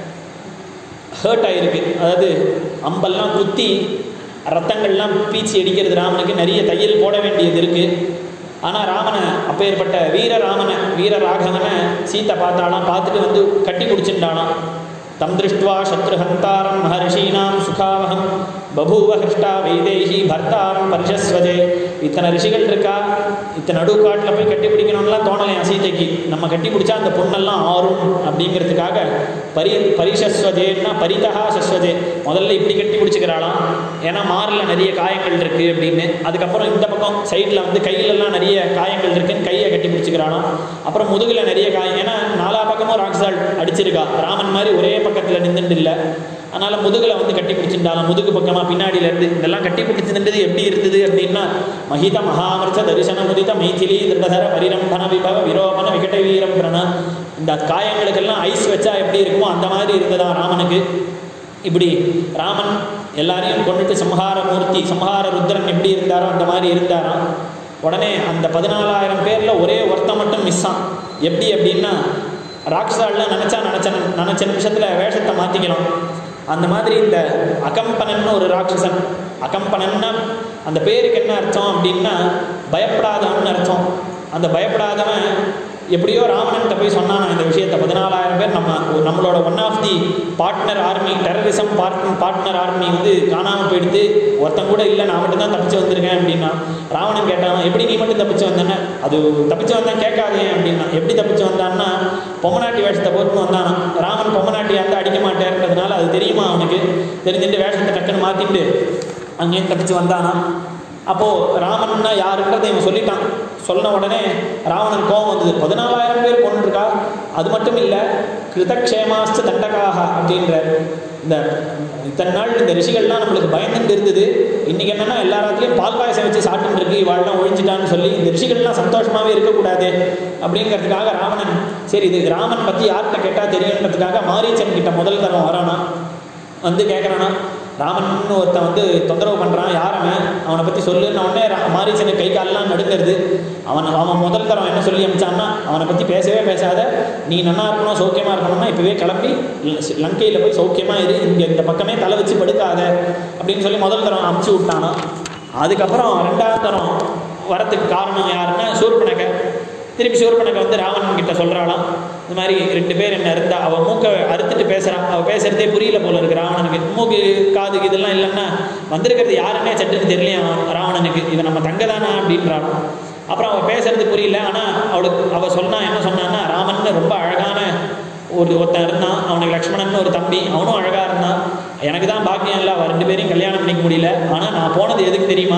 ஹர்ட் ஆகிருக்கு அதாவது அம்பெல்லாம் குத்தி ரத்தங்கள்லாம் பீச்சி அடிக்கிறது ராமனுக்கு நிறைய தையல் போட வேண்டியது இருக்குது ஆனால் ராமனை அப்பேற்பட்ட வீர ராமனை வீர ராகவனை சீத்தை பார்த்தாலாம் பார்த்துட்டு வந்து கட்டி பிடிச்சிட்டாலாம் தம் திருஷ்டுவா சத்ருஹந்தாரம் மகர்ஷீனாம் சுகாவகம் பபூவ ஹிருஷ்டா வைதேகி பர்த்தாரம் பரிஷஸ்வதே இத்தனை ரிஷிகள் இருக்கா இத்தனை நடுக்காட்டில் போய் கட்டி பிடிக்கணும்லாம் தோணலையா சீதைக்கு நம்ம கட்டி பிடிச்சா அந்த பொண்ணெல்லாம் ஆறும் அப்படிங்கிறதுக்காக பரி பரிஷஸ்வதேன்னா பரிதா சஸ்வதே முதல்ல இப்படி கட்டி பிடிச்சிக்கிறாளாம் ஏன்னா மாரில் நிறைய காயங்கள் இருக்குது அப்படின்னு அதுக்கப்புறம் இந்த பக்கம் சைடில் வந்து கையிலெல்லாம் நிறைய காயங்கள் இருக்குன்னு கையை கட்டி பிடிச்சிக்கிறாளாம் அப்புறம் முதுகில் நிறைய காயம் ஏன்னா நாலா பக்கமும் ராட்சால் அடிச்சிருக்கா ராமன் மாதிரி ஒரே பக்கத்தில் நின்றுட்டு இல்லை அதனால் முதுகில் வந்து கட்டி பிடிச்சிருந்தாலும் முதுகு பக்கமாக பின்னாடியில இருந்து இதெல்லாம் கட்டி பிடிச்சிருந்தது எப்படி இருந்தது அப்படின்னா மகித மகாமிருஷ தரிசன முதித மைதிலி திருடதர பரிரம்பன விபவ விரோபன விகட வீரம் பிரண இந்த காயங்களுக்கெல்லாம் ஐஸ் வச்சா எப்படி இருக்குமோ அந்த மாதிரி இருந்ததா ராமனுக்கு இப்படி ராமன் எல்லாரையும் கொண்டுட்டு சம்ஹார மூர்த்தி சம்ஹார ருத்ரன் எப்படி இருந்தாரோ அந்த மாதிரி இருந்தாராம் உடனே அந்த பதினாலாயிரம் பேரில் ஒரே ஒருத்தன் மட்டும் மிஸ் ஆன் எப்படி அப்படின்னா ராட்சசாலாம் நினச்சா நினச்ச நினச்ச நிமிஷத்தில் வேஷத்தை மாற்றிக்கலாம் அந்த மாதிரி இந்த அகம்பனன்னு ஒரு ராட்சசன் அகம்பனன்னா அந்த பேருக்கு என்ன அர்த்தம் அப்படின்னா பயப்படாதவன்னு அர்த்தம் அந்த பயப்படாதவன் எப்படியோ ராவணன்கிட்ட போய் சொன்னான் இந்த விஷயத்தை பதினாலாயிரம் பேர் நம்ம நம்மளோட one of the partner army terrorism partner partner army வந்து காணாமல் போயிடுத்து ஒருத்தன் கூட இல்லை நான் மட்டும் தான் தப்பிச்சு வந்திருக்கேன் அப்படின்னா ராவணன் கேட்டான் எப்படி நீ மட்டும் தப்பிச்சு வந்தேன்னு அது தப்பிச்சு வந்தான் கேட்காதே அப்படின்னா எப்படி தப்பிச்சு வந்தான்னா பொம்மநாட்டி வேஷத்தை போட்டு வந்தானா ராமன் பொம்மநாட்டி அந்த அடிக்க மாட்டேன்றதுனால அது தெரியுமா அவனுக்கு தெரிஞ்சுட்டு வேஷத்தை டக்குன்னு மாற்றிட்டு அங்கேயும் தப்பிச்சு வந்தானா அப்போது ராமன்னா யாருன்றதை இவன் சொல்லிட்டான் சொன்ன உடனே ராவணன் கோபம் வந்தது பதினாலாயிரம் பேர் கொண்டிருக்கா அது மட்டும் இல்லை கிருதக்ஷேமாஸ்து தண்டகாக அப்படின்ற இந்த இத்தனை நாள் இந்த ரிஷிகள்லாம் நம்மளுக்கு பயந்துட்டு இருந்தது இன்றைக்கி என்னென்னா எல்லா இடத்துலையும் பால் பாயசம் வச்சு சாப்பிட்டு இருக்கு இவாள்லாம் ஒழிஞ்சிட்டான்னு சொல்லி இந்த ரிஷிகள்லாம் சந்தோஷமாகவே இருக்கக்கூடாது அப்படிங்கிறதுக்காக ராவணன் சரி இது ராமன் பற்றி யார்கிட்ட கேட்டால் தெரியுன்றதுக்காக மாரீச்சன் கிட்ட முதல் தரம் வரானா வந்து கேட்குறானா ராமன் ஒருத்தன் வந்து தொந்தரவு பண்ணுறான் யார் அவன் அவனை பற்றி சொல்லுன்னு உடனே ரா- மாரீச்சனுக்கு கை காலெல்லாம் நடுங்கிறது அவன் அவன் முதல் தரம் என்ன சொல்லி அனுப்பிச்சான்னா அவனை பற்றி பேசவே பேசாத நீ நன்னா இருக்கணும் சௌக்கியமாக இருக்கணும்னா இப்போவே கிளம்பி ல- லங்கையில் போய் சௌக்கியமாக இரு இங்கே இந்த பக்கமே தலை வச்சு படுக்காத அப்படின்னு சொல்லி முதல் தரம் அமுச்சு விட்டானா அதுக்கப்புறம் ரெண்டாவது தரம் வரத்துக்கு காரணம் யாருன்னா சூர்பனக திருப்பி சூர்பனக வந்து ராவணன் கிட்ட சொல்கிறாளாம் இந்த மாதிரி ரெண்டு பேர் என்ன இருந்தா அவள் மூக்கை அறுத்துட்டு பேசுகிறான் அவள் பேசுகிறதே புரியல போல இருக்கு ராவணனுக்கு மூக்கு காது இதெல்லாம் இல்லைன்னா வந்திருக்கிறது யாருன்னே சட்டுன்னு தெரியலையா ராவணனுக்கு இது நம்ம தங்க தானா அப்படின்றாலும் அப்புறம் அவள் பேசுறது புரியல ஆனால் அவளுக்கு அவள் சொன்னா என்ன சொன்னான்னா ராமன் ரொம்ப அழகான ஒரு ஒருத்தன் இருந்தான் அவனுக்கு லக்ஷ்மணன் ஒரு தம்பி அவனும் அழகாக இருந்தான் எனக்கு தான் பாக்கியம் இல்லை அவள் ரெண்டு பேரையும் கல்யாணம் பண்ணிக்க முடியல ஆனால் நான் போனது எதுக்கு தெரியுமா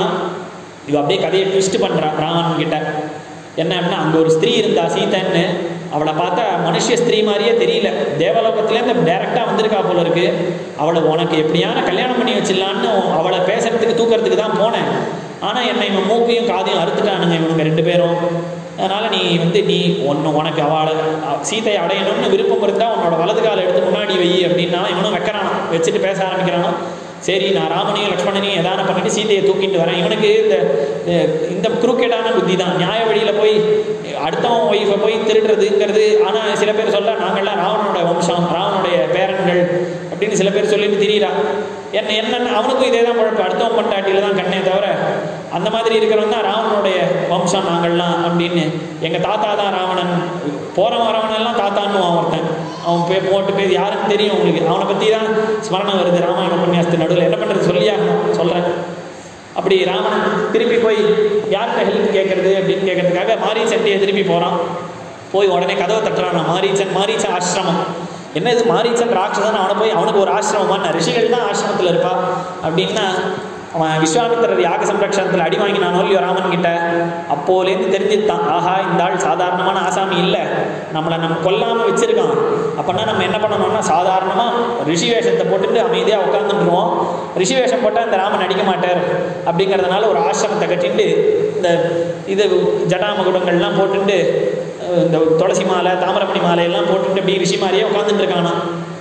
இவ அப்படியே கதையை ட்விஸ்ட் பண்ணுறான் ராவணன் கிட்ட என்ன அப்படின்னா அங்கே ஒரு ஸ்திரீ இருந்தா சீதன்னு அவளை பார்த்தா மனுஷ ஸ்திரீ மாதிரியே தெரியல தேவலோகத்துலேருந்து டேரெக்டாக வந்திருக்கா போல இருக்கு அவளை உனக்கு எப்படியான கல்யாணம் பண்ணி வச்சிடலான்னு அவளை பேசுறதுக்கு தூக்கறதுக்கு தான் போனேன் ஆனால் என்னை இவன் மூக்கையும் காதையும் அறுத்துட்டானுங்க இவனுங்க ரெண்டு பேரும் அதனால் நீ வந்து நீ ஒன்று உனக்கு அவளை அ- சீதையை அடையணும்னு விருப்பம் இருந்தால் உன்னோட வலது காலை எடுத்து முன்னாடி வை அப்படின்னா இவனும் வைக்கிறானா வச்சுட்டு பேச ஆரம்பிக்கிறானா சரி நான் ராமனையும் லக்ஷ்மணனையும் எதான பண்ணிட்டு சீதையை தூக்கிட்டு வரேன் இவனுக்கு இந்த இந்த- இந்த குறுக்கேடான புத்தி தான் நியாய வழியில் போய் அடுத்தவன் ஒய்ஃபை போய் திருடுறதுங்கிறது ஆனால் சில பேர் சொல்ல நாங்கள்லாம் ராவணனோட வம்சம் ராவனுடைய பேரன்கள் அப்படின்னு சில பேர் சொல்லிட்டு திரியிறா என்ன என்னன்னு அவனுக்கும் இதே தான் குழப்பம் அடுத்தவன் பண்டாட்டியில் தான் கண்ணே தவிர அந்த மாதிரி இருக்கிறவன் தான் ராவணனுடைய வம்சம் நாங்கள்லாம் அப்படின்னு எங்கள் தாத்தா தான் ராவணன் போகிறவன் வரவனெல்லாம் தாத்தான்னு ஒருத்தன் அவன் பே போட்டு பேர் யாருன்னு தெரியும் உங்களுக்கு அவனை பற்றி தான் ஸ்மரணை வருது ராமாயண உபன்யாசத்து நடுவில் என்ன பண்ணுறது சொல்லியாகணும் சொல்கிறேன் அப்படி ராமன் திருப்பி போய் யார்கிட்ட ஹெல்ப் கேட்கறது அப்படின்னு கேட்கறதுக்காக மாரீச்சன்ட்டியை திருப்பி போகிறான் போய் உடனே கதவை தட்டுறான் மாரீச்சன் மாரீச்ச ஆசிரமம் என்ன இது மாரீச்சன் ராட்சசன் அவனை போய் அவனுக்கு ஒரு ஆசிரமமான ரிஷிகள் தான் ஆசிரமத்தில் இருப்பா அப்படின்னா அவன் விஸ்வாமித்திரர் யாக சம்ரக்ஷணத்தில் அடி வாங்கினானோ இல்லையோ ராமன் கிட்ட அப்போலேருந்து தெரிஞ்சுட்டான் ஆஹா இந்த ஆள் சாதாரணமான ஆசாமி இல்லை நம்மளை நம்ம கொல்லாமல் வச்சிருக்கான் அப்போனா நம்ம என்ன பண்ணணும்னா சாதாரணமாக ரிஷி வேஷத்தை போட்டுட்டு அமைதியாக உட்காந்துட்டுருவோம் ரிஷி வேஷம் போட்டால் இந்த ராமன் அடிக்க மாட்டார் அப்படிங்கிறதுனால ஒரு ஆசிரமத்தை கட்டிட்டு இந்த இது ஜடாமகுடங்கள்லாம் போட்டுட்டு இந்த துளசி மாலை தாமிரமணி மாலையெல்லாம் போட்டுட்டு அப்படி ரிஷி மாதிரியே உட்காந்துட்டு இருக்கானா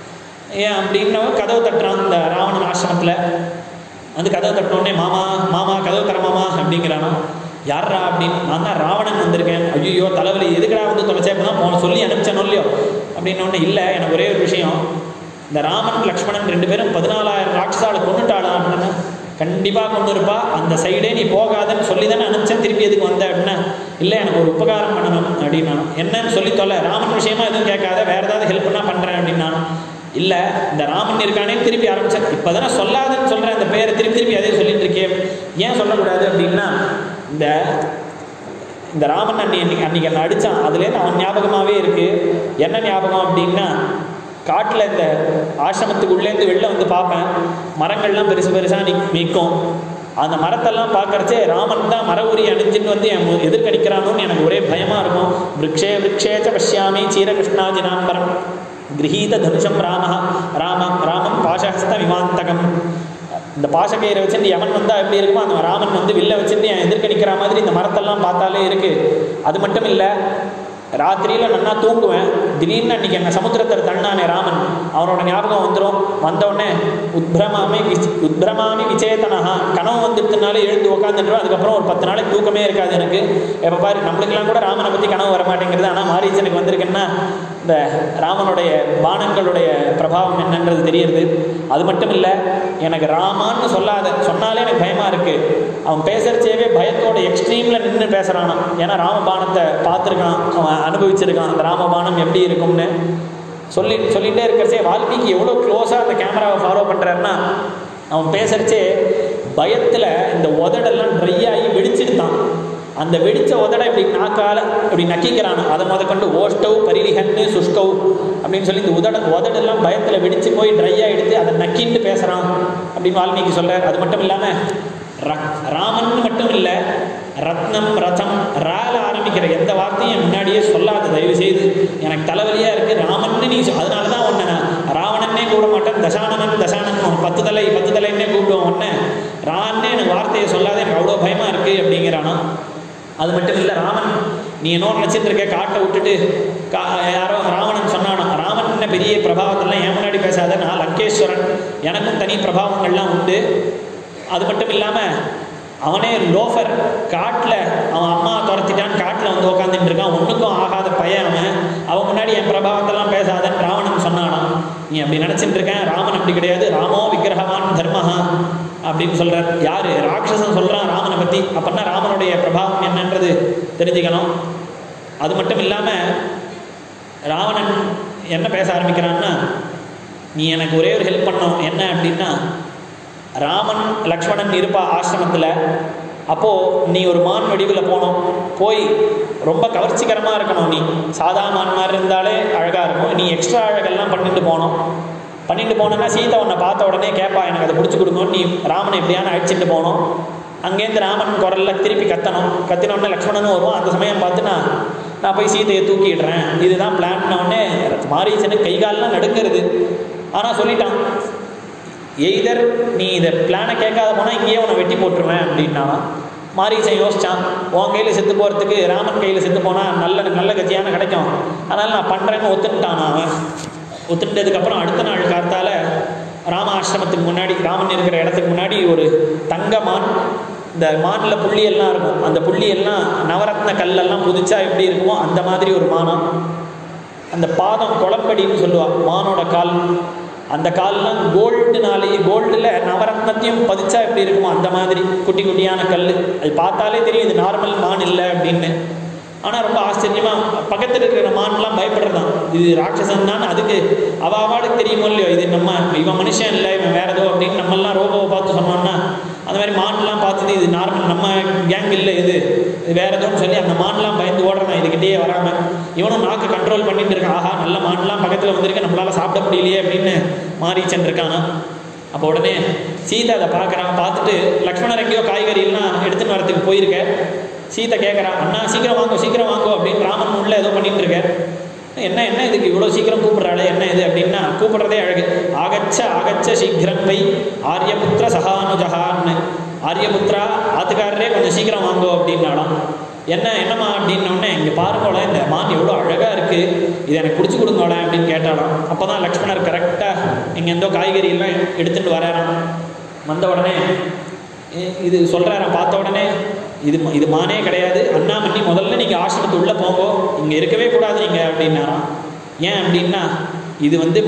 ஏன் அப்படின்னா கதவு தட்டுறான் இந்த ராவணன் ஆசிரமத்தில் வந்து கதவை தட்டினோடனே மாமா மாமா கதவு தர மாமா அப்படிங்கிறானா யாரா அப்படின்னு நான் தான் ராவணன் வந்திருக்கேன் ஐயோ தலைவலி எதுக்கடா வந்து தொலைச்சே தான் போன சொல்லி அனுப்பிச்சேனோ இல்லையோ அப்படின்னோடனே இல்லை எனக்கு ஒரே ஒரு விஷயம் இந்த ராமன் லக்ஷ்மணன் ரெண்டு பேரும் பதினாலாயிரம் ராட்சசாலை கொண்டுட்டாளா அப்படின்னு கண்டிப்பாக கொண்டு இருப்பா அந்த சைடே நீ போகாதன்னு சொல்லி தானே அனுப்பிச்சேன் திருப்பி எதுக்கு வந்த அப்படின்னா இல்லை எனக்கு ஒரு உபகாரம் பண்ணணும் அப்படின்னா என்னன்னு சொல்லி தொலை ராமன் விஷயமா எதுவும் கேட்காத வேற ஏதாவது ஹெல்ப் பண்ணா பண்ணுறேன் அப்படின்னா இல்லை இந்த ராமன் இருக்கானே திருப்பி ஆரம்பிச்சேன் இப்போ தானே சொல்லாதுன்னு சொல்கிறேன் அந்த பேரை திருப்பி திருப்பி அதே சொல்லிட்டு இருக்கேன் ஏன் சொல்லக்கூடாது அப்படின்னா இந்த இந்த ராமன் அன்னி அன்னைக்கு அன்னைக்கு என்ன அடித்தான் அதுலேருந்து அவன் ஞாபகமாகவே இருக்குது என்ன ஞாபகம் அப்படின்னா காட்டில் இந்த ஆசிரமத்துக்கு உள்ளேருந்து வெளில வந்து பார்ப்பேன் மரங்கள்லாம் பெருசு பெருசாக நி நிற்கும் அந்த மரத்தெல்லாம் பார்க்கறச்சே ராமன் தான் மர உரி அணிஞ்சுன்னு வந்து என் மு- எதிர்க்கடிக்கிறானோன்னு எனக்கு ஒரே பயமாக இருக்கும் விரக்ஷே விரக்ஷேச்ச பஷ்யாமி சீரகிருஷ்ணாஜினாம்பரம் கிரகீத தனுஷம் ராம ராம ராமம் பாசஹஸ்த விமாந்தகம் இந்த பாசக்கயிறை வச்சுட்டு யமன் வந்தால் எப்படி இருக்குமோ அந்த ராமன் வந்து வில்ல வச்சுட்டு என் எதிர்க்க நிற்கிற மாதிரி இந்த மரத்தெல்லாம் பார்த்தாலே இருக்குது அது மட்டும் இல்லை ராத்திரியில் நன்னா தூங்குவேன் திடீர்னு அன்றைக்கி என்ன சமுத்திரத்தில் தண்ணானே ராமன் அவனோட ஞாபகம் வந்துடும் வந்தவுடனே உத்பிரமாமி விச் உத்பிரமாமி விச்சேதனஹா கனவு வந்துட்டுனாலே எழுந்து உட்காந்துட்டுருவேன் அதுக்கப்புறம் ஒரு பத்து நாளைக்கு தூக்கமே இருக்காது எனக்கு எப்போ பாரு நம்மளுக்கெல்லாம் கூட ராமனை பற்றி கனவு வர மாட்டேங்கிறது ஆனால் மாரீச்சனுக்கு வந்திருக்குன்னா இந்த ராமனுடைய பானங்களுடைய பிரபாவம் என்னன்றது தெரியுது அது மட்டும் இல்லை எனக்கு ராமான்னு சொல்லாத சொன்னாலே எனக்கு பயமாக இருக்குது அவன் பேசுகிறச்சேவே பயத்தோட எக்ஸ்ட்ரீமில் நின்று பேசுகிறானான் ஏன்னா ராமபானத்தை பார்த்துருக்கான் அவன் அனுபவிச்சிருக்கான் அந்த ராமபானம் எப்படி இருக்கும்னு சொல்லி சொல்லிகிட்டே இருக்கிறச்சே வால்மீகி எவ்வளோ க்ளோஸாக அந்த கேமராவை ஃபாலோ பண்ணுறாருன்னா அவன் பேசுகிறச்சே பயத்தில் இந்த உதடெல்லாம் ட்ரை ஆகி வெடிச்சிருத்தான் அந்த வெடிச்ச உதட இப்படி நாக்கால இப்படி நக்கிக்கிறான் அதை முத கொண்டு ஓஷ்டவ் பரிலிகன்னு சுஷ்கவ் அப்படின்னு சொல்லி இந்த உதட உதடெல்லாம் பயத்தில் வெடிச்சு போய் ட்ரை ஆகிடுத்து அதை நக்கின்ட்டு பேசுகிறான் அப்படின்னு வால்மீகி சொல்கிறார் அது மட்டும் இல்லாமல் ராமன் மட்டும் இல்லை ரத்னம் ரதம் ரால ஆரம்பிக்கிற எந்த வார்த்தையும் என் முன்னாடியே சொல்லாத தயவு செய்து எனக்கு தலைவலியாக இருக்குது ராமன்னு நீ சொ- அதனால தான் உன்னை நான் ராவணன்னே கூப்பிட மாட்டேன் தசானனன் தசானன் உன் பத்து தலை பத்து தலைன்னே கூப்பிடுவோம் உன்னை ரான்னே எனக்கு வார்த்தையை சொல்லாத எனக்கு அவ்வளோ பயமாக இருக்குது அப்படிங்கிறானா அது மட்டும் இல்லை ராமன் நீ என்ன நினச்சிட்டு இருக்க காட்டை விட்டுட்டு கா யாரோ ராவணன் சொன்னானோ ராமன் என்ன பெரிய பிரபாவத்தெல்லாம் என் முன்னாடி பேசாத நான் லங்கேஸ்வரன் எனக்கும் தனி பிரபாவங்கள்லாம் உண்டு அது மட்டும் இல்லாமல் அவனே லோஃபர் காட்டில் அவன் அம்மா துரத்திட்டான் காட்டில் வந்து உட்காந்துட்டு இருக்கான் ஒன்றுக்கும் ஆகாத பையன் அவன் அவன் முன்னாடி என் பிரபாவத்தெல்லாம் பேசாதன்னு ராவணன் சொன்னானாம் நீ அப்படி நினச்சிட்டு இருக்கேன் ராமன் அப்படி கிடையாது ராமோ விக்கிரகவான் தர்மஹா அப்படின்னு சொல்கிறார் யார் ராட்சசன் சொல்கிறான் ராமனை பற்றி அப்படின்னா ராமனுடைய பிரபாவம் என்னன்றது தெரிஞ்சுக்கணும் அது மட்டும் இல்லாமல் ராவணன் என்ன பேச ஆரம்பிக்கிறான்னா நீ எனக்கு ஒரே ஒரு ஹெல்ப் பண்ணணும் என்ன அப்படின்னா ராமன் லக்ஷ்மணன் இருப்பா ஆசிரமத்தில் அப்போது நீ ஒரு மான் வடிவில் போகணும் போய் ரொம்ப கவர்ச்சிகரமாக இருக்கணும் நீ சாதா மான் மாதிரி இருந்தாலே அழகாக இருக்கும் நீ எக்ஸ்ட்ரா அழகெல்லாம் பண்ணிட்டு போகணும் பண்ணிட்டு போனேன்னா சீதா உன்னை பார்த்த உடனே கேட்பா எனக்கு அதை பிடிச்சி கொடுங்கன்னு நீ ராமனை எப்படியான அழைச்சிட்டு போகணும் அங்கேருந்து ராமன் குரல்ல திருப்பி கத்தணும் கத்தின உடனே லக்ஷ்மணனும் வரும் அந்த சமயம் பார்த்து நான் நான் போய் சீதையை தூக்கிடுறேன் இதுதான் பிளான் உடனே மாரீச்சனுக்கு கை கால்லாம் நடுங்கிறது ஆனால் சொல்லிட்டான் எய்தர் நீ இதை பிளானை கேட்காத போனால் இங்கேயே உன்னை வெட்டி போட்டுருவேன் அப்படின்னா மாரீசன் யோசிச்சான் உன் கையில் செத்து போகிறதுக்கு ராமன் கையில் செத்து போனால் நல்ல நல்ல கட்சியான கிடைக்கும் அதனால் நான் பண்ணுறேன்னு ஒத்துட்டான் அவன் ஒத்துட்டதுக்கப்புறம் அடுத்த நாள் காத்தால ராம ஆசிரமத்துக்கு முன்னாடி ராமன் இருக்கிற இடத்துக்கு முன்னாடி ஒரு தங்க மான் இந்த மானில் புள்ளி எல்லாம் இருக்கும் அந்த புள்ளி எல்லாம் நவரத்ன கல்லெல்லாம் புதுச்சா எப்படி இருக்குமோ அந்த மாதிரி ஒரு மானம் அந்த பாதம் குளம்படின்னு சொல்லுவா மானோட கால் அந்த கால்லாம் கோல்டுனாலே கோல்டில் நவரத்னத்தையும் பதிச்சா எப்படி இருக்குமோ அந்த மாதிரி குட்டி குட்டியான கல் அது பார்த்தாலே தெரியும் இது நார்மல் மான் இல்லை அப்படின்னு ஆனால் ரொம்ப ஆச்சரியமாக பக்கத்தில் இருக்கிற மான்லாம் பயப்படுறதான் இது ராட்சசன் தான் அதுக்கு அவ அவாளுக்கு தெரியுமோ இல்லையோ இது நம்ம இவன் மனுஷன் இல்லை இவன் வேற ஏதோ அப்படின்னு நம்மெல்லாம் ரோபோவை பார்த்து சொன்னோம்னா அந்த மாதிரி மான்லாம் பார்த்துட்டு இது நார்மல் நம்ம கேங் இல்லை இது இது வேற எதுவும் சொல்லி அந்த மான்லாம் பயந்து ஓடுறான் இதுக்கிட்டேயே வராமல் இவனும் நாக்கு கண்ட்ரோல் பண்ணிட்டு இருக்கான் ஆஹா நல்ல மான்லாம் பக்கத்தில் வந்திருக்கு நம்மளால சாப்பிட முடியலையே அப்படின்னு மாறிச்சன் இருக்கானா அப்போ உடனே சீதை அதை பார்க்குறான் பார்த்துட்டு லக்ஷ்மணர் எங்கேயோ காய்கறிலாம் எடுத்துன்னு வரதுக்கு போயிருக்க சீதை கேட்குறான் அண்ணா சீக்கிரம் வாங்கோ சீக்கிரம் வாங்கோ அப்படின்னு ராமன் உள்ள ஏதோ பண்ணிட்டு இருக்க என்ன என்ன இதுக்கு இவ்வளோ சீக்கிரம் கூப்பிட்றாளே என்ன இது அப்படின்னா கூப்பிடுறதே அழகு ஆகச்ச ஆகச்ச சீக்கிரம் வை ஆரியபுத்திர சகானுஜகான்னு ஆரியபுத்திரா ஆத்துக்காரரே கொஞ்சம் சீக்கிரம் வாங்கோ அப்படின்னாலாம் என்ன என்னம்மா அப்படின்னோடனே இங்கே பாருங்களேன் இந்த மான் எவ்வளோ அழகாக இருக்குது இது எனக்கு பிடிச்சி கொடுங்களேன் அப்படின்னு கேட்டாலாம் அப்போ தான் லக்ஷ்மணர் கரெக்டாக இங்கே எந்தோ காய்கறி எல்லாம் எடுத்துகிட்டு வராராம் வந்த உடனே இ- இது சொல்கிறாராம் பார்த்த உடனே இது ம- இது மானே கிடையாது அண்ணாமண்ணி முதல்ல நீங்கள் ஆசிரமத்து உள்ளே போங்கோ இங்கே இருக்கவே கூடாது நீங்கள் அப்படின்னாராம் ஏன் அப்படின்னா இது வந்து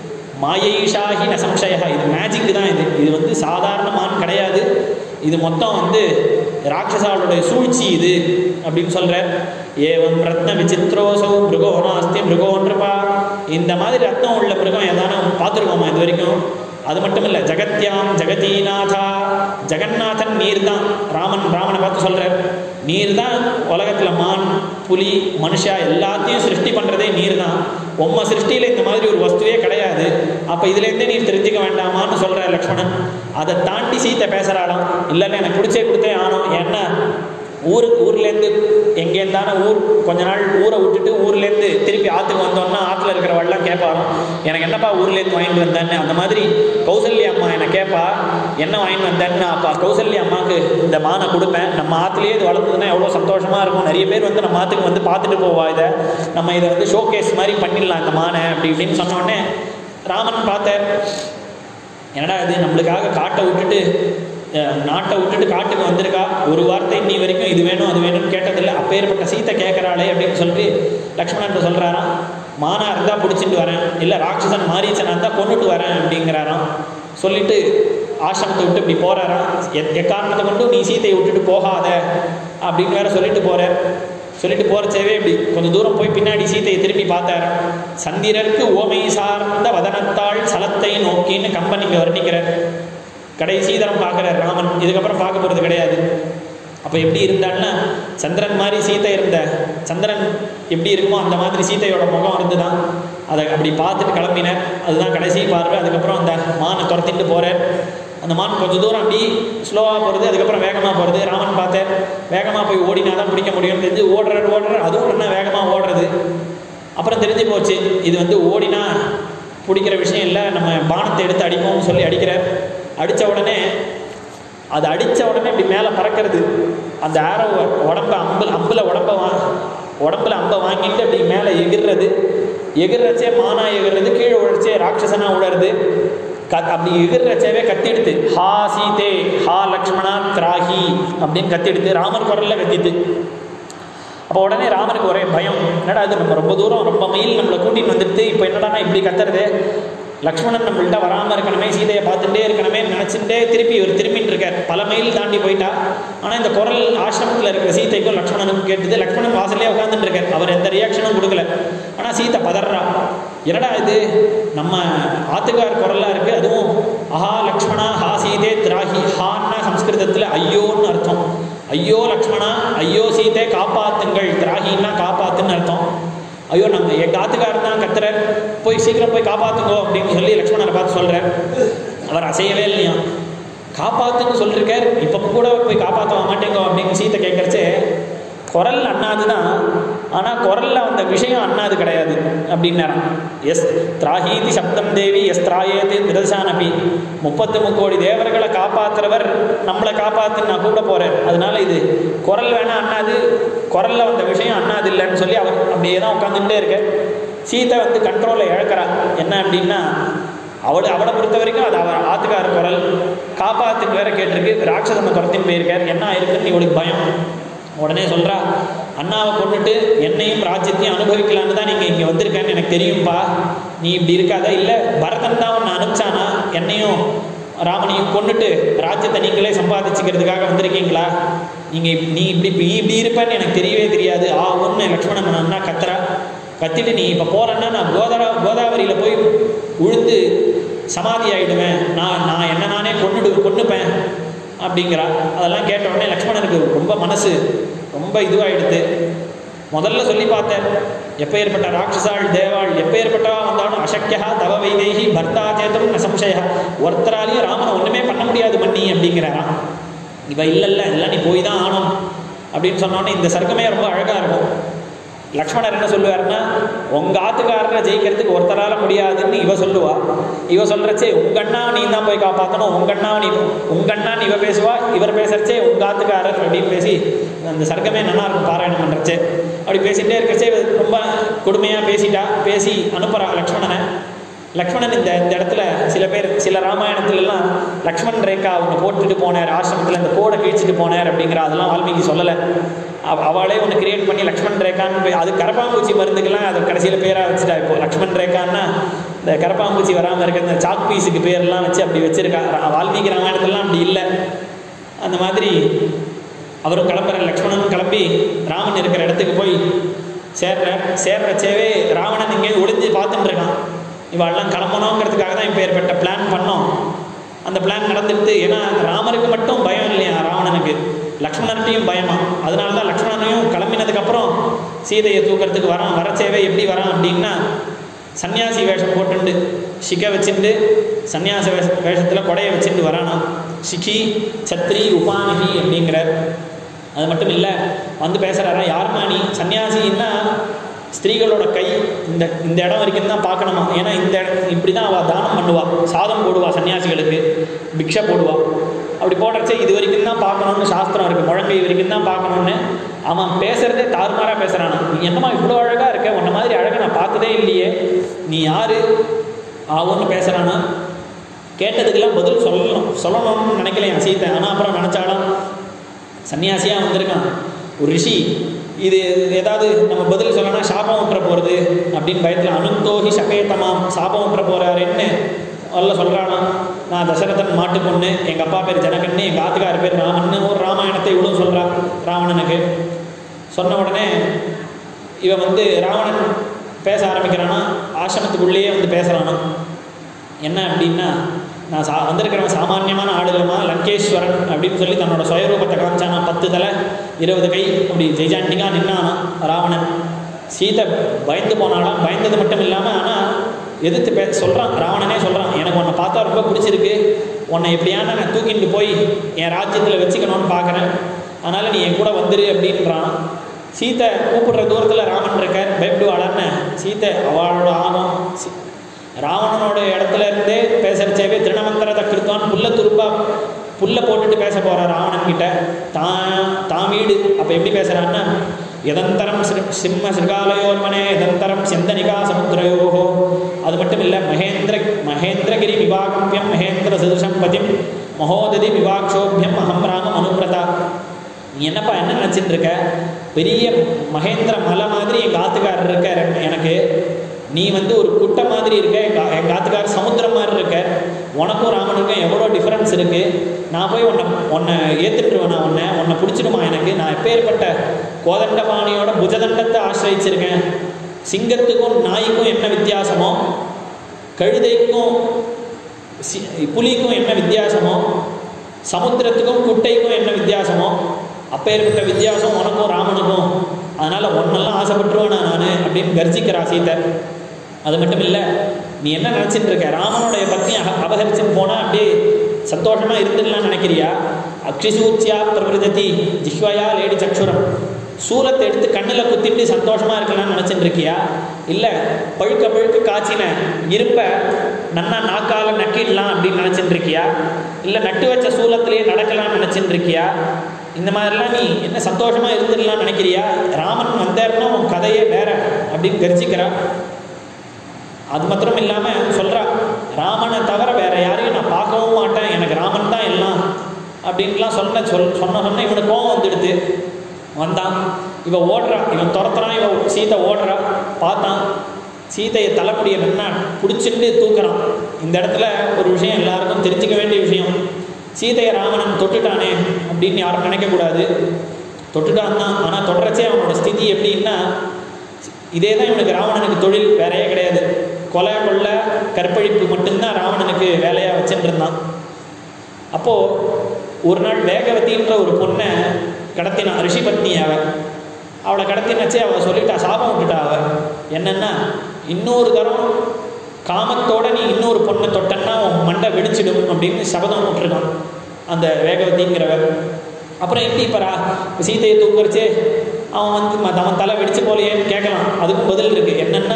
மாயைஷாகி ந சம்சயா இது மேஜிக் தான் இது இது வந்து சாதாரண மான் கிடையாது இது மொத்தம் வந்து ராட்சசாளுடைய சூழ்ச்சி இது அப்படின்னு சொல்ற ஏவம் ரத்ன விசித்ரோசோ மிருகோ நாஸ்தி மிருகோன்றப்பா இந்த மாதிரி ரத்னம் உள்ள மிருகம் ஏதான பார்த்துருக்கோமா இது வரைக்கும் அது மட்டும் இல்லை ஜெகத்யாம் ஜெகதீநாதா ஜெகநாதன் நீர் தான் ராமன் ராமனை பார்த்து சொல்கிறார் நீர் தான் உலகத்தில் மான் புலி மனுஷா எல்லாத்தையும் சிருஷ்டி பண்ணுறதே நீர் தான் உம்ம சிருஷ்டியில் இந்த மாதிரி ஒரு வஸ்துவே கிடையாது அப்போ இதுலேருந்தே நீர் தெரிஞ்சுக்க வேண்டாமான்னு சொல்கிறார் லக்ஷ்மணன் அதை தாண்டி சீத்தை பேசுகிறாளாம் இல்லைன்னு எனக்கு பிடிச்சே கொடுத்தே ஆனோம் ஏன்னா ஊருக்கு ஊர்லேருந்து எங்கேருந்தான ஊர் கொஞ்ச நாள் ஊரை விட்டுட்டு ஊர்லேருந்து திருப்பி ஆற்றுக்கு வந்தோம்னா ஆற்றுல இருக்கிறவெல்லாம் கேட்பாராம் எனக்கு என்னப்பா ஊர்லேருந்து வாங்கிட்டு வந்தேன்னு அந்த மாதிரி கௌசல்யா அம்மா என்னை கேட்பா என்ன வாங்கிட்டு வந்தேன்னு அப்பா கௌசல்யா அம்மாவுக்கு இந்த மானை கொடுப்பேன் நம்ம ஆற்றுலேயே இது வளர்ந்ததுன்னா எவ்வளோ சந்தோஷமாக இருக்கும் நிறைய பேர் வந்து நம்ம ஆற்றுக்கு வந்து பார்த்துட்டு போவா இதை நம்ம இதை வந்து ஷோகேஸ் மாதிரி பண்ணிடலாம் இந்த மானை அப்படி இப்படின்னு சொன்ன உடனே ராமன் பார்த்தார் என்னடா இது நம்மளுக்காக காட்டை விட்டுட்டு அஹ், நாட்டை விட்டுட்டு காட்டுக்கு வந்திருக்கா ஒரு வார்த்தை இன்னி வரைக்கும் இது வேணும் அது வேணும்னு கேட்டதில்லை அப்பேற்பட்ட சீத்தை கேட்குறாளே அப்படின்னு சொல்லிட்டு லக்ஷ்மணன் சொல்கிறாராம் மானா இருந்தால் பிடிச்சிட்டு வரேன் இல்லை ராட்சசன் மாரீச்சனா இருந்தால் கொண்டுட்டு வரேன் அப்படிங்கிறாராம் சொல்லிட்டு ஆசிரமத்தை விட்டு இப்படி போகிறாராம் எ- எக்காரணத்தை கொண்டும் நீ சீத்தையை விட்டுட்டு போகாத அப்படின்னு வேற சொல்லிட்டு போற சொல்லிட்டு போறச்சேவே இப்படி கொஞ்சம் தூரம் போய் பின்னாடி சீத்தையை திரும்பி பார்த்தாரு சந்திரருக்கு ஓமை சார்ந்த வதனத்தாள் சலத்தை நோக்கின்னு கம்பன் இங்கே வர்ணிக்கிறார் கடைசி தரம் பார்க்குறார் ராமன் இதுக்கப்புறம் பார்க்க போகிறது கிடையாது அப்போ எப்படி இருந்தான்னா சந்திரன் மாதிரி சீத்தை இருந்த சந்திரன் எப்படி இருக்குமோ அந்த மாதிரி சீத்தையோட முகம் இருந்துதான் அதை அப்படி பார்த்துட்டு கிளம்பினார் அதுதான் கடைசி பார்வை அதுக்கப்புறம் அந்த மானை துரத்திட்டு போகிறார் அந்த மான் கொஞ்சம் தூரம் அப்படி ஸ்லோவாக போகிறது அதுக்கப்புறம் வேகமாக போகிறது ராமன் பார்த்தேன் வேகமாக போய் ஓடினா தான் பிடிக்க முடியும்னு தெரிஞ்சு ஓடுறாரு ஓடுறாரு அதுவும் என்ன வேகமாக ஓடுறது அப்புறம் தெரிஞ்சு போச்சு இது வந்து ஓடினா பிடிக்கிற விஷயம் இல்லை நம்ம பானத்தை எடுத்து அடிப்போம்னு சொல்லி அடிக்கிறார் அடித்த உடனே அது அடித்த உடனே இப்படி மேலே பறக்கிறது அந்த ஆரோ உடம்ப அம்பில் அம்பில் உடம்ப வா உடம்புல அம்பை வாங்கிட்டு அப்படி மேலே எகிர்றது எகிர்றச்சே மானா எகிர்றது கீழே உழைச்சே ராட்சசனா உழறது க அப்படி எகிர்றச்சேவே கத்திடுது ஹா சீதே ஹா லக்ஷ்மணா திராஹி அப்படின்னு கத்திடுது ராமர் குரல்ல கத்திட்டு அப்போ உடனே ராமருக்கு ஒரே பயம் என்னடா இது நம்ம ரொம்ப தூரம் ரொம்ப மைல் நம்மளை கூட்டின்னு வந்துடுது இப்போ என்னடானா இப்படி கத்துறது லக்ஷ்மணன் நம்மள்ட்ட வராமல் இருக்கணுமே சீதையை பார்த்துட்டே இருக்கணுமே நினச்சிட்டே திருப்பி இவர் திரும்பிட்டு இருக்கார் பல மைல் தாண்டி போயிட்டா ஆனால் இந்த குரல் ஆசிரமத்தில் இருக்கிற சீதைக்கும் லக்ஷ்மணனுக்கும் கேட்டுது லக்ஷ்மணன் வாசல்லே உட்காந்துட்டு இருக்கார் அவர் எந்த ரியாக்ஷனும் கொடுக்கல ஆனால் சீதை பதறா என்னடா இது நம்ம ஆத்துக்கார் குரலாக இருக்குது அதுவும் அஹா லக்ஷ்மணா ஹா சீதே திராஹி ஹான்னா சம்ஸ்கிருதத்தில் ஐயோன்னு அர்த்தம் ஐயோ லக்ஷ்மணா ஐயோ சீதை காப்பாத்துங்கள் திராகின்னா காப்பாத்துன்னு அர்த்தம் ஐயோ நம்ம எங்கள் ஆத்துக்காரர் தான் கத்துறார் போய் சீக்கிரம் போய் காப்பாத்துங்கோ அப்படின்னு சொல்லி லக்ஷ்மணரை பார்த்து சொல்கிறார் அவர் அசையவே இல்லையா காப்பாத்துன்னு சொல்லிருக்கார் இப்போ கூட போய் காப்பாற்ற மாட்டேங்கோ அப்படின்னு சீத்தை கேட்கறச்சே குரல் அண்ணாது தான் ஆனால் குரலில் அந்த விஷயம் அண்ணாது கிடையாது அப்படின்னாராம் எஸ் திராஹீதி சப்தம் தேவி எஸ் திராயேது திரசானபி முப்பத்து முக்கோடி தேவர்களை காப்பாத்துறவர் நம்மளை காப்பாத்து நான் கூட போகிறேன் அதனால இது குரல் வேணா அண்ணாது குரலில் வந்த விஷயம் அண்ணாது இல்லைன்னு சொல்லி அவர் அப்படியே தான் உட்காந்துட்டே இருக்க சீத்தை வந்து கண்ட்ரோலை இழக்கிறா என்ன அப்படின்னா அவள் அவளை பொறுத்த வரைக்கும் அது அவர் ஆத்துக்கார குரல் காப்பாத்துக்கு வேற கேட்டிருக்கு ராட்சசனை துரத்தின்னு போயிருக்கார் என்ன ஆயிருக்குன்னு இவளுக்கு பயம் உடனே சொல்றா அண்ணாவை கொண்டுட்டு என்னையும் ராஜ்யத்தையும் அனுபவிக்கலான்னு தான் நீங்கள் இங்கே வந்திருக்கேன்னு எனக்கு தெரியும்பா நீ இப்படி இருக்காத இல்லை பரதன் தான் உன்னை அனுப்பிச்சானா என்னையும் ராமனையும் கொண்டுட்டு ராஜ்யத்தை நீங்களே சம்பாதிச்சுக்கிறதுக்காக வந்திருக்கீங்களா நீங்கள் நீ இப்படி நீ இப்படி இருப்பேன்னு எனக்கு தெரியவே தெரியாது ஆ ஒன்று லக்ஷ்மணன் அண்ணா கத்துறா கத்திட்டு நீ இப்போ போகிறேன்னா நான் கோதாரா கோதாவரியில் போய் உழுந்து சமாதி ஆகிடுவேன் நான் நான் என்ன நானே கொண்டுடு கொண்டுப்பேன் அப்படிங்கிறா அதெல்லாம் கேட்ட உடனே லக்ஷ்மணனுக்கு ரொம்ப மனசு ரொம்ப இதுவாகிடுது முதல்ல சொல்லி பார்த்தேன் எப்போ ஏற்பட்ட ராட்சசாள் தேவாள் எப்போ ஏற்பட்டவா வந்தாலும் அசக்கியா தவ வைதேகி பர்த்தா சேதம் ந சம்சய ஒருத்தராலையும் ராமனை ஒன்றுமே பண்ண முடியாது பண்ணி அப்படிங்கிறாராம் இவ இல்லை இல்லை எல்லாம் நீ போய் தான் ஆகணும் அப்படின்னு சொன்னோன்னே இந்த சர்க்கமே ரொம்ப அழகாக இருக்கும் லக்ஷ்மணர் என்ன சொல்லுவாருன்னா உங்க ஆத்துக்காரரை ஜெயிக்கிறதுக்கு ஒருத்தரால முடியாதுன்னு இவ சொல்லுவா இவ சொல்றச்சே உங்க அண்ணாவை நீ தான் போய் காப்பாற்றணும் உங்க அண்ணாவை நீ உங்க அண்ணான்னு இவ பேசுவா இவர் பேசுறச்சே உங்க ஆத்துக்காரர் அப்படின்னு பேசி அந்த சர்க்கமே நல்லா இருக்கும் பாராயணம் பண்றச்சே அப்படி பேசிட்டே இருக்கச்சே இவ ரொம்ப கொடுமையாக பேசிட்டா பேசி அனுப்புறா லக்ஷ்மணனை லக்ஷ்மணன் இந்த இந்த இடத்துல சில பேர் சில ராமாயணத்துலலாம் லக்ஷ்மண் ரேகா அவங்க போட்டுட்டு போனார் ஆசிரமத்தில் இந்த கோடை கிழிச்சிட்டு போனார் அப்படிங்கிற அதெல்லாம் வால்மீகி சொல்லலை அவ- அவளே ஒன்று கிரியேட் பண்ணி லக்ஷ்மண் ரேகான்னு போய் அது கரப்பாம்பூச்சி மருந்துக்கெல்லாம் அது கடைசியில் பேராக வச்சுட்டா இப்போ லக்ஷ்மண் ரேகான்னா இந்த கரப்பாம்பூச்சி வராமல் இருக்க இந்த சாக் பீஸுக்கு பேர்லாம் வச்சு அப்படி வச்சிருக்கா ரா- வால்மீகி ராமாயணத்துலலாம் அப்படி இல்லை அந்த மாதிரி அவரும் கிளம்புற லக்ஷ்மணனும் கிளம்பி ராமன் இருக்கிற இடத்துக்கு போய் சேர்ற சேர்றச்சேவே ராவணன் இங்கே ஒளிஞ்சு பார்த்துட்டு இருக்கான் இவாள்லாம் கிளம்பணுங்கிறதுக்காக தான் இப்போ ஏற்பட்ட பிளான் பண்ணோம் அந்த பிளான் நடந்துடுது ஏன்னா ராமருக்கு மட்டும் பயம் இல்லையா ராவணனுக்கு லக்ஷ்மணர்கிட்டையும் பயமா அதனால தான் லக்ஷ்மணனையும் கிளம்பினதுக்கப்புறம் சீதையை தூக்கிறதுக்கு வரான் வரச்சேவே எப்படி வரான் அப்படின்னா சன்னியாசி வேஷம் போட்டுண்டு சிகை வச்சுட்டு சன்னியாச வேஷ வேஷத்தில் கொடையை வச்சுட்டு வரானா சிகி சத்ரி உபானிகி அப்படிங்கிறார் அது மட்டும் இல்லை வந்து பேசுகிறாரா யாருமா நீ சன்னியாசின்னா ஸ்திரீகளோட கை இந்த இந்த இடம் வரைக்கும் தான் பார்க்கணுமா ஏன்னா இந்த இடம் இப்படி தான் அவள் தானம் பண்ணுவா சாதம் போடுவா சன்னியாசிகளுக்கு பிக்ஷை போடுவா அப்படி போடுறச்சே இது வரைக்கும் தான் பார்க்கணும்னு சாஸ்திரம் இருக்குது முழங்கை வரைக்கும் தான் பார்க்கணும்னு அவன் பேசுறதே தாறுமாறாக பேசுகிறான் நீ என்னம்மா இவ்வளோ அழகாக இருக்க உன்ன மாதிரி அழகை நான் பார்த்ததே இல்லையே நீ யாரு ஆவுன்னு பேசுகிறானா கேட்டதுக்கெல்லாம் பதில் சொல்லணும் சொல்லணும்னு நினைக்கலையா சீத்தை ஆனால் அப்புறம் நினச்சாலும் சன்னியாசியாக வந்திருக்கான் ஒரு ரிஷி இது ஏதாவது நம்ம பதில் சொல்லணும்னா சாபம் விட்டுற போகிறது அப்படின்னு பயத்தில் அனுந்தோகி சகேத்தமாம் சாபம் விட்டுற போகிறாருன்னு அல்ல சொல்கிறானா நான் தசரதன் மாட்டு பொண்ணு எங்கள் அப்பா பேர் ஜனகன்னு எங்கள் ஆத்துக்கார் பேர் ராமன்னு ஒரு ராமாயணத்தை இவ்வளோ சொல்கிறான் ராவணனுக்கு சொன்ன உடனே இவன் வந்து ராவணன் பேச ஆரம்பிக்கிறானா ஆசிரமத்துக்குள்ளேயே வந்து பேசுகிறானா என்ன அப்படின்னா நான் சா வந்திருக்கிறவன் சாமானியமான ஆளுகமா லங்கேஸ்வரன் அப்படின்னு சொல்லி தன்னோட சுயரூபத்தை காமிச்சானா பத்து தலை இருபது கை அப்படி ஜெய்ஜாண்டிகா நின்னானா ராவணன் சீதை பயந்து போனாலாம் பயந்தது மட்டும் இல்லாமல் ஆனால் எதிர்த்து பே சொல்கிறான் ராவணனே சொல்கிறான் எனக்கு உன்னை பார்த்தா ரொம்ப பிடிச்சிருக்கு உன்னை எப்படியான நான் தூக்கிட்டு போய் என் ராஜ்யத்தில் வச்சுக்கணும்னு பார்க்குறேன் அதனால் நீ என் கூட வந்துரு அப்படின்றான் சீத்தை கூப்பிடுற தூரத்தில் ராமன் இருக்கார் பயப்படுவாளான்னு சீத்தை அவளோட ஆகும் சி- ராவணனோட இடத்துல இருந்தே பேசுறச்சேவே திருணமந்திரத்தை கிருத்தான் புல்ல துருப்பா புல்ல போட்டுட்டு பேச போற ராவணன் கிட்ட தான் தான் வீடு அப்போ எப்படி பேசுறான்னா எதந்தரம் சிறு சிம்ம சிறுகாலயோர்மனே எதந்தரம் செந்தனிகா சமுத்திரயோகோ அது மட்டும் இல்லை மகேந்திர மகேந்திரகிரி விவாகம்பியம் மகேந்திர சதுஷம் பதிம் மகோததி விவாக்ஷோபியம் அகம் ராமம் அனுபிரதா நீ என்னப்பா என்ன நினச்சிட்டு இருக்க பெரிய மகேந்திர மலை மாதிரி எங்கள் ஆத்துக்காரர் இருக்கார் எனக்கு நீ வந்து ஒரு குட்டை மாதிரி இருக்க எங்கள் எங்கள் ஆத்துக்காரர் சமுத்திரம் மாதிரி இருக்க உனக்கும் ராமனுக்கும் எவ்வளோ டிஃப்ரென்ஸ் இருக்குது நான் போய் உன்னை உன்னை ஏற்றுட்டுருவேன் நான் உன்னை உன்னை பிடிச்சிடுமா எனக்கு நான் எப்பேற்பட்ட கோதண்டபாணியோட புஜதண்டத்தை ஆசிரியிச்சிருக்கேன் சிங்கத்துக்கும் நாய்க்கும் என்ன வித்தியாசமோ கழுதைக்கும் சி- புலிக்கும் என்ன வித்தியாசமோ சமுத்திரத்துக்கும் குட்டைக்கும் என்ன வித்தியாசமோ அப்பேற்பட்ட வித்தியாசம் உனக்கும் ராமனுக்கும் அதனால் ஒன்னெல்லாம் ஆசைப்பட்டுருவேனா நான் அப்படின்னு கர்ஜிக்கிறா சீதை அது மட்டும் இல்லை நீ என்ன நினச்சிட்டு இருக்க ராமனுடைய பத்னி அக அபகரிச்சுன்னு போனால் அப்படியே சந்தோஷமாக இருந்துடலாம்னு நினைக்கிறியா அக்ஷிசூச்சியா பிரவிருதத்தி ஜிஹ்வயா லேடி சக்ஷுரம் சூலத்தை எடுத்து கண்ணில் குத்திட்டு சந்தோஷமாக இருக்கலாம்னு நினச்சிட்டு இருக்கியா இல்லை பழுக்க பழுக்க காய்ச்சின இருப்பை நன்னா நாக்கால நக்கிடலாம் அப்படின்னு நினச்சிட்டு இருக்கியா இல்லை நட்டு வச்ச சூலத்திலேயே நடக்கலாம்னு நினச்சிட்டு இருக்கியா இந்த மாதிரிலாம் நீ என்ன சந்தோஷமாக இருந்துடலாம்னு நினைக்கிறியா ராமன் வந்தாருன்னா உன் கதையே வேற அப்படின்னு கர்ஜிக்கிறா அது மாத்திரம் இல்லாமல் சொல்கிறா ராமனை தவிர வேற யாரையும் நான் பார்க்கவும் மாட்டேன் எனக்கு ராமன் தான் எல்லாம் அப்படின்ட்டுலாம் சொன்ன சொல் சொன்ன சொன்ன இவனுக்கு கோவம் வந்துடுது வந்தான் இவன் ஓடுறா இவன் துரத்துறான் இவன் சீதை ஓடுறா பார்த்தான் சீதையை தலைமுடியை நின்னா பிடிச்சிட்டு தூக்குறான் இந்த இடத்துல ஒரு விஷயம் எல்லாருக்கும் தெரிஞ்சுக்க வேண்டிய விஷயம் சீதையை ராவணன் தொட்டுட்டானே அப்படின்னு யாரும் நினைக்கக்கூடாது தொட்டுட்டான் தான் ஆனால் தொடரச்சே அவனோட ஸ்திதி எப்படின்னா இதே தான் இவனுக்கு ராவணனுக்கு தொழில் வேறையே கிடையாது கொலை கொள்ள கற்பழிப்பு மட்டும்தான் ராவணனுக்கு வேலையாக வச்சுட்டு இருந்தான் அப்போது ஒரு நாள் வேகவதின்ற ஒரு பொண்ணை கடத்தினான் ரிஷிபத்னி அவ அவளை கடத்தினச்சே அவள் சொல்லிட்டா சாபம் விட்டுட்டா அவ என்னன்னா இன்னொரு தரம் காமத்தோட நீ இன்னொரு பொண்ணை தொட்டன்னா உன் மண்டை வெடிச்சிடும் அப்படின்னு சபதம் விட்டுருக்கான் அந்த வேகவதிங்கிறவ அப்புறம் எப்படி இப்போ ரா சீதையை தூக்குறச்சே அவன் வந்து ம- அவன் தலை வெடிச்சு போலையேன்னு கேட்கலாம் அதுக்கும் பதில் இருக்கு என்னன்னா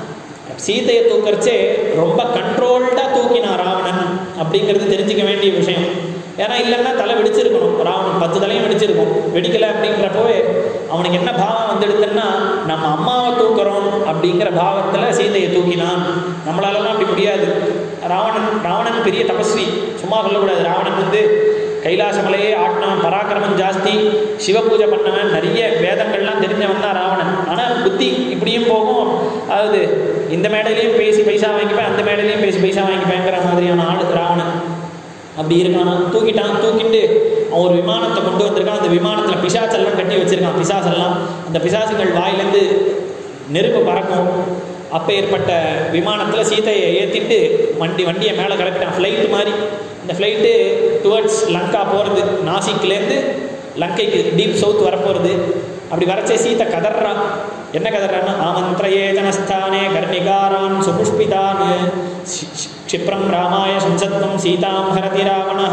சீதையை தூக்கறச்சே ரொம்ப கண்ட்ரோல்டாக தூக்கினான் ராவணன் அப்படிங்கிறது தெரிஞ்சுக்க வேண்டிய விஷயம் ஏன்னா இல்லைன்னா தலை வெடிச்சிருக்கணும் ராவணன் பத்து தலையும் வெடிச்சிருக்கும் வெடிக்கலை அப்படின்றப்பவே அவனுக்கு என்ன பாவம் வந்துடுதுன்னா நம்ம அம்மாவை தூக்குறோம் அப்படிங்கிற பாவத்தில் சீதையை தூக்கினான் நம்மளாலலாம் அப்படி முடியாது ராவணன் ராவணன் பெரிய தபஸ்வி சும்மா சொல்லக்கூடாது ராவணன் வந்து கைலாசமலையே ஆட்டினவன் பராக்கிரமம் ஜாஸ்தி சிவ பூஜை பண்ணவன் நிறைய வேதங்கள்லாம் தெரிஞ்சவன் தான் ராவணன் ஆனால் புத்தி இப்படியும் போகும் அதாவது இந்த மேடையிலையும் பேசி பைசா வாங்கிப்பேன் அந்த மேடையிலையும் பேசி பைசா வாங்கிப்பேங்கிற மாதிரியான ஆளு ராவணன் அப்படி இருக்கானா தூக்கிட்டான் தூக்கிட்டு அவன் ஒரு விமானத்தை கொண்டு வந்திருக்கான் அந்த விமானத்தில் பிசாசெல்லாம் கட்டி வச்சிருக்கான் பிசாசெல்லாம் அந்த பிசாசுகள் வாயிலேருந்து நெருப்பு பறக்கும் அப்போ ஏற்பட்ட விமானத்தில் சீதையை ஏற்றிட்டு வண்டி வண்டியை மேலே கிளப்பிட்டான் ஃப்ளைட்டு மாதிரி இந்த ஃப்ளைட்டு டுவர்ட்ஸ் லங்கா போகிறது நாசிக்லேருந்து லங்கைக்கு டீப் சவுத் வரப்போகிறது அப்படி வரச்சே சீதை கதறான் என்ன கதறான்னா ஆமந்திரயே ஜனஸ்தானே கர்ணிகாரான் சுபுஷ்பிதான் ஷி- ஷி- क्षिप्रं रामाय संसत्वं सीतां हरति रावणः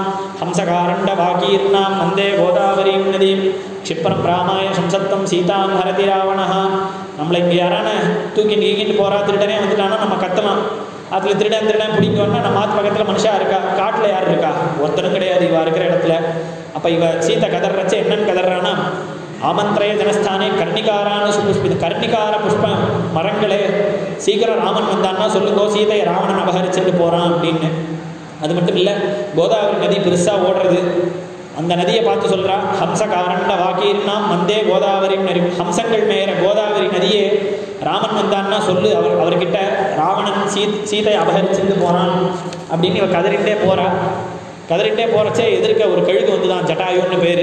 हंसकारण्डवाकीर्णां वन्दे गोदावरीं नदीं क्षिप्रं ராமாய சம்சத்தம் சீதாம் ஹரதி ராவணஹ நம்மளை இங்கே யாரான தூக்கி நீங்கிட்டு போகிறா திருடனே வந்துட்டானா நம்ம கத்தலாம் அதில் திருடன் திருடன் பிடிக்கணும்னா நம்ம ஆத்து பக்கத்தில் மனுஷா இருக்கா காட்டில் யார் இருக்கா ஒருத்தரும் கிடையாது இவ இருக்கிற இடத்துல அப்போ இவ சீத்தை கதறச்சே என்னன்னு கதறானா ஆமந்திரய ஜனஸ்தானே கர்ணிகாரான சுபுஷ்பித கர்ணிகார புஷ்ப மரங்களே சீக்கிரம் ராமன் வந்தான்னா சொல்லுங்கோ சீதையை ராவணன் அபகரிச்சுட்டு போகிறான் அப்படின்னு அது மட்டும் இல்லை கோதாவரி நதி பெருசாக ஓடுறது அந்த நதியை பார்த்து சொல்கிறா ஹம்ச காரண்ட வாக்கீர்னாம் வந்தே கோதாவரி நரி ஹம்சங்கள் மேயற கோதாவரி நதியே ராமன் வந்தான்னா சொல்லு அவர் அவர்கிட்ட ராவணன் சீ சீதையை அபகரிச்சுட்டு போகிறான் அப்படின்னு இவ கதறிட்டே போகிறா கதறிட்டே போகிறச்சே எதிர்க்க ஒரு கழுகு வந்து தான் ஜட்டாயுன்னு பேர்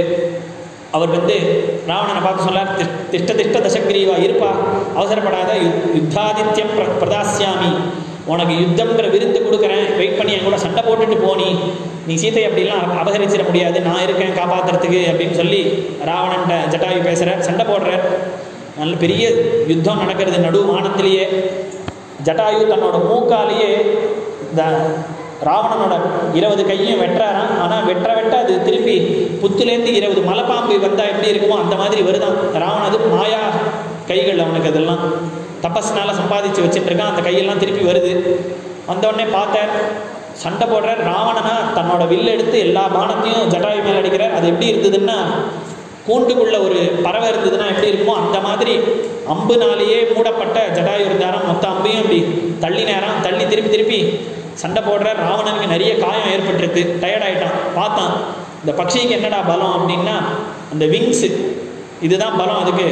அவர் வந்து ராவணனை பார்த்து சொல்லார் "திஷ்- திஷ்ட திஷ்ட தசகிரீவா இருப்பா அவசரப்படாத யு- யுத்தாதித்யம் பிர பிரதாசியாமி உனக்கு யுத்தம்ங்கிற விருந்து கொடுக்குறேன் வெயிட் பண்ணி என் கூட சண்டை போட்டுட்டு போனி நீ சீத்தை அப்படிலாம் அப- அபகரிச்சிட முடியாது நான் இருக்கேன் காப்பாத்துறதுக்கு அப்படின்னு சொல்லி ராவணன்ட்ட ஜட்டாயு பேசுகிற சண்டை போடுறார் நல்ல பெரிய யுத்தம் நடக்கிறது நடு வானத்திலேயே ஜட்டாயு தன்னோட மூக்காலேயே இந்த ராவணனோட இருபது கையும் வெட்டுறாராம் ஆனால் வெட்ட வெட்ட அது திருப்பி புத்துலேருந்து இருபது மலைப்பாம்பு வந்தால் எப்படி இருக்குமோ அந்த மாதிரி வருதான் ராவணன் அது மாயா கைகள் அவனுக்கு அதெல்லாம் தபஸ்னால சம்பாதிச்சு வச்சுட்டு இருக்கான் அந்த கையெல்லாம் திருப்பி வருது வந்தவுடனே பார்த்தார் சண்டை போடுறார் ராவணனா தன்னோட வில்ல எடுத்து எல்லா பானத்தையும் ஜட்டாயு மேலே அடிக்கிறார் அது எப்படி இருந்ததுன்னா கூண்டுக்குள்ள ஒரு பறவை இருந்ததுன்னா எப்படி இருக்குமோ அந்த மாதிரி அம்புனாலேயே மூடப்பட்ட ஜடாயு இருந்தாராம் மொத்த அம்பையும் இப்படி தள்ளி நேரம் தள்ளி திருப்பி திருப்பி சண்டை போடுற ராவணனுக்கு நிறைய காயம் ஏற்பட்டிருக்கு டயர்ட் ஆயிட்டான் பார்த்தான் இந்த பக்ஷிக்கு என்னடா பலம் அப்படின்னா அந்த விங்ஸு இதுதான் பலம் அதுக்கு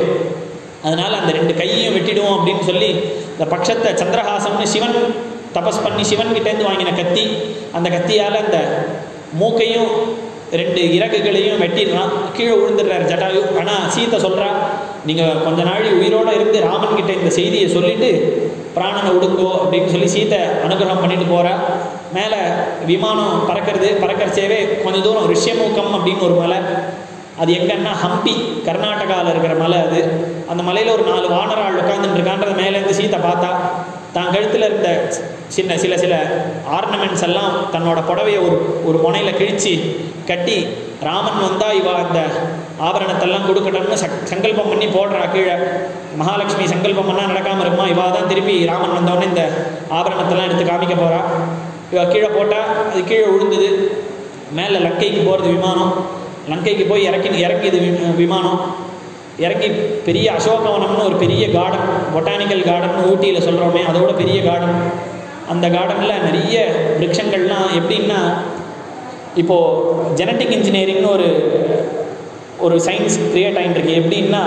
அதனால அந்த ரெண்டு கையையும் வெட்டிடுவோம் அப்படின்னு சொல்லி இந்த பட்சத்தை சந்திரஹாசம்னு சிவன் தபஸ் பண்ணி சிவன் கிட்டேருந்து வாங்கின கத்தி அந்த கத்தியால் அந்த மூக்கையும் ரெண்டு இறகுகளையும் வெட்டிடுறான் கீழே விழுந்துடுறாரு ஜட்டாயு ஆனால் சீத்தை சொல்கிறா நீங்கள் கொஞ்ச நாள் உயிரோடு இருந்து ராமன் கிட்ட இந்த செய்தியை சொல்லிட்டு பிராணனை விடுங்கோ அப்படின்னு சொல்லி சீத்தை அனுகிரகம் பண்ணிட்டு போகிறா மேலே விமானம் பறக்கிறது பறக்கிறச்சேவே கொஞ்ச தூரம் ரிஷ்யமூக்கம் அப்படின்னு ஒரு மலை அது எங்கன்னா ஹம்பி கர்நாடகாவில் இருக்கிற மலை அது அந்த மலையில் ஒரு நாலு வானராள் உட்காந்துட்டு இருக்கான்றது மேலேருந்து சீத்தை பார்த்தா தான் கழுத்தில் இருந்த சின்ன சில சில ஆர்னமெண்ட்ஸ் எல்லாம் தன்னோட புடவையை ஒரு ஒரு முனையில் கிழிச்சு கட்டி ராமன் வந்தா இவ அந்த ஆபரணத்தெல்லாம் கொடுக்கட்டும்னு சக் சங்கல்பம் பண்ணி போடுறா கீழே மகாலட்சுமி சங்கல்பம் பண்ணால் நடக்காமல் இருக்குமா இவா தான் திருப்பி ராமன் வந்தோடனே இந்த ஆபரணத்தெல்லாம் எடுத்து காமிக்க போறா இவ கீழே போட்டால் அது கீழே விழுந்தது மேலே லங்கைக்கு போகிறது விமானம் லங்கைக்கு போய் இறக்கி இறங்கிது வி- விமானம் இறங்கி பெரிய அசோகவனம்னு ஒரு பெரிய கார்டன் பொட்டானிக்கல் கார்டன் ஊட்டியில் சொல்கிறோமே அதோட பெரிய கார்டன் அந்த கார்டனில் நிறைய விருட்சங்கள்லாம் எப்படின்னா இப்போது ஜெனட்டிக் இன்ஜினியரிங்னு ஒரு ஒரு சயின்ஸ் கிரியேட் ஆகிட்டு இருக்கு எப்படின்னா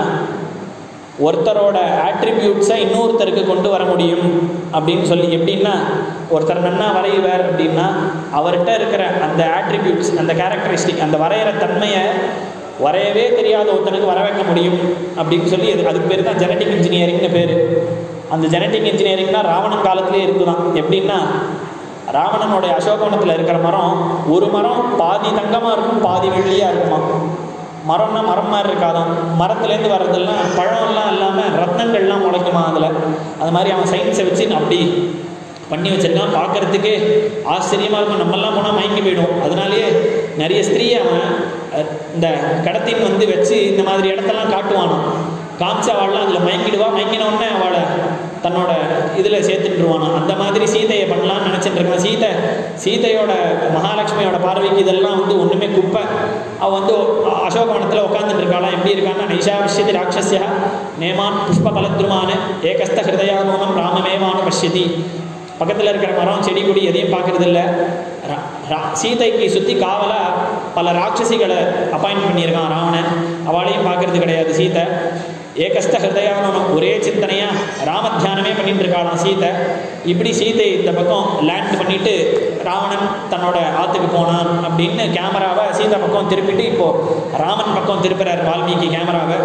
ஒருத்தரோட ஆட்ரிபியூட்ஸை இன்னொருத்தருக்கு கொண்டு வர முடியும் அப்படின்னு சொல்லி எப்படின்னா ஒருத்தர் நன்னா வரைவார் அப்படின்னா அவர்கிட்ட இருக்கிற அந்த ஆட்ரிபியூட்ஸ் அந்த கேரக்டரிஸ்டிக் அந்த வரைகிற தன்மையை வரையவே தெரியாத ஒருத்தனுக்கு வர வைக்க முடியும் அப்படின்னு சொல்லி அது அதுக்கு பேர் தான் ஜெனட்டிக் இன்ஜினியரிங்னு பேர் அந்த ஜெனட்டிக் இன்ஜினியரிங்னா ராவணன் காலத்திலே இருக்குதான் எப்படின்னா ராவணனுடைய அசோகவனத்தில் இருக்கிற மரம் ஒரு மரம் பாதி தங்கமாக இருக்கும் பாதி வெள்ளியாக இருக்குமா மரம்னா மரம் மாதிரி இருக்காதான் மரத்துலேருந்து வர்றதெல்லாம் பழம்லாம் இல்லாமல் ரத்னங்கள்லாம் முளைக்குமா அதில் அது மாதிரி அவன் சயின்ஸை வச்சு அப்படி பண்ணி வச்சிருக்கான் பார்க்கறதுக்கே ஆச்சரியமாக இருக்கும் நம்மெல்லாம் போனால் மயங்கி போயிடும் அதனாலேயே நிறைய ஸ்திரீ அவன் அஹ், இந்த கடத்தின் வந்து வச்சு இந்த மாதிரி இடத்தெல்லாம் காட்டுவானோ காமிச்சு அவள்லாம் அதில் மயங்கிடுவா மயங்கின உடனே அவளை தன்னோட இதில் சேர்த்துட்டுருவானோ அந்த மாதிரி சீதையை பண்ணலாம்னு நினச்சிட்டு இருக்கான் சீதை சீதையோட மகாலட்சுமியோட பார்வைக்கு இதெல்லாம் வந்து ஒன்றுமே குப்பை அவள் வந்து அசோகவனத்தில் உட்காந்துட்டு இருக்காளாம் எப்படி இருக்கான்னா நைஷா பஷ்யதி ராட்சஸ்யா நேமான் புஷ்ப பலத்ருமான ஏகஸ்த ஹிருதயானோனம் ராமமேவானு பஷ்யதி பக்கத்தில் இருக்கிற மரம் செடி கொடி எதையும் பார்க்கறது இல்ல ரா- ரா- சீதைக்கு சுற்றி காவலாக பல ராட்சசிகளை அப்பாயின்ட் பண்ணியிருக்கான் ராவணன் அவளையும் பார்க்கறது கிடையாது சீதை ஏகஸ்த ஹிருதயானோனம் ஒரே சிந்தனையா ராம தியானமே பண்ணிட்டு இருக்காளாம் சீதை இப்படி சீதை இந்த பக்கம் லேண்ட் பண்ணிட்டு ராவணன் தன்னோட ஆத்துக்கு போனான் அப்படின்னு கேமராவை சீதை பக்கம் திருப்பிட்டு இப்போ ராமன் பக்கம் திருப்புறார் வால்மீகி கேமராவை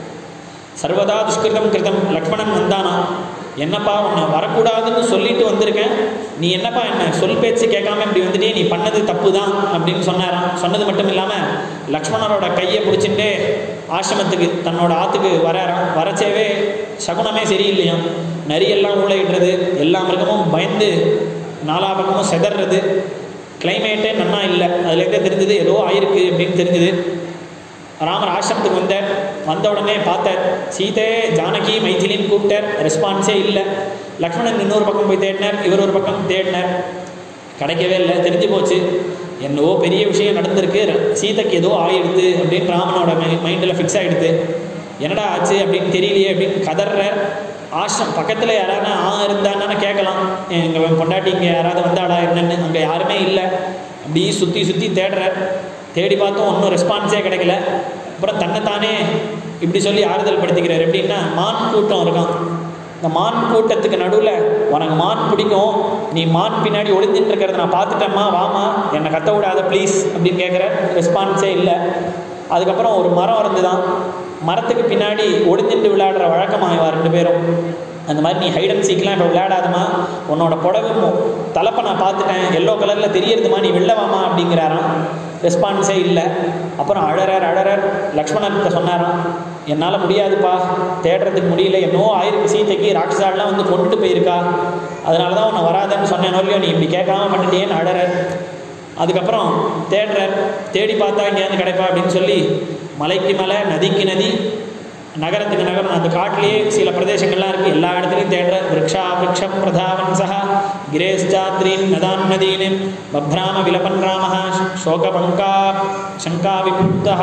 சர்வதா துஷ்கிருதம் கிருதம் லக்ஷ்மணன் வந்தானா என்னப்பா உன்னை வரக்கூடாதுன்னு சொல்லிட்டு வந்திருக்கேன் நீ என்னப்பா என்ன சொல் பேச்சு கேட்காம இப்படி வந்துட்டே நீ பண்ணது தப்பு தான் அப்படின்னு சொன்னாராம் சொன்னது மட்டும் இல்லாமல் லக்ஷ்மணரோட கையை பிடிச்சிட்டு ஆசிரமத்துக்கு தன்னோட ஆத்துக்கு வராராம் வரச்சேவே சகுனமே சரியில்லையாம் நரியெல்லாம் ஊழையிடுறது எல்லா மிருகமும் பயந்து நாலா பக்கமும் செதறது கிளைமேட்டே நன்னா இல்லை அதுலேருந்தே தெரிஞ்சது ஏதோ ஆயிருக்கு அப்படின்னு தெரிஞ்சுது ராமர் ஆசிரமத்துக்கு வந்தார் வந்த உடனே பார்த்தார் சீதே ஜானகி மைதிலின்னு கூப்பிட்டார் ரெஸ்பான்ஸே இல்லை லக்ஷ்மணன் இன்னொரு பக்கம் போய் தேடினார் இவர் ஒரு பக்கம் தேடினார் கிடைக்கவே இல்லை தெரிஞ்சு போச்சு என்னவோ பெரிய விஷயம் நடந்திருக்கு சீதைக்கு ஏதோ ஆயிடுது அப்படின்னு ராமனோட மை மைண்டில் ஃபிக்ஸ் ஆகிடுது என்னடா ஆச்சு அப்படின்னு தெரியலையே அப்படின்னு கதறார் ஆசிரம் பக்கத்தில் யாராவது ஆ இருந்தான்னு கேட்கலாம் எங்கள் பொண்டாட்டி இங்கே யாராவது வந்தாடா என்னன்னு அங்கே யாருமே இல்லை அப்படி சுற்றி சுற்றி தேடுறார் தேடி பார்த்தோம் ஒன்றும் ரெஸ்பான்ஸே கிடைக்கல அப்புறம் தன்னைத்தானே இப்படி சொல்லி ஆறுதல் படுத்திக்கிறார் எப்படின்னா மான் கூட்டம் இருக்கான் இந்த மான் கூட்டத்துக்கு நடுவில் உனக்கு மான் பிடிக்கும் நீ மான் பின்னாடி ஒளிஞ்சிட்டு இருக்கிறத நான் பார்த்துட்டேம்மா வாமா என்னை கத்த விடாத ப்ளீஸ் அப்படின்னு கேட்குற ரெஸ்பான்ஸே இல்லை அதுக்கப்புறம் ஒரு மரம் இருந்துதான் மரத்துக்கு பின்னாடி ஒளிஞ்சிட்டு விளையாடுற வழக்கமாக இவா ரெண்டு பேரும் அந்த மாதிரி நீ ஹைட் அண்ட் சீக்லாம் இப்போ விளையாடாதமா உன்னோட புடவை மு- தலைப்பை நான் பார்த்துட்டேன் எல்லோ கலரில் தெரியறதுமா நீ வெளில வாமா அப்படிங்கிறாராம் ரெஸ்பான்ஸே இல்லை அப்புறம் அழறார் அழறார் லக்ஷ்மணன்கிட்ட சொன்னாராம் என்னால் முடியாதுப்பா தேடுறதுக்கு முடியல என்னவோ ஆயிருக்கு சீதைக்கு ராட்சசாலாம் வந்து கொண்டுட்டு போயிருக்கா அதனால தான் உன்னை வராதன்னு சொன்னேன் இல்லையோ நீ இப்படி கேட்காம பண்ணிட்டேன்னு அழறார் அதுக்கப்புறம் தேடுறார் தேடி பார்த்தா எங்கேயாவது கிடைப்பா அப்படின்னு சொல்லி மலைக்கு மலை நதிக்கு நதி நகரத்துக்கு நகரம் அந்த காட்டிலேயே சில பிரதேசங்கள்லாம் இருக்குது எல்லா இடத்துலையும் தேடுற விரக்ஷா விரக்ஷம் பிரதாவன்சா கிரேஸ்ஜாத்ரீன் நதான் நதீன் பப்ராம விலபன் ராம சோகபங்கா சங்கா விபுத்தா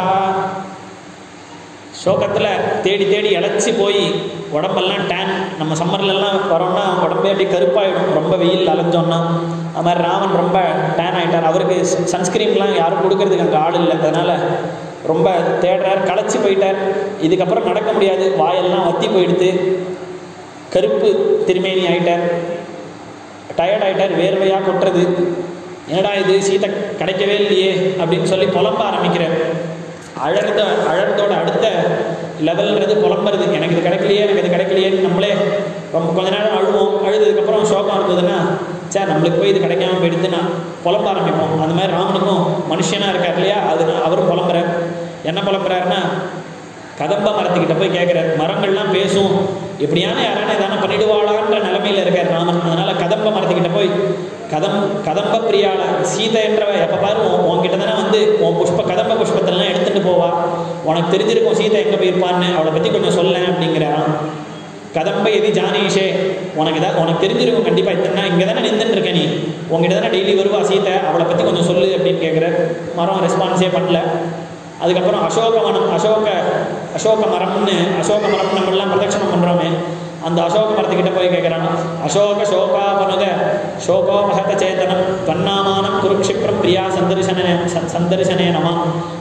சோகத்தில் தேடி தேடி இழைச்சி போய் உடம்பெல்லாம் டேன் நம்ம சம்மர்லலாம் வரோம்னா உடம்பே அப்படியே கருப்பாயிடும் ரொம்ப வெயில் அலைஞ்சோன்னா அது மாதிரி ராமன் ரொம்ப டேன் ஆகிட்டார் அவருக்கு சன்ஸ்கிரீன்லாம் யாரும் கொடுக்கறதுக்கு அங்கே ஆள் இல்லை அதனால் ரொம்ப தேடுறார் களைச்சி போயிட்டார் இதுக்கப்புறம் நடக்க முடியாது வாயெல்லாம் வத்தி போயிடுது கருப்பு திருமேனி ஆயிட்டார் டயர்ட் ஆயிட்டார் வேர்வையாக கொட்டுறது என்னடா இது சீத்தை கிடைக்கவே இல்லையே அப்படின்னு சொல்லி புலம்ப ஆரம்பிக்கிறார் அழறத அழறதோட அடுத்த லெவல்ன்றது புலம்புறது எனக்கு இது கிடைக்கலையே எனக்கு இது கிடைக்கலையேன்னு நம்மளே ரொம்ப கொஞ்ச நேரம் அழுவோம் அழுதுக்கப்புறம் சோகம் இருந்ததுன்னா சார் நம்மளுக்கு போய் இது கிடைக்காம போயிடுதுன்னா புலம்ப ஆரம்பிப்போம் அந்த மாதிரி ராமனுக்கும் மனுஷனாக இருக்கார் இல்லையா அது அவரும் புலம்புறார் என்ன புலம்புறாருன்னா கதம்ப மரத்துக்கிட்ட போய் கேட்குறாரு மரங்கள்லாம் பேசும் எப்படியான யாரான எதான பண்ணிடுவாளான்ற நிலமையில இருக்கார் ராமன் அதனால கதம்ப மரத்துக்கிட்ட போய் கதம் கதம்ப பிரியாள சீதை என்றவ எப்போ பாரு உன் உன்கிட்ட தானே வந்து உன் புஷ்ப கதம்ப புஷ்பத்தெல்லாம் எடுத்துட்டு போவா உனக்கு தெரிஞ்சிருக்கும் சீதை எங்கே போயிருப்பான்னு அவளை பற்றி கொஞ்சம் சொல்லேன் அப்படிங்கிறாராம் கதம்ப எதி ஜானீஷே உனக்கு தான் உனக்கு தெரிஞ்சிருக்கும் கண்டிப்பாக இத்தனை இங்கே தானே நின்றுட்டு இருக்க நீ உங்ககிட்ட தானே டெய்லி வருவா சீதை அவளை பற்றி கொஞ்சம் சொல்லு அப்படின்னு கேட்குற மரம் ரெஸ்பான்ஸே பண்ணல அதுக்கப்புறம் அசோகவனம் அசோக அசோக மரம்னு அசோக மரம் நம்மளாம் பிரதட்சணம் பண்ணுறோமே அந்த அசோக மரத்துக்கிட்ட போய் கேட்குறான் அசோக சோகாபனுக சோகோபகத சேதனம் தொன்னாமானம் குருக்ஷிப்ரம் பிரியா சந்தர்சன ச- சந்தர்சனே நம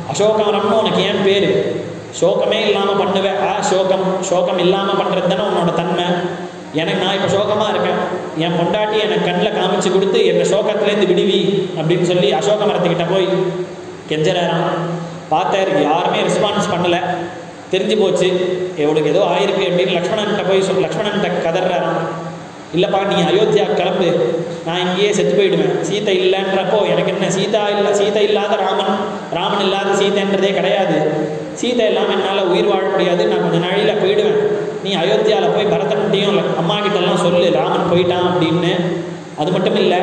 அசோகமரம்னு உனக்கு ஏன் பேர் சோகமே இல்லாமல் பண்ணுவேன் ஆ சோகம் சோகம் இல்லாமல் பண்ணுறது தானே உன்னோட தன்மை எனக்கு நான் இப்போ சோகமாக இருக்கேன் என் பொண்டாட்டி எனக்கு கண்ணில் காமிச்சு கொடுத்து என்னை சோகத்துலேருந்து விடுவி அப்படின்னு சொல்லி அசோக மரத்துக்கிட்ட போய் கெஞ்சறாராம் பார்த்தார் யாருமே ரெஸ்பான்ஸ் பண்ணலை தெரிஞ்சு போச்சு இவளுக்கு ஏதோ ஆயிருக்கு அப்படின்னு லக்ஷ்மணன்கிட்ட போய் சொல் லக்ஷ்மணன்கிட்ட கதறாராம் இல்லைப்பா நீ அயோத்தியா கிளம்பு நான் இங்கேயே செத்து போயிடுவேன் சீதை இல்லைன்றப்போ எனக்கு என்ன சீதா இல்லை சீதை இல்லாத ராமன் ராமன் இல்லாத சீதைன்றதே கிடையாது சீதை இல்லாமல் என்னால் உயிர் வாழ முடியாது நான் கொஞ்சம் நாளையில் போயிடுவேன் நீ அயோத்தியாவில் போய் பரதன்ட்டையும் அம்மா கிட்டலாம் சொல்லு ராமன் போயிட்டான் அப்படின்னு அது மட்டும் இல்லை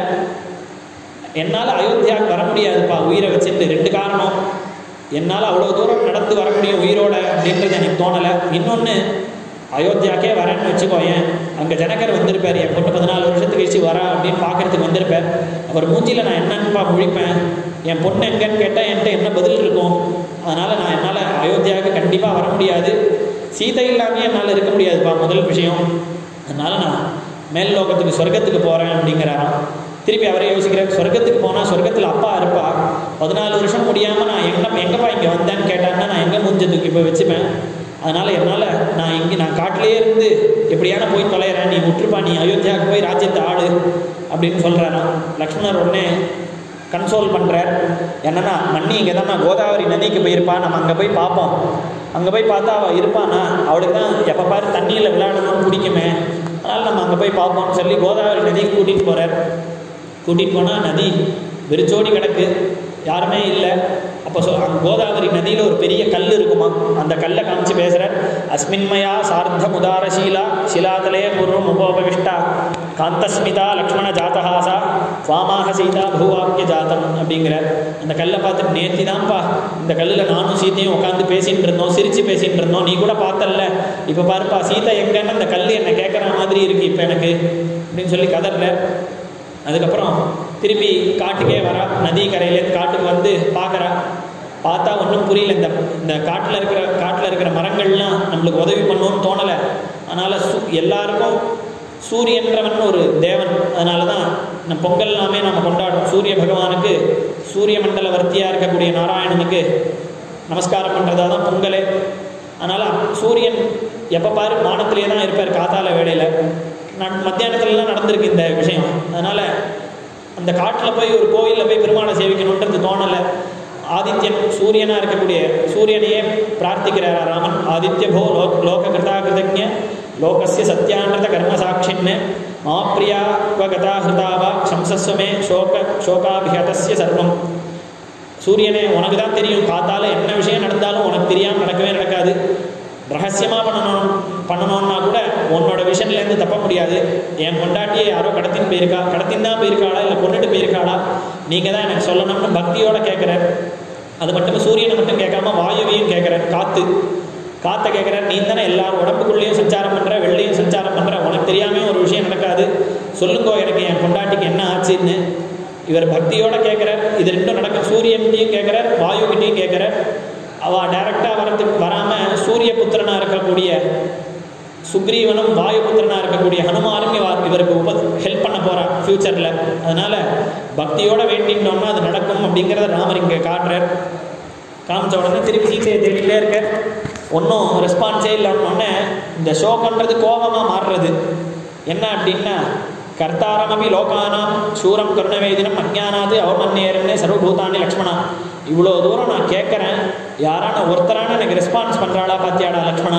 என்னால் அயோத்தியாவுக்கு வர முடியாதுப்பா உயிரை வச்சுட்டு ரெண்டு காரணம் என்னால் அவ்வளோ தூரம் நடந்து வர முடியும் உயிரோட அப்படின்றது எனக்கு தோணலை இன்னொன்று அயோத்தியாக்கே வரேன்னு வச்சுக்கோயேன் அங்கே ஜனகர் வந்திருப்பார் என் பொண்ணு பதினாலு வருஷத்துக்கு கழிச்சு வரா அப்படின்னு பார்க்கறதுக்கு வந்திருப்பார் அவர் மூஞ்சியில் நான் என்னன்னுப்பா முழிப்பேன் என் பொண்ணு எங்கன்னு கேட்டால் என்கிட்ட என்ன பதில் இருக்கும் அதனால் நான் என்னால் அயோத்தியாவுக்கு கண்டிப்பாக வர முடியாது சீதை இல்லாமல் என்னால் இருக்க முடியாதுப்பா முதல் விஷயம் அதனால் நான் மேல் லோகத்துக்கு சொர்க்கத்துக்கு போகிறேன் அப்படிங்கிறாராம் திருப்பி அவரே யோசிக்கிறார் சொர்க்கத்துக்கு போனால் சொர்க்கத்தில் அப்பா இருப்பா பதினாலு வருஷம் முடியாமல் நான் எங்கே எங்கேப்பா இங்கே வந்தேன்னு கேட்டாங்கன்னா நான் எங்கே மூஞ்ச தூக்கி போய் வச்சுப்பேன் அதனால் என்னால் நான் இங்கே நான் காட்டிலேயே இருந்து எப்படியான போய் தொலைகிறேன் நீ விட்டுருப்பா நீ அயோத்தியாவுக்கு போய் ராஜ்யத்தை ஆடு அப்படின்னு சொல்கிறாராம் லக்ஷ்மணர் உடனே கன்சோல் பண்ணுறார் என்னன்னா மண்ணி இங்கே தான் கோதாவரி நதிக்கு போயிருப்பா நம்ம அங்கே போய் பார்ப்போம் அங்கே போய் பார்த்தா அவள் இருப்பானா அவளுக்கு தான் எப்போ பாரு தண்ணியில் விளையாடணும்னு பிடிக்குமே அதனால் நம்ம அங்கே போய் பார்ப்போம்னு சொல்லி கோதாவரி நதிக்கு கூட்டிகிட்டு போகிறார் கூட்டிகிட்டு போனால் நதி வெறிச்சோடி கிடக்கு யாருமே இல்லை அப்போ சொ அங்க கோதாவரி நதியில் ஒரு பெரிய கல் இருக்குமா அந்த கல்லை காமிச்சு பேசுகிறார் அஸ்மின்மயா சார்த்த முதாரசீலா சிலாதலே பூர்வம் உபோபவிஷ்டா காந்தஸ்மிதா லக்ஷ்மண ஜாத்தஹாசா சுவாமாக சீதா பூவாக்கிய ஜாத்தம் அப்படிங்கிறார் அந்த கல்லை பார்த்துட்டு நேர்த்தி தான்ப்பா இந்த கல்லில் நானும் சீத்தையும் உட்காந்து பேசிகிட்டு இருந்தோம் சிரித்து பேசிகிட்டு இருந்தோம் நீ கூட பார்த்தல்ல இப்போ பாருப்பா சீதா எங்கன்னு அந்த கல் என்னை கேட்குற மாதிரி இருக்கு இப்போ எனக்கு அப்படின்னு சொல்லி கதறார் அதுக்கப்புறம் திருப்பி காட்டுக்கே வரா நதி கரையிலேருந்து காட்டுக்கு வந்து பார்க்குறா பார்த்தா ஒன்றும் புரியல இந்த இந்த காட்டில் இருக்கிற காட்டில் இருக்கிற மரங்கள்லாம் நம்மளுக்கு உதவி பண்ணணும்னு தோணலை அதனால் சு எல்லாருக்கும் சூரியன்றவன் ஒரு தேவன் அதனால தான் நம்ம பொங்கல் எல்லாமே நம்ம கொண்டாடுறோம் சூரிய பகவானுக்கு சூரிய மண்டல வர்த்தியாக இருக்கக்கூடிய நாராயணனுக்கு நமஸ்காரம் பண்ணுறதா தான் பொங்கலே அதனால் சூரியன் எப்போ பாரு வானத்திலே தான் இருப்பார் காத்தால வேளையில் நான் மத்தியானத்துலலாம் நடந்திருக்கு இந்த விஷயம் அதனால் அந்த காட்டில் போய் ஒரு கோயிலில் போய் பெருமாளை சேவிக்கணுன்றது தோணலை ஆதித்யன் சூரியனாக இருக்கக்கூடிய சூரியனையே பிரார்த்திக்கிறாரா ராமன் ஆதித்ய போ லோக் லோக கிருதா கிருதஜ லோகஸ்ய சத்யானிரத கர்மசாட்சின்னு மாப்பிரியா கதா ஹிருதாவா சம்சஸ்வமே சோக சோகாபிஹதஸ்ய சர்வம் சூரியனே உனக்கு தான் தெரியும் காத்தால என்ன விஷயம் நடந்தாலும் உனக்கு தெரியாமல் நடக்கவே நடக்காது ரகசியமாக பண்ணணும் பண்ணணும்னா கூட உன்னோட விஷன்லேருந்து தப்ப முடியாது என் பொண்டாட்டியை யாரோ கடத்தின்னு போயிருக்கா கடத்தின்னு தான் போயிருக்காளா இல்லை கொண்டுட்டு போயிருக்காளா நீங்கள் தான் எனக்கு சொல்லணும்னு பக்தியோட கேட்குறார் அது மட்டும் சூரியனை மட்டும் கேட்காம வாயுவையும் கேட்குறார் காற்று காற்றை கேட்குறார் நீ தானே எல்லாரும் உடம்புக்குள்ளேயும் சஞ்சாரம் பண்ணுற வெள்ளையும் சஞ்சாரம் பண்ணுற உனக்கு தெரியாமல் ஒரு விஷயம் நடக்காது சொல்லுங்கோ எனக்கு என் பொண்டாட்டிக்கு என்ன ஆச்சுன்னு இவர் பக்தியோட கேட்குறார் இது ரெண்டும் நடக்க சூரியன்கிட்டையும் கேட்குறார் வாயுக்கிட்டையும் கேட்குறார் அவள் டைரெக்டாக வரத்துக்கு வராமல் சூரிய புத்திரனாக இருக்கக்கூடிய சுக்ரீவனும் வாயு புத்திரனாக இருக்கக்கூடிய ஹனுமானும் இவ இவருக்கு உப ஹெல்ப் பண்ண போகிறான் ஃப்யூச்சரில் அதனால் பக்தியோட வேண்டினோம்னா அது நடக்கும் அப்படிங்கிறத ராமர் இங்கே காட்டுறார் காமிச்ச உடனே திருப்பி சீத்தையை தேடிட்டே இருக்க ஒன்றும் ரெஸ்பான்ஸே இல்லாமன்னொடனே இந்த சோகன்றது கோபமாக மாறுறது என்ன அப்படின்னா கர்த்தாரமபி லோகானாம் சூரம் கருணவேதினம் அஜானாது அவமன்யேரன்னே சர்வபூதானி லக்ஷ்மணா இவ்வளோ தூரம் நான் கேட்குறேன் யாரான ஒருத்தரான எனக்கு ரெஸ்பான்ஸ் பண்ணுறாளா பாத்தியாடா லக்ஷ்மணா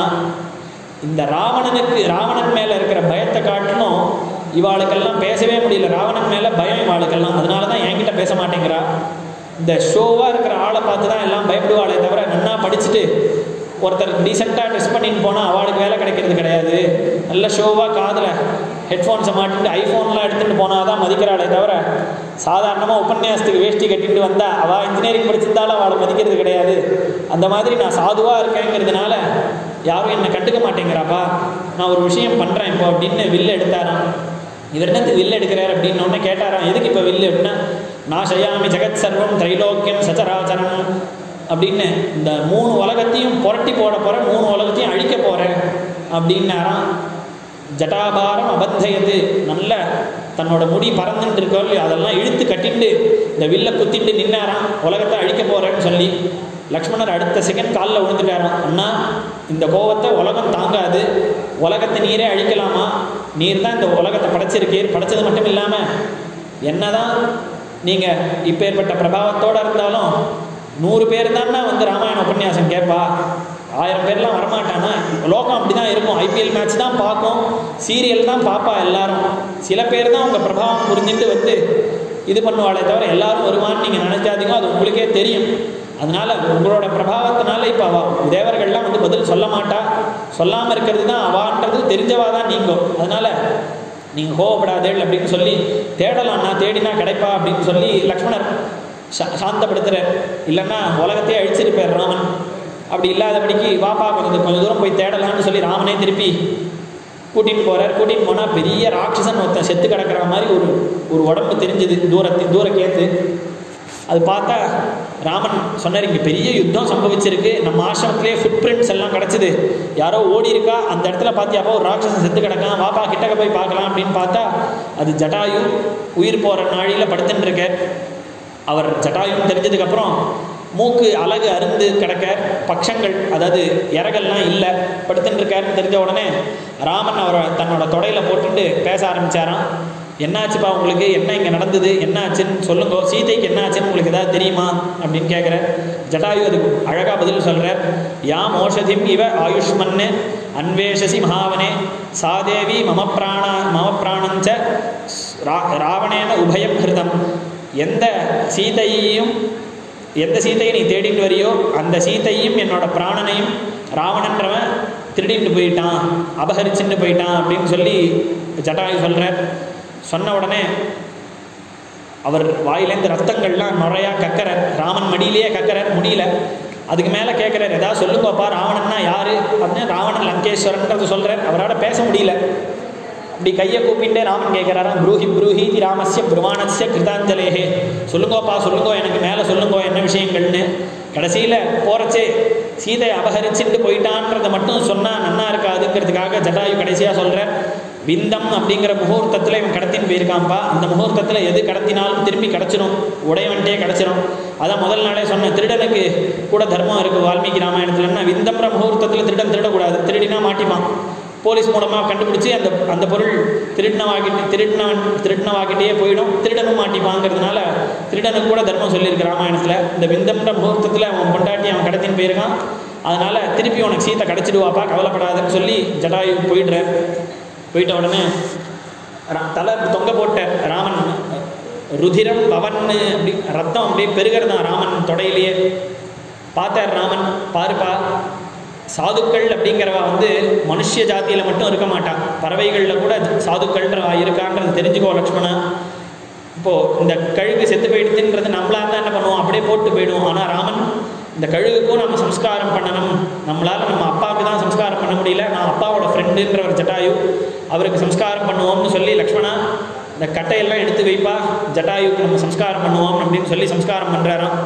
இந்த ராவணனுக்கு ராவணன் மேலே இருக்கிற பயத்தை காட்டிலும் இவாளுக்கெல்லாம் பேசவே முடியல ராவணன் மேலே பயம் இவாளுக்கெல்லாம் அதனால தான் என்கிட்ட பேச மாட்டேங்கிறா இந்த ஷோவாக இருக்கிற ஆளை பார்த்து தான் எல்லாம் பயப்படுவாளே தவிர நன்னா படிச்சுட்டு ஒருத்தர் டீசெண்டாக ட்ரெஸ் பண்ணிட்டு போனால் அவளுக்கு வேலை கிடைக்கிறது கிடையாது நல்ல ஷோவாக காதில் ஹெட்ஃபோன்ஸை மாட்டிட்டு ஐஃபோன்லாம் எடுத்துகிட்டு போனால் தான் மதிக்கிறாளே தவிர சாதாரணமாக உபன்யாசத்துக்கு வேஷ்டி கட்டிட்டு வந்தால் அவள் இன்ஜினியரிங் படிச்சிருந்தாலும் அவளை மதிக்கிறது கிடையாது அந்த மாதிரி நான் சாதுவாக இருக்கேங்கிறதுனால யாரும் என்னை கண்டுக்க மாட்டேங்கிறாப்பா நான் ஒரு விஷயம் பண்ணுறேன் இப்போ அப்படின்னு வில்லு எடுத்தாராம் இவர் என்ன வில்லு எடுக்கிறார் அப்படின்னு ஒன்று கேட்டாராம் எதுக்கு இப்போ வில்லு அப்படின்னா நான் செய்யாமி ஜெகத் சர்வம் திரைலோக்கியம் சச்சராச்சரம் அப்படின்னு இந்த மூணு உலகத்தையும் புரட்டி போட போகிறேன் மூணு உலகத்தையும் அழிக்க போகிறேன் அப்படின்னாராம் ஜட்டாபாரம் அபந்தயது நல்ல தன்னோட முடி பறந்துட்டு இருக்கோ இல்லையோ அதெல்லாம் இழுத்து கட்டிட்டு இந்த வில்ல குத்திட்டு நின்னாராம் உலகத்தை அழிக்க போகிறேன்னு சொல்லி லக்ஷ்மணர் அடுத்த செகண்ட் காலில் விழுந்துட்டாராம் அண்ணா இந்த கோவத்தை உலகம் தாங்காது உலகத்தை நீரே அழிக்கலாமா நீர் தான் இந்த உலகத்தை படைச்சிருக்கீர் படைச்சது மட்டும் இல்லாமல் என்னதான் நீங்கள் இப்போ ஏற்பட்ட பிரபாவத்தோடு இருந்தாலும் நூறு பேர் தானே வந்து ராமாயண உபன்யாசம் கேட்பா ஆயிரம் பேர்லாம் வரமாட்டானா லோகம் அப்படி தான் இருக்கும் ஐபிஎல் மேட்ச் தான் பார்க்கும் சீரியல் தான் பார்ப்பா எல்லாரும் சில பேர் தான் உங்கள் பிரபாவம் புரிஞ்சுட்டு வந்து இது பண்ணுவாளே தவிர எல்லாரும் வருவான்னு நீங்கள் நினைக்காதீங்க அது உங்களுக்கே தெரியும் அதனால உங்களோட பிரபாவத்தினால இப்போ அவ தேவர்கள்லாம் வந்து பதில் சொல்ல மாட்டா சொல்லாமல் இருக்கிறது தான் அவான்றது தெரிஞ்சவா தான் நீங்கும் அதனால நீங்கள் கோவப்படாதேள் அப்படின்னு சொல்லி தேடலாம்னா தேடினா கிடைப்பா அப்படின்னு சொல்லி லக்ஷ்மணர் சா சாந்தப்படுத்துகிறார் இல்லைன்னா உலகத்தையே அழிச்சிருப்பார் ராமன் அப்படி இல்லாதபடிக்கு வாப்பா கொஞ்சம் கொஞ்சம் தூரம் போய் தேடலாம்னு சொல்லி ராமனே திருப்பி கூட்டின்னு போகிறார் கூட்டின்னு போனால் பெரிய ராட்சசன் ஒருத்தன் செத்து கிடக்கிற மாதிரி ஒரு ஒரு உடம்பு தெரிஞ்சுது தூரத்து தூரக்கேத்து அது பார்த்தா ராமன் சொன்னார் இங்கே பெரிய யுத்தம் சம்பவிச்சிருக்கு நம்ம ஆசிரமத்திலே ஃபுட் பிரிண்ட்ஸ் எல்லாம் கிடச்சிது யாரோ ஓடி இருக்கா அந்த இடத்துல பார்த்தியாப்பா ஒரு ராட்சசன் செத்து கிடக்கான் வாப்பா கிட்டக்க போய் பார்க்கலாம் அப்படின்னு பார்த்தா அது ஜட்டாயு உயிர் போகிற நாழியில் படுத்துன்னு இருக்க அவர் ஜட்டாயுன்னு தெரிஞ்சதுக்கப்புறம் மூக்கு அழகு அருந்து கிடக்க பக்ஷங்கள் அதாவது இறகெல்லாம் இல்லை படுத்துட்டு இருக்காருன்னு தெரிஞ்ச உடனே ராமன் அவரை தன்னோட தொடையில போட்டுட்டு பேச ஆரம்பிச்சாராம் என்னாச்சுப்பா உங்களுக்கு என்ன இங்கே நடந்தது என்ன ஆச்சுன்னு சொல்லுங்க சீதைக்கு என்ன ஆச்சுன்னு உங்களுக்கு ஏதாவது தெரியுமா அப்படின்னு கேட்குற ஜட்டாயு அதுக்கு அழகாக பதில் சொல்கிறார் யாம் ஓஷதிம் இவ ஆயுஷ்மன்னு அன்வேஷசி மகாவனே சாதேவி மம பிராண மம பிராணஞ்ச ரா ராவணேன உபயம் ஹிருதம் எந்த சீதையையும் எந்த சீதையை நீ தேடிட்டு வரியோ அந்த சீதையும் என்னோட பிராணனையும் ராவணன்றவன் திருடிட்டு போயிட்டான் அபகரிச்சுட்டு போயிட்டான் அப்படின்னு சொல்லி ஜட்டாயு சொல்கிறார் சொன்ன உடனே அவர் வாயிலேருந்து ரத்தங்கள்லாம் நுறையா கக்கறார் ராமன் மடியிலேயே கக்கறார் முடியல அதுக்கு மேலே கேட்குறாரு ஏதாவது சொல்லுங்கப்பா ராவணன்னா யாரு அப்படின்னு ராவணன் லங்கேஸ்வரன்றது சொல்கிறார் அவரால் பேச முடியல இப்படி கையை கூப்பிட்டே ராமன் கேட்குறாராம் ப்ரூஹி ப்ரூஹீதி ராமஸ்ய பிரமாணஸ்ய கிருதாஞ்சலேஹே சொல்லுங்கோப்பா சொல்லுங்கோ எனக்கு மேலே சொல்லுங்கோ என்ன விஷயங்கள்னு கடைசியில் போகிறச்சே சீதை அபகரிச்சுட்டு போயிட்டான்றதை மட்டும் சொன்னால் நன்னா இருக்காதுங்கிறதுக்காக ஜட்டாயு கடைசியாக சொல்கிறேன் விந்தம் அப்படிங்கிற முகூர்த்தத்தில் இவன் கடத்தின்னு போயிருக்கான்ப்பா அந்த முகூர்த்தத்தில் எது கடத்தினாலும் திரும்பி கிடச்சிரும் உடையவன்ட்டே கிடச்சிரும் அதான் முதல் நாளே சொன்ன திருடனுக்கு கூட தர்மம் இருக்குது வால்மீகி ராமாயணத்துலன்னா விந்தம்ன்ற முகூர்த்தத்தில் திருடன் திருடக்கூடாது திருடினா மாட்டிப்பான் போலீஸ் மூலமாக கண்டுபிடிச்சி அந்த அந்த பொருள் திருடினவாகிட்டு திருடினவன் திருடினவாகிட்டே போயிடும் திருடனும் மாட்டிப்பாங்கிறதுனால திருடனுக்கு கூட தர்மம் சொல்லியிருக்கு ராமாயணத்தில் இந்த விந்தம்ன்ற முகூர்த்தத்தில் அவன் பொண்டாட்டி அவன் கடத்தின்னு போயிருக்கான் அதனால் திருப்பி உனக்கு சீத்தை கிடச்சிடுவாப்பா கவலைப்படாதுன்னு சொல்லி ஜடாயு போயிடுற போயிட்ட உடனே ரா- தலை தொங்க போட்ட ராமன் ருதிரம் பவன்னு அப்படி ரத்தம் அப்படியே பெருகிறதான் ராமன் தொடையிலேயே பார்த்தார் ராமன் பாருப்பா சாதுக்கள் அப்படிங்கிறவா வந்து மனுஷ ஜாத்தியில் மட்டும் இருக்க மாட்டான் பறவைகளில் கூட சாதுக்கள்ன்றவா இருக்கான்றது தெரிஞ்சுக்கோ லக்ஷ்மணா இப்போது இந்த கழுகு செத்து போயிடுதுன்றது நம்மளா தான் என்ன பண்ணுவோம் அப்படியே போட்டு போயிடுவோம் ஆனால் ராமன் இந்த கழுகுக்கும் நம்ம சம்ஸ்காரம் பண்ணணும் நம்மளால் நம்ம அப்பாவுக்கு தான் சம்ஸ்காரம் பண்ண முடியல நான் அப்பாவோட ஃப்ரெண்டுன்ற ஒரு ஜட்டாயு அவருக்கு சம்ஸ்காரம் பண்ணுவோம்னு சொல்லி லக்ஷ்மணா இந்த கட்டையெல்லாம் எடுத்து வைப்பா ஜட்டாயுக்கு நம்ம சம்ஸ்காரம் பண்ணுவோம் அப்படின்னு சொல்லி சம்ஸ்காரம் பண்ணுறாராம்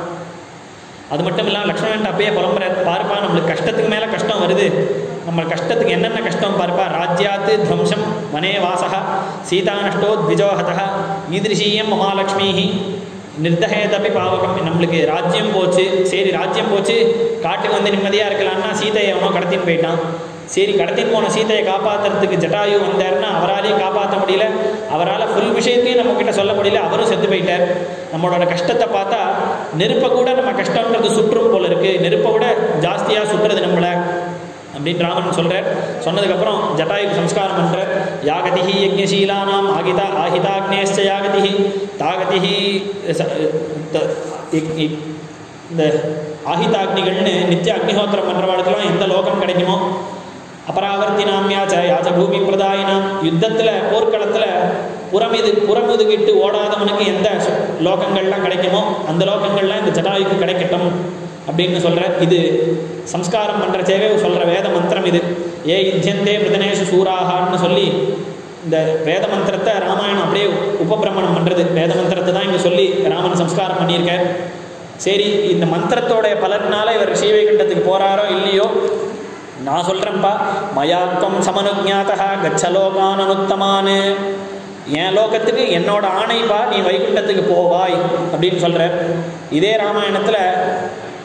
அது மட்டும் இல்லாமல் லக்ஷ்மணன் அப்பயே புலம்புறார் பாருப்பா நம்மளுக்கு கஷ்டத்துக்கு மேலே கஷ்டம் வருது நம்ம கஷ்டத்துக்கு என்னென்ன கஷ்டம் பாருப்பா ராஜ்யாத்து துவம்சம் வனே வாசக சீதா நஷ்டோ த்விஜோஹதா ஈதிருஷீயம் மகாலட்சுமி நிர்தகேதப்பி பாவகம் நம்மளுக்கு ராஜ்யம் போச்சு சரி ராஜ்யம் போச்சு காட்டுக்கு வந்து நிம்மதியாக இருக்கலாம்னா சீதையை அவனோ கடத்தின்னு போயிட்டான் சரி கடத்தின்னு போன சீதையை காப்பாற்றுறதுக்கு ஜட்டாயு வந்தாருன்னா அவராலையும் காப்பாற்ற முடியல அவரால் ஃபுல் விஷயத்தையும் நம்ம கிட்ட சொல்ல முடியல அவரும் செத்து போயிட்டார் நம்மளோட கஷ்டத்தை பார்த்தா நெருப்பை கூட நம்ம கஷ்டம்ன்றது சுற்றும் போல இருக்கு நெருப்பை விட ஜாஸ்தியாக சுற்றுறது நம்மளை அப்படின்னு ராமன் சொல்கிறார் சொன்னதுக்கப்புறம் ஜட்டாயுக்கு சம்ஸ்காரம் பண்ணுறார் யாகதிஹி யஜ்ஞசீலானாம் ஆகிதா ஆஹிதாக்னேஷ்ட யாகதிஹி தாகதிஹி ச- த- இக்- இக்- இந்த ஆஹிதாக்னிகள்னு நித்திய அக்னிஹோத்திரம் பண்ணுறவாளுக்கெல்லாம் எந்த லோகம் கிடைக்குமோ அபராவர்த்தி நாமியாச்ச யாச்ச பூமி பிரதாயினாம் யுத்தத்தில் போர்க்களத்தில் புறமிது புறமுதுகிட்டு ஓடாதவனுக்கு எந்த சு- லோகங்கள்லாம் கிடைக்குமோ அந்த லோகங்கள்லாம் இந்த ஜட்டாயுக்கு கிடைக்கட்டும் அப்படின்னு சொல்கிற இது சம்ஸ்காரம் பண்ணுற சேவை சொல்கிற வேத மந்திரம் இது ஏ யுத்தியந்தே பிரதனேஷு சூராகான்னு சொல்லி இந்த வேத மந்திரத்தை ராமாயணம் அப்படியே உபபிரமணம் பண்ணுறது வேத மந்திரத்தை தான் இங்கே சொல்லி ராமன் சம்ஸ்காரம் பண்ணியிருக்கார் சரி இந்த மந்திரத்தோடைய பலனால இவர் ஸ்ரீவைகுண்டத்துக்கு போகிறாரோ இல்லையோ நான் சொல்கிறேன்ப்பா மயாத்வம் சமனுஜாத்தா கச்சலோகான் அனுத்தமானு என் லோகத்துக்கு என்னோட ஆணைப்பா நீ வைகுண்டத்துக்கு போவாய் அப்படின்னு சொல்கிற இதே ராமாயணத்தில்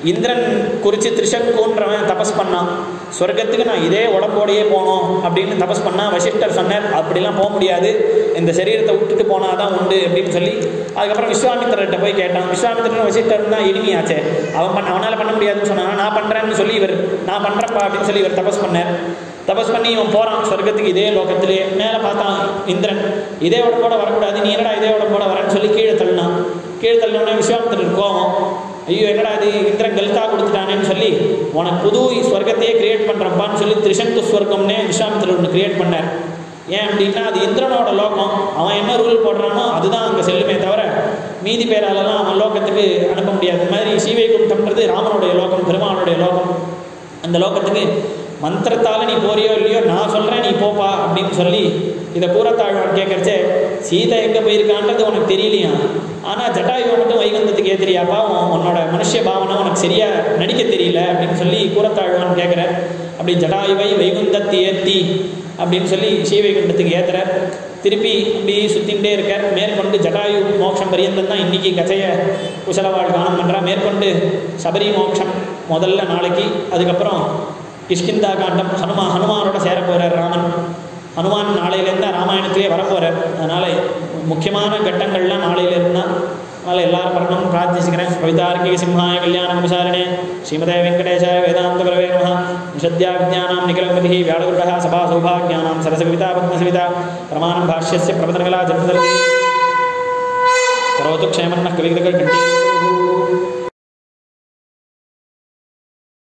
இந்திரன் குறித்து திரிசங்கூன்றவன் தபஸ் பண்ணான் சொர்க்கத்துக்கு நான் இதே உடம்போடையே போகணும் அப்படின்னு தபஸ் பண்ணா வசிஷ்டர் சொன்னார் அப்படிலாம் போக முடியாது இந்த சரீரத்தை விட்டுட்டு போனால் தான் உண்டு அப்படின்னு சொல்லி அதுக்கப்புறம் விஸ்வாமித்திரர்கிட்ட போய் கேட்டான் விஸ்வாமித்திரன் வசிஷ்டர் தான் இனிமையாச்சே அவன் பண்ண அவனால் பண்ண முடியாதுன்னு சொன்னான் நான் பண்ணுறேன்னு சொல்லி இவர் நான் பண்ணுறப்பா அப்படின்னு சொல்லி இவர் தபஸ் பண்ணார் தபஸ் பண்ணி இவன் போகிறான் சொர்க்கத்துக்கு இதே லோகத்திலே மேலே பார்த்தான் இந்திரன் இதே உடம்போட வரக்கூடாது நீ என்னடா இதே உடம்போட வரேன்னு சொல்லி கீழே தள்ளினான் கீழே தள்ளினோடனே விஸ்வாமித்திரர் கோவம் ஐயோ என்னடா இது இந்திரன் கல்தா கொடுத்துட்டானேன்னு சொல்லி உனக்கு புது ஸ்வர்க்கத்தையே கிரியேட் பண்ணுறப்பான்னு சொல்லி திரிசங்கு ஸ்வர்க்கம்னே விஸ்வாமித்திரர் ஒன்று கிரியேட் பண்ணார் ஏன் அப்படின்னா அது இந்திரனோட லோகம் அவன் என்ன ரூல் போடுறானோ அதுதான் அங்கே செல்லுமே தவிர மீதி பேராலெல்லாம் அவன் லோகத்துக்கு அனுப்ப முடியாது இந்த மாதிரி சீவைகுண்டம்ன்றது ராமனுடைய லோகம் பெருமானுடைய லோகம் அந்த லோகத்துக்கு மந்திரத்தால் நீ போறியோ இல்லையோ நான் சொல்கிறேன் நீ போப்பா அப்படின்னு சொல்லி இதை கூறத்தாழ்வான் கேட்கறச்சே சீதை எங்கே போயிருக்கான்றது உனக்கு தெரியலையா ஆனால் ஜட்டாயுவை மட்டும் வைகுந்தத்துக்கு ஏத்திரியாப்பா உன் உன்னோட மனுஷ பாவனை உனக்கு சரியாக நடிக்க தெரியல அப்படின்னு சொல்லி கூறத்தாழ்வான் கேட்குற அப்படி ஜடாயுவை வைகுந்தத்தை ஏற்றி அப்படின்னு சொல்லி ஸ்ரீவைகுண்டத்துக்கு ஏத்துற திருப்பி இப்படி சுத்தின்ண்டே இருக்கார் மேற்கொண்டு ஜடாயு மோட்சம் பரியந்தம் தான் இன்னைக்கு கதையை குசலவாழ் கானம் பண்ணுறா மேற்கொண்டு சபரி மோட்சம் முதல்ல நாளைக்கு அதுக்கப்புறம் கிஷ்கிந்தா காண்டம் ஹனுமா ஹனுமானோட சேர போகிறார் ராமன் ஹனுமான் நாளையிலேருந்து ராமாயணத்திலே வரப்போகிறார் அதனால் முக்கியமான கட்டங்கள்லாம் நாளையிலேருந்து தான் அதனால் எல்லாரும் வரணும்னு பிரார்த்திச்சுக்கிறேன் கவிதார்க்கிக சிம்ஹாய கல்யாண குமசாரிணே ஸ்ரீமதே வெங்கடேஷாய வேதாந்த குரவே நம நிஷத்யா விஜயானாம் நிகலமதி வியாழகுருடः சபா சௌபாகியானாம் சரசவிதா பத்மசவிதா பிரமாணம் பாஷ்யस्य பிரபதனகலா ஜன்மதர்தி கரோத்து க்ஷேமன்னः கவிதகல் கண்டீ